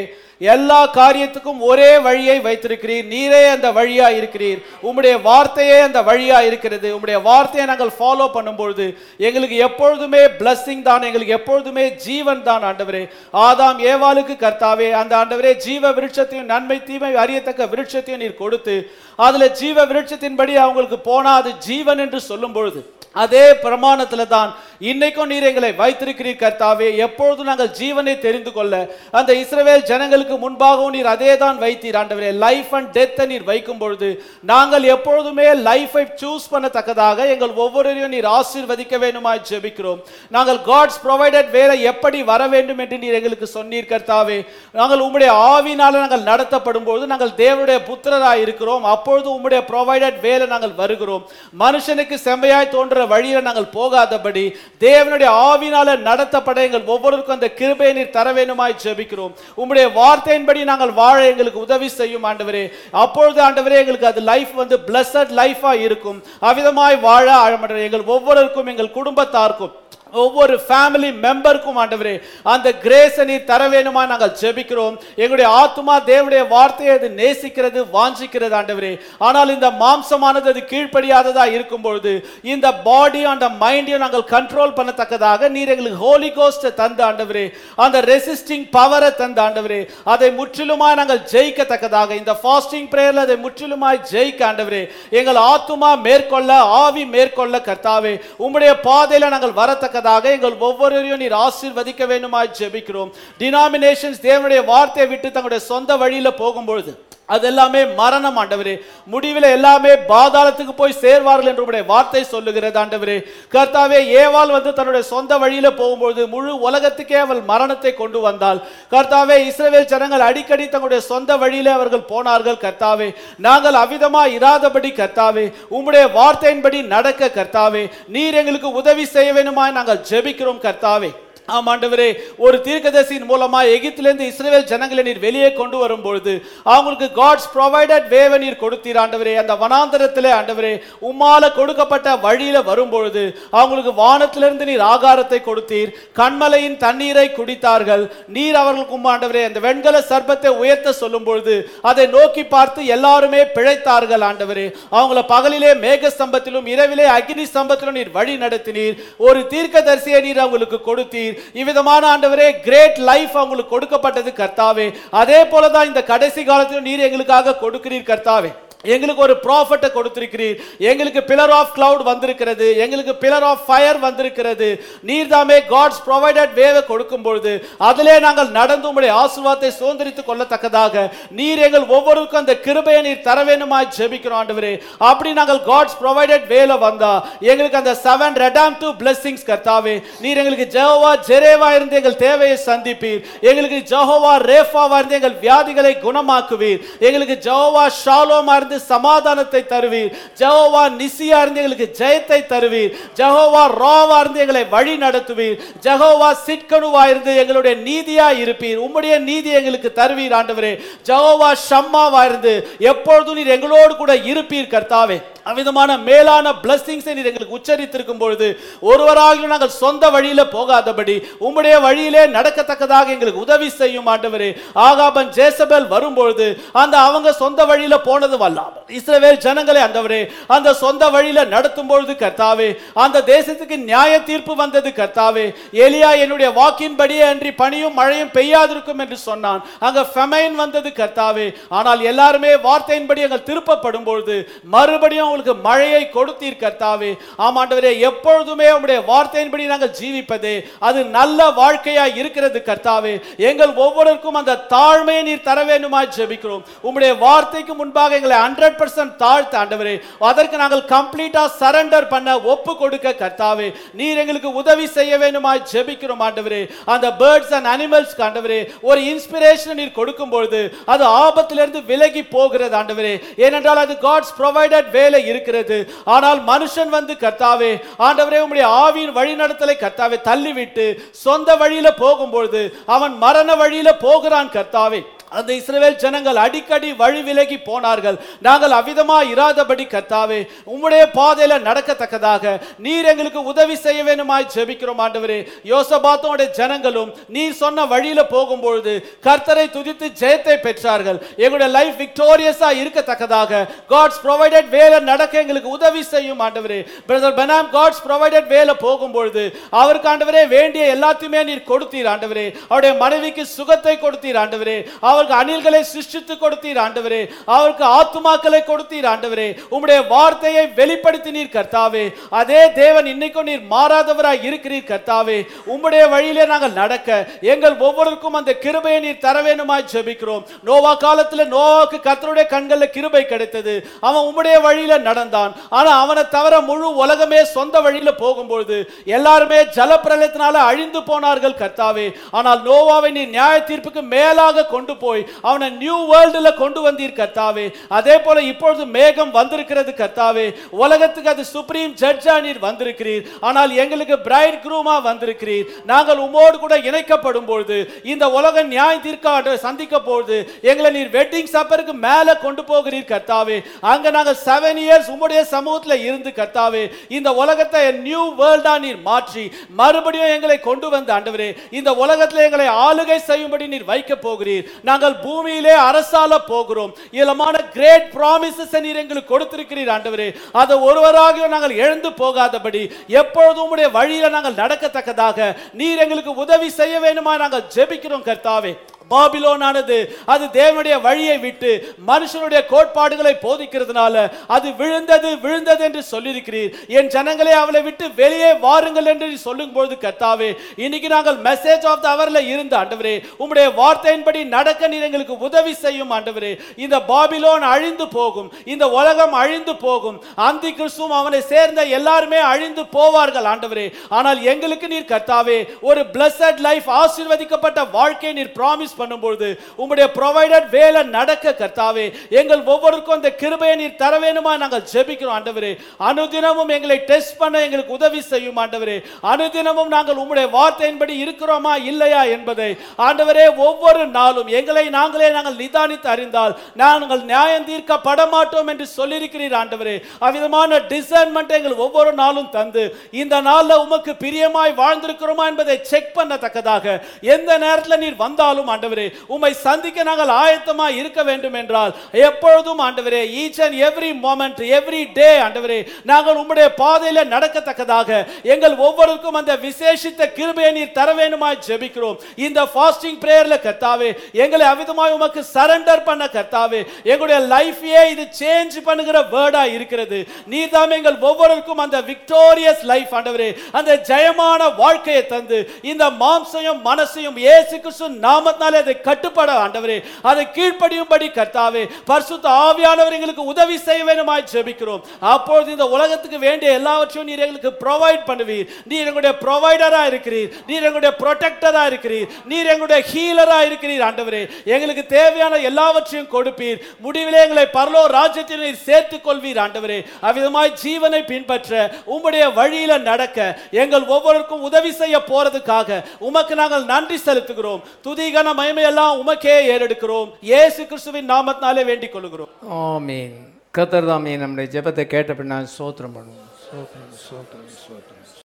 Speaker 2: எல்லா காரியத்துக்கும் ஒரே வழியை வைத்திருக்கிறீர் நீரே அந்த வழியா இருக்கிறீர் உம்முடைய வார்த்தையே அந்த வழியா இருக்கிறது உம்முடைய வார்த்தையை நாங்கள் ஃபாலோ பண்ணும்பொழுது எங்களுக்கு எப்பொழுதுமே பிளஸ்ஸிங் தான் எங்களுக்கு எப்பொழுதுமே ஜீவன் தான் ஆண்டவரே ஆதாம் ஏவாளுக்கு கர்த்தாவே அந்த ஆண்டவரே ஜீவ விருட்சத்தையும் நன்மை தீமை அறியத்தக்க விருட்சத்தையும் நீர் கொடுத்து அதுல ஜீவ விருட்சத்தின்படி அவங்களுக்கு போனா அது ஜீவன் என்று சொல்லும் பொழுது அதே பிரமாணத்துல தான் இன்னைக்கும் நீர் எங்களை வைத்திருக்கிறீர் கர்த்தாவே எப்பொழுதும் நாங்கள் ஜீவனை தெரிந்து கொள்ள அந்த இஸ்ரவேல் ஜனங்களுக்கு முன்பாகவும் நீர் அதே தான் வைத்தீர் ஆண்டவரே லைஃப் அண்ட் டெத்தை நீர் வைக்கும் பொழுது நாங்கள் எப்பொழுதுமே லைஃபை சூஸ் பண்ணத்தக்கதாக எங்கள் ஒவ்வொருவரையும் நீர் ஆசீர்வதிக்க வேண்டுமாய் ஜெபிக்கிறோம் நாங்கள் காட்ஸ் ப்ரொவைடட் வேலை எப்படி வர வேண்டும் என்று நீர் எங்களுக்கு சொன்னீர் கர்த்தாவே நாங்கள் உம்முடைய ஆவினால நாங்கள் நடத்தப்படும் பொழுது நாங்கள் தேவனுடைய புத்திரராய் இருக்கிறோம் அப்பொழுது உம்முடைய ப்ரொவைடட் வேலை நாங்கள் வருகிறோம் மனுஷனுக்கு செம்மையாய் தோன்ற வழியில நாங்கள் போகாதபடி தேவனுடைய ஆவினால நடத்தப்பட எங்கள் ஒவ்வொருவருக்கும் அந்த கிருபையை நீர் தர வேண்டுமாய் ஜெபிக்கிறோம் உம்முடைய வார்த்தையின்படி நாங்கள் வாழ எங்களுக்கு உதவி செய்யும் ஆண்டவரே அப்பொழுது ஆண்டவரே எங்களுக்கு அது லைஃப் வந்து பிளஸட் லைஃபா இருக்கும் அவ்விதமாய் வாழ ஆழமன்ற எங்கள் ஒவ்வொருவருக்கும் எங்கள் குடும்பத்தாருக்கும் ஒவ்வொரு ஃபேமிலி மெம்பருக்கும் ஆண்டவரே அந்த கிரேஸை நீர் தர வேணுமா நாங்கள் ஜெபிக்கிறோம் எங்களுடைய ஆத்துமா தேவனுடைய வார்த்தையை அது நேசிக்கிறது வாஞ்சிக்கிறது ஆண்டவரே ஆனால் இந்த மாம்சமானது அது கீழ்ப்படியாததா இருக்கும் பொழுது இந்த பாடி அந்த மைண்டையும் நாங்கள் கண்ட்ரோல் பண்ணத்தக்கதாக நீர் எங்களுக்கு ஹோலி கோஸ்ட்டை தந்த ஆண்டவரே அந்த ரெசிஸ்டிங் பவரை தந்த ஆண்டவரே அதை முற்றிலுமாய் நாங்கள் ஜெயிக்கத்தக்கதாக இந்த ஃபாஸ்டிங் பிரேயர்ல அதை முற்றிலுமாய் ஜெயிக்க ஆண்டவரே எங்கள் ஆத்துமா மேற்கொள்ள ஆவி மேற்கொள்ள கர்த்தாவே உம்முடைய பாதையில நாங்கள் வரத்தக்கதாக எங்கள் ஒவ்வொருவரையும் நீர் ஆசீர்வதிக்க வேண்டுமாய் ஜெபிக்கிறோம் டினாமினேஷன்ஸ் தேவனுடைய வார்த்தையை விட்டு தங்களுடைய சொந்த வழியில போகும்பொழுது அது எல்லாமே மரணம் ஆண்டவரே முடிவில் எல்லாமே பாதாளத்துக்கு போய் சேர்வார்கள் என்று உம்முடைய வார்த்தை சொல்லுகிறது ஆண்டவரே கர்த்தாவே ஏவாள் வந்து தன்னுடைய சொந்த வழியில போகும்பொழுது முழு உலகத்துக்கே அவள் மரணத்தை கொண்டு வந்தாள் கர்த்தாவே இஸ்ரவேல் ஜனங்கள் அடிக்கடி தங்களுடைய சொந்த வழியில அவர்கள் போனார்கள் கர்த்தாவே நாங்கள் அவிதமா இராதபடி கர்த்தாவே உம்முடைய வார்த்தையின்படி நடக்க கர்த்தாவே நீர் எங்களுக்கு உதவி செய்ய வேணுமாய் நாங்கள் ஜெபிக்கிறோம் கர்த்தாவே ஆம் ஆண்டவரே ஒரு தீர்க்கதரிசியின் மூலமா எகிப்திலிருந்து இஸ்ரவேல் ஜனங்களை நீர் வெளியே கொண்டு வரும் பொழுது அவங்களுக்கு காட்ஸ் ப்ரொவைடட் வேவ நீர் கொடுத்தீர் ஆண்டவரே அந்த வனாந்தரத்திலே ஆண்டவரே உம்மால கொடுக்கப்பட்ட வழியில வரும் பொழுது அவங்களுக்கு வானத்திலிருந்து நீர் ஆகாரத்தை கொடுத்தீர் கண்மலையின் தண்ணீரை குடித்தார்கள் நீர் அவர்களுக்கு உம்மா ஆண்டவரே அந்த வெண்கல சர்ப்பத்தை உயர்த்த சொல்லும் பொழுது அதை நோக்கி பார்த்து எல்லாருமே பிழைத்தார்கள் ஆண்டவரே அவங்கள பகலிலே மேக ஸ்தம்பத்திலும் இரவிலே அக்னி ஸ்தம்பத்திலும் நீர் வழி நடத்தினீர் ஒரு தீர்க்கதரிசியை நீர் அவங்களுக்கு கொடுத்தீர் இவ்விதமான ஆண்டவரே கிரேட் லைஃப் அவங்களுக்கு கொடுக்கப்பட்டது கர்த்தாவே அதே போலதான் இந்த கடைசி காலத்திலும் நீர் எங்களுக்காக கொடுக்கிறீர் கர்த்தாவே எங்களுக்கு ஒரு ப்ராஃபட்டை கொடுத்திருக்கிறீர் எங்களுக்கு பில்லர் ஆஃப் கிளவுட் வந்திருக்கிறது எங்களுக்கு பில்லர் ஆஃப் ஃபயர் வந்திருக்கிறது நீர்தாமே காட்ஸ் ப்ரொவைடட் வேவை கொடுக்கும் பொழுது அதிலே நாங்கள் நடந்து உங்களுடைய ஆசீர்வாதத்தை சுதந்திரித்துக் கொள்ளத்தக்கதாக நீர் எங்கள் ஒவ்வொருவருக்கும் அந்த கிருபையை நீர் தர வேணுமாய் ஜெபிக்கிறோம் ஆண்டவரே அப்படி நாங்கள் காட்ஸ் ப்ரொவைடட் வேல வந்தா எங்களுக்கு அந்த செவன் ரெடாம் டு பிளெஸிங்ஸ் கர்த்தாவே நீர் எங்களுக்கு ஜெகோவா ஜெரேவா இருந்து எங்கள் தேவையை சந்திப்பீர் எங்களுக்கு ஜெகோவா ரேஃபாவா இருந்து எங்கள் வியாதிகளை குணமாக்குவீர் எங்களுக்கு ஜெகோவா ஷாலோமா இருந்து சமாதானத்தை தருவீர் ஜெகோவா நிசியா இருந்து எங்களுக்கு ஜெயத்தை தருவீர் ஜெகோவா ராவா இருந்து எங்களை வழி நடத்துவீர் ஜெகோவா சிட்கனுவா இருந்து எங்களுடைய நீதியா இருப்பீர் உம்முடைய நீதி எங்களுக்கு தருவீர் ஆண்டவரே ஜெகோவா ஷம்மாவா இருந்து எப்பொழுதும் நீர் எங்களோடு கூட இருப்பீர் கர்த்தாவே அவ்விதமான மேலான பிளஸ்ஸிங்ஸை நீர் எங்களுக்கு உச்சரித்திருக்கும் பொழுது ஒருவராகிலும் நாங்கள் சொந்த வழியில போகாதபடி உம்முடைய வழியிலே நடக்கத்தக்கதாக எங்களுக்கு உதவி செய்யும் ஆண்டவரே ஆகாபன் ஜேசபேல் வரும்பொழுது அந்த அவங்க சொந்த வழியில போனது வல்லாமல் இஸ்ரவேல் ஜனங்களை ஆண்டவரே அந்த சொந்த வழியில நடத்தும் பொழுது கர்த்தாவே அந்த தேசத்துக்கு நியாய தீர்ப்பு வந்தது கர்த்தாவே எலியா என்னுடைய வாக்கின்படியே அன்றி பனியும் மழையும் பெய்யாதிருக்கும் என்று சொன்னான் அங்க ஃபெமைன் வந்தது கர்த்தாவே ஆனால் எல்லாருமே வார்த்தையின்படி அங்க திருப்பப்படும் பொழுது மறுபடியும் உங்களுக்கு மழையை கொடுத்தீர் கர்த்தாவே ஆமாண்டவரே எப்பொழுதுமே உம்முடைய வார்த்தையின்படி நாங்கள் ஜீவிப்பதே அது நல்ல வாழ்க்கையா இருக்கிறது கர்த்தாவே எங்கள் ஒவ்வொருவருக்கும் அந்த தாழ்மையை நீர் தர வேண்டுமாய் ஜெபிக்கிறோம் உம்முடைய வார்த்தைக்கு முன்பாக எங்களை ஹண்ட்ரட் பர்சன்ட் தாழ்த்த ஆண்டவரே அதற்கு நாங்கள் கம்ப்ளீட்டா சரண்டர் பண்ண ஒப்பு கொடுக்க கர்த்தாவே நீர் எங்களுக்கு உதவி செய்ய வேண்டுமாய் ஜெபிக்கிறோம் ஆண்டவரே அந்த பேர்ட்ஸ் அண்ட் அனிமல்ஸ் ஆண்டவரே ஒரு இன்ஸ்பிரேஷன் நீர் கொடுக்கும் பொழுது அது ஆபத்திலிருந்து விலகி போகிறது ஆண்டவரே ஏனென்றால் அது காட்ஸ் ப்ரொவைடட் வேலை இருக்கிறது ஆனால் மனுஷன் வந்து கர்த்தாவே ஆண்டவரே உம்முடைய ஆவியின் வழிநடத்தலை கர்த்தாவே தள்ளிவிட்டு சொந்த வழியில போகும்பொழுது அவன் மரண வழியில போகிறான் கர்த்தாவே அந்த இஸ்ரவேல் ஜனங்கள் அடிக்கடி வழி விலகி போனார்கள் நாங்கள் அவ்விதமா இராதபடி கர்த்தாவே உம்முடைய பாதையில நடக்கத்தக்கதாக நீர் எங்களுக்கு உதவி செய்ய வேணுமாய் ஜெபிக்கிறோம் ஆண்டவரே யோசபாத்தோட ஜனங்களும் நீர் சொன்ன வழியில போகும்பொழுது கர்த்தரை துதித்து ஜெயத்தை பெற்றார்கள் எங்களுடைய லைஃப் விக்டோரியஸா இருக்கத்தக்கதாக காட்ஸ் ப்ரொவைடட் வேலை நடக்க எங்களுக்கு உதவி செய்யும் ஆண்டவரே பிரதர் பெனாம் காட்ஸ் ப்ரொவைடட் வேலை போகும்பொழுது அவருக்கு ஆண்டவரே வேண்டிய எல்லாத்தையுமே நீர் கொடுத்தீர் ஆண்டவரே அவருடைய மனைவிக்கு சுகத்தை கொடுத்தீர் ஆண்டவரே அவருக்கு அணில்களை சிருஷ்டித்து கொடுத்தீர் ஆண்டவரே அவருக்கு ஆத்துமாக்களை கொடுத்தீர் ஆண்டவரே உம்முடைய வார்த்தையை வெளிப்படுத்தினீர் கர்த்தாவே அதே தேவன் இன்னைக்கும் நீர் மாறாதவராய் இருக்கிறீர் கர்த்தாவே உம்முடைய வழியிலே நாங்கள் நடக்க எங்கள் ஒவ்வொருக்கும் அந்த கிருபையை நீர் தர வேணுமாய் ஜெபிக்கிறோம் நோவா காலத்துல நோவாக்கு கர்த்தருடைய கண்கள்ல கிருபை கிடைத்தது அவன் உம்முடைய வழியில நடந்தான் ஆனா அவனை தவிர முழு உலகமே சொந்த வழியில போகும்பொழுது எல்லாருமே ஜலப்பிரளயத்தினால அழிந்து போனார்கள் கர்த்தாவே ஆனால் நோவாவை நீ நியாய தீர்ப்புக்கு மேலாக கொண்டு போய் அவனை நியூ வேர்ல்டுல கொண்டு வந்தீர் கர்த்தாவே அதே போல இப்பொழுது மேகம் வந்திருக்கிறது கர்த்தாவே உலகத்துக்கு அது சுப்ரீம் ஜட்ஜா நீர் வந்திருக்கிறீர் ஆனால் எங்களுக்கு பிரைட் குரூமா வந்திருக்கிறீர் நாங்கள் உமோடு கூட இணைக்கப்படும் பொழுது இந்த உலக நியாய தீர்க்க சந்திக்க பொழுது எங்களை நீர் வெட்டிங் சப்பருக்கு மேல கொண்டு போகிறீர் கர்த்தாவே அங்க நாங்கள் செவன் இயர்ஸ் உம்முடைய சமூகத்துல இருந்து கர்த்தாவே இந்த உலகத்தை நியூ வேர்ல்டா நீர் மாற்றி மறுபடியும் எங்களை கொண்டு வந்த ஆண்டவரே இந்த உலகத்துல எங்களை ஆளுகை செய்யும்படி நீர் வைக்க போகிறீர் நாங்கள் பூமியிலே அரசால போகிறோம் இளமான கிரேட் ப்ராமிசஸ் நீர் எங்களுக்கு கொடுத்திருக்கிறீர் ஆண்டவரே அதை ஒருவராக நாங்கள் எழுந்து போகாதபடி எப்பொழுதும் உம்முடைய வழியில நாங்கள் நடக்கத்தக்கதாக நீர் எங்களுக்கு உதவி செய்ய வேணுமா நாங்கள் ஜெபிக்கிறோம் கர்த்தாவே பாபிலோனானது அது தேவனுடைய வழியை விட்டு மனுஷனுடைய கோட்பாடுகளை போதிக்கிறதுனால அது விழுந்தது விழுந்தது என்று சொல்லியிருக்கிறீர் என் ஜனங்களே அவளை விட்டு வெளியே வாருங்கள் என்று நீ சொல்லும் பொழுது கர்த்தாவே இன்னைக்கு நாங்கள் மெசேஜ் ஆஃப் த அவர்ல இருந்த ஆண்டவரே உம்முடைய வார்த்தையின்படி நடக்க நீர் எங்களுக்கு உதவி செய்யும் ஆண்டவரே இந்த பாபிலோன் அழிந்து போகும் இந்த உலகம் அழிந்து போகும் அந்தி கிறிஸ்துவும் அவனை சேர்ந்த எல்லாருமே அழிந்து போவார்கள் ஆண்டவரே ஆனால் எங்களுக்கு நீர் கர்த்தாவே ஒரு blessed லைஃப் ஆசீர்வதிக்கப்பட்ட வாழ்க்கையை நீர் ப்ராமிஸ் பண்ணும்பொழுது உம்முடைய ப்ரொவைடட் வேலை நடக்க கர்த்தாவே எங்கள் ஒவ்வொருக்கும் அந்த கிருபையை நீர் தர வேணுமா நாங்கள் ஜெபிக்கிறோம் ஆண்டவரே அனுதினமும் எங்களை டெஸ்ட் பண்ண எங்களுக்கு உதவி செய்யும் ஆண்டவரே அனுதினமும் நாங்கள் உம்முடைய வார்த்தையின்படி இருக்கிறோமா இல்லையா என்பதை ஆண்டவரே ஒவ்வொரு நாளும் எங்களை நாங்களே நாங்கள் நிதானித்து அறிந்தால் நாங்கள் நியாயம் தீர்க்கப்பட மாட்டோம் என்று சொல்லியிருக்கிறீர் ஆண்டவரே அவ்விதமான டிசைன்மெண்ட் எங்கள் ஒவ்வொரு நாளும் தந்து இந்த நாள்ல உமக்கு பிரியமாய் வாழ்ந்திருக்கிறோமா என்பதை செக் பண்ணத்தக்கதாக எந்த நேரத்தில் நீர் வந்தாலும் ஆண்டவரே உம்மை சந்திக்க நாங்கள் ஆயத்தமா இருக்க வேண்டும் என்றால் எப்பொழுதும் ஆண்டவரே each and every moment every day ஆண்டவரே நாங்கள் உம்முடைய பாதையில நடக்கத்தக்கதாக எங்கள் ஒவ்வொருக்கும் அந்த விசேஷித்த கிருபையை நீர் தர வேணுமாய் ஜெபிக்கிறோம் இந்த ஃபாஸ்டிங் பிரேயர்ல கர்த்தாவே எங்களை அவிதமாய் உமக்கு சரண்டர் பண்ண கர்த்தாவே எங்களுடைய லைஃபையே இது சேஞ்ச் பண்ணுகிற வேர்டா இருக்கிறது நீர் தாமே எங்கள் ஒவ்வொருக்கும் அந்த விக்டோரியஸ் லைஃப் ஆண்டவரே அந்த ஜெயமான வாழ்க்கையை தந்து இந்த மாம்சையும் மனசையும் இயேசு கிறிஸ்து நாமத்தினாலே அதை கட்டுப்பட ஆண்டவரே அதை கீழ்ப்படியும்படி கர்த்தாவே பரிசுத்த ஆவியானவர் எங்களுக்கு உதவி செய்ய வேணுமாய் ஜெபிக்கிறோம் அப்பொழுது இந்த உலகத்துக்கு வேண்டிய எல்லாவற்றையும் நீர் எங்களுக்கு ப்ரொவைட் பண்ணுவீர் நீர் எங்களுடைய ப்ரொவைடரா இருக்கிறீர் நீர் எங்களுடைய ப்ரொடெக்டரா இருக்கிறீர் நீர் எங்களுடைய ஹீலரா இருக்கிறீர் ஆண்டவரே எங்களுக்கு தேவையான எல்லாவற்றையும் கொடுப்பீர் முடிவிலே எங்களை பரலோ ராஜ்யத்தில் நீர் சேர்த்துக் கொள்வீர் ஆண்டவரே அவ்விதமாய் ஜீவனை பின்பற்ற உம்முடைய வழியில நடக்க எங்கள் ஒவ்வொருக்கும் உதவி செய்ய போறதுக்காக உமக்கு நாங்கள் நன்றி செலுத்துகிறோம் துதிகன மகிமையெல்லாம் உமக்கே ஏறெடுக்கிறோம் இயேசு கிறிஸ்துவின் நாமத்தினாலே வேண்டிக் கொள்கிறோம்
Speaker 1: ஆமீன் கத்தர் தாமே நம்முடைய ஜெபத்தை கேட்ட பின்னால் சோத்திரம் பண்ணுவோம் சோத்திரம் சோத்திரம் சோத்திரம்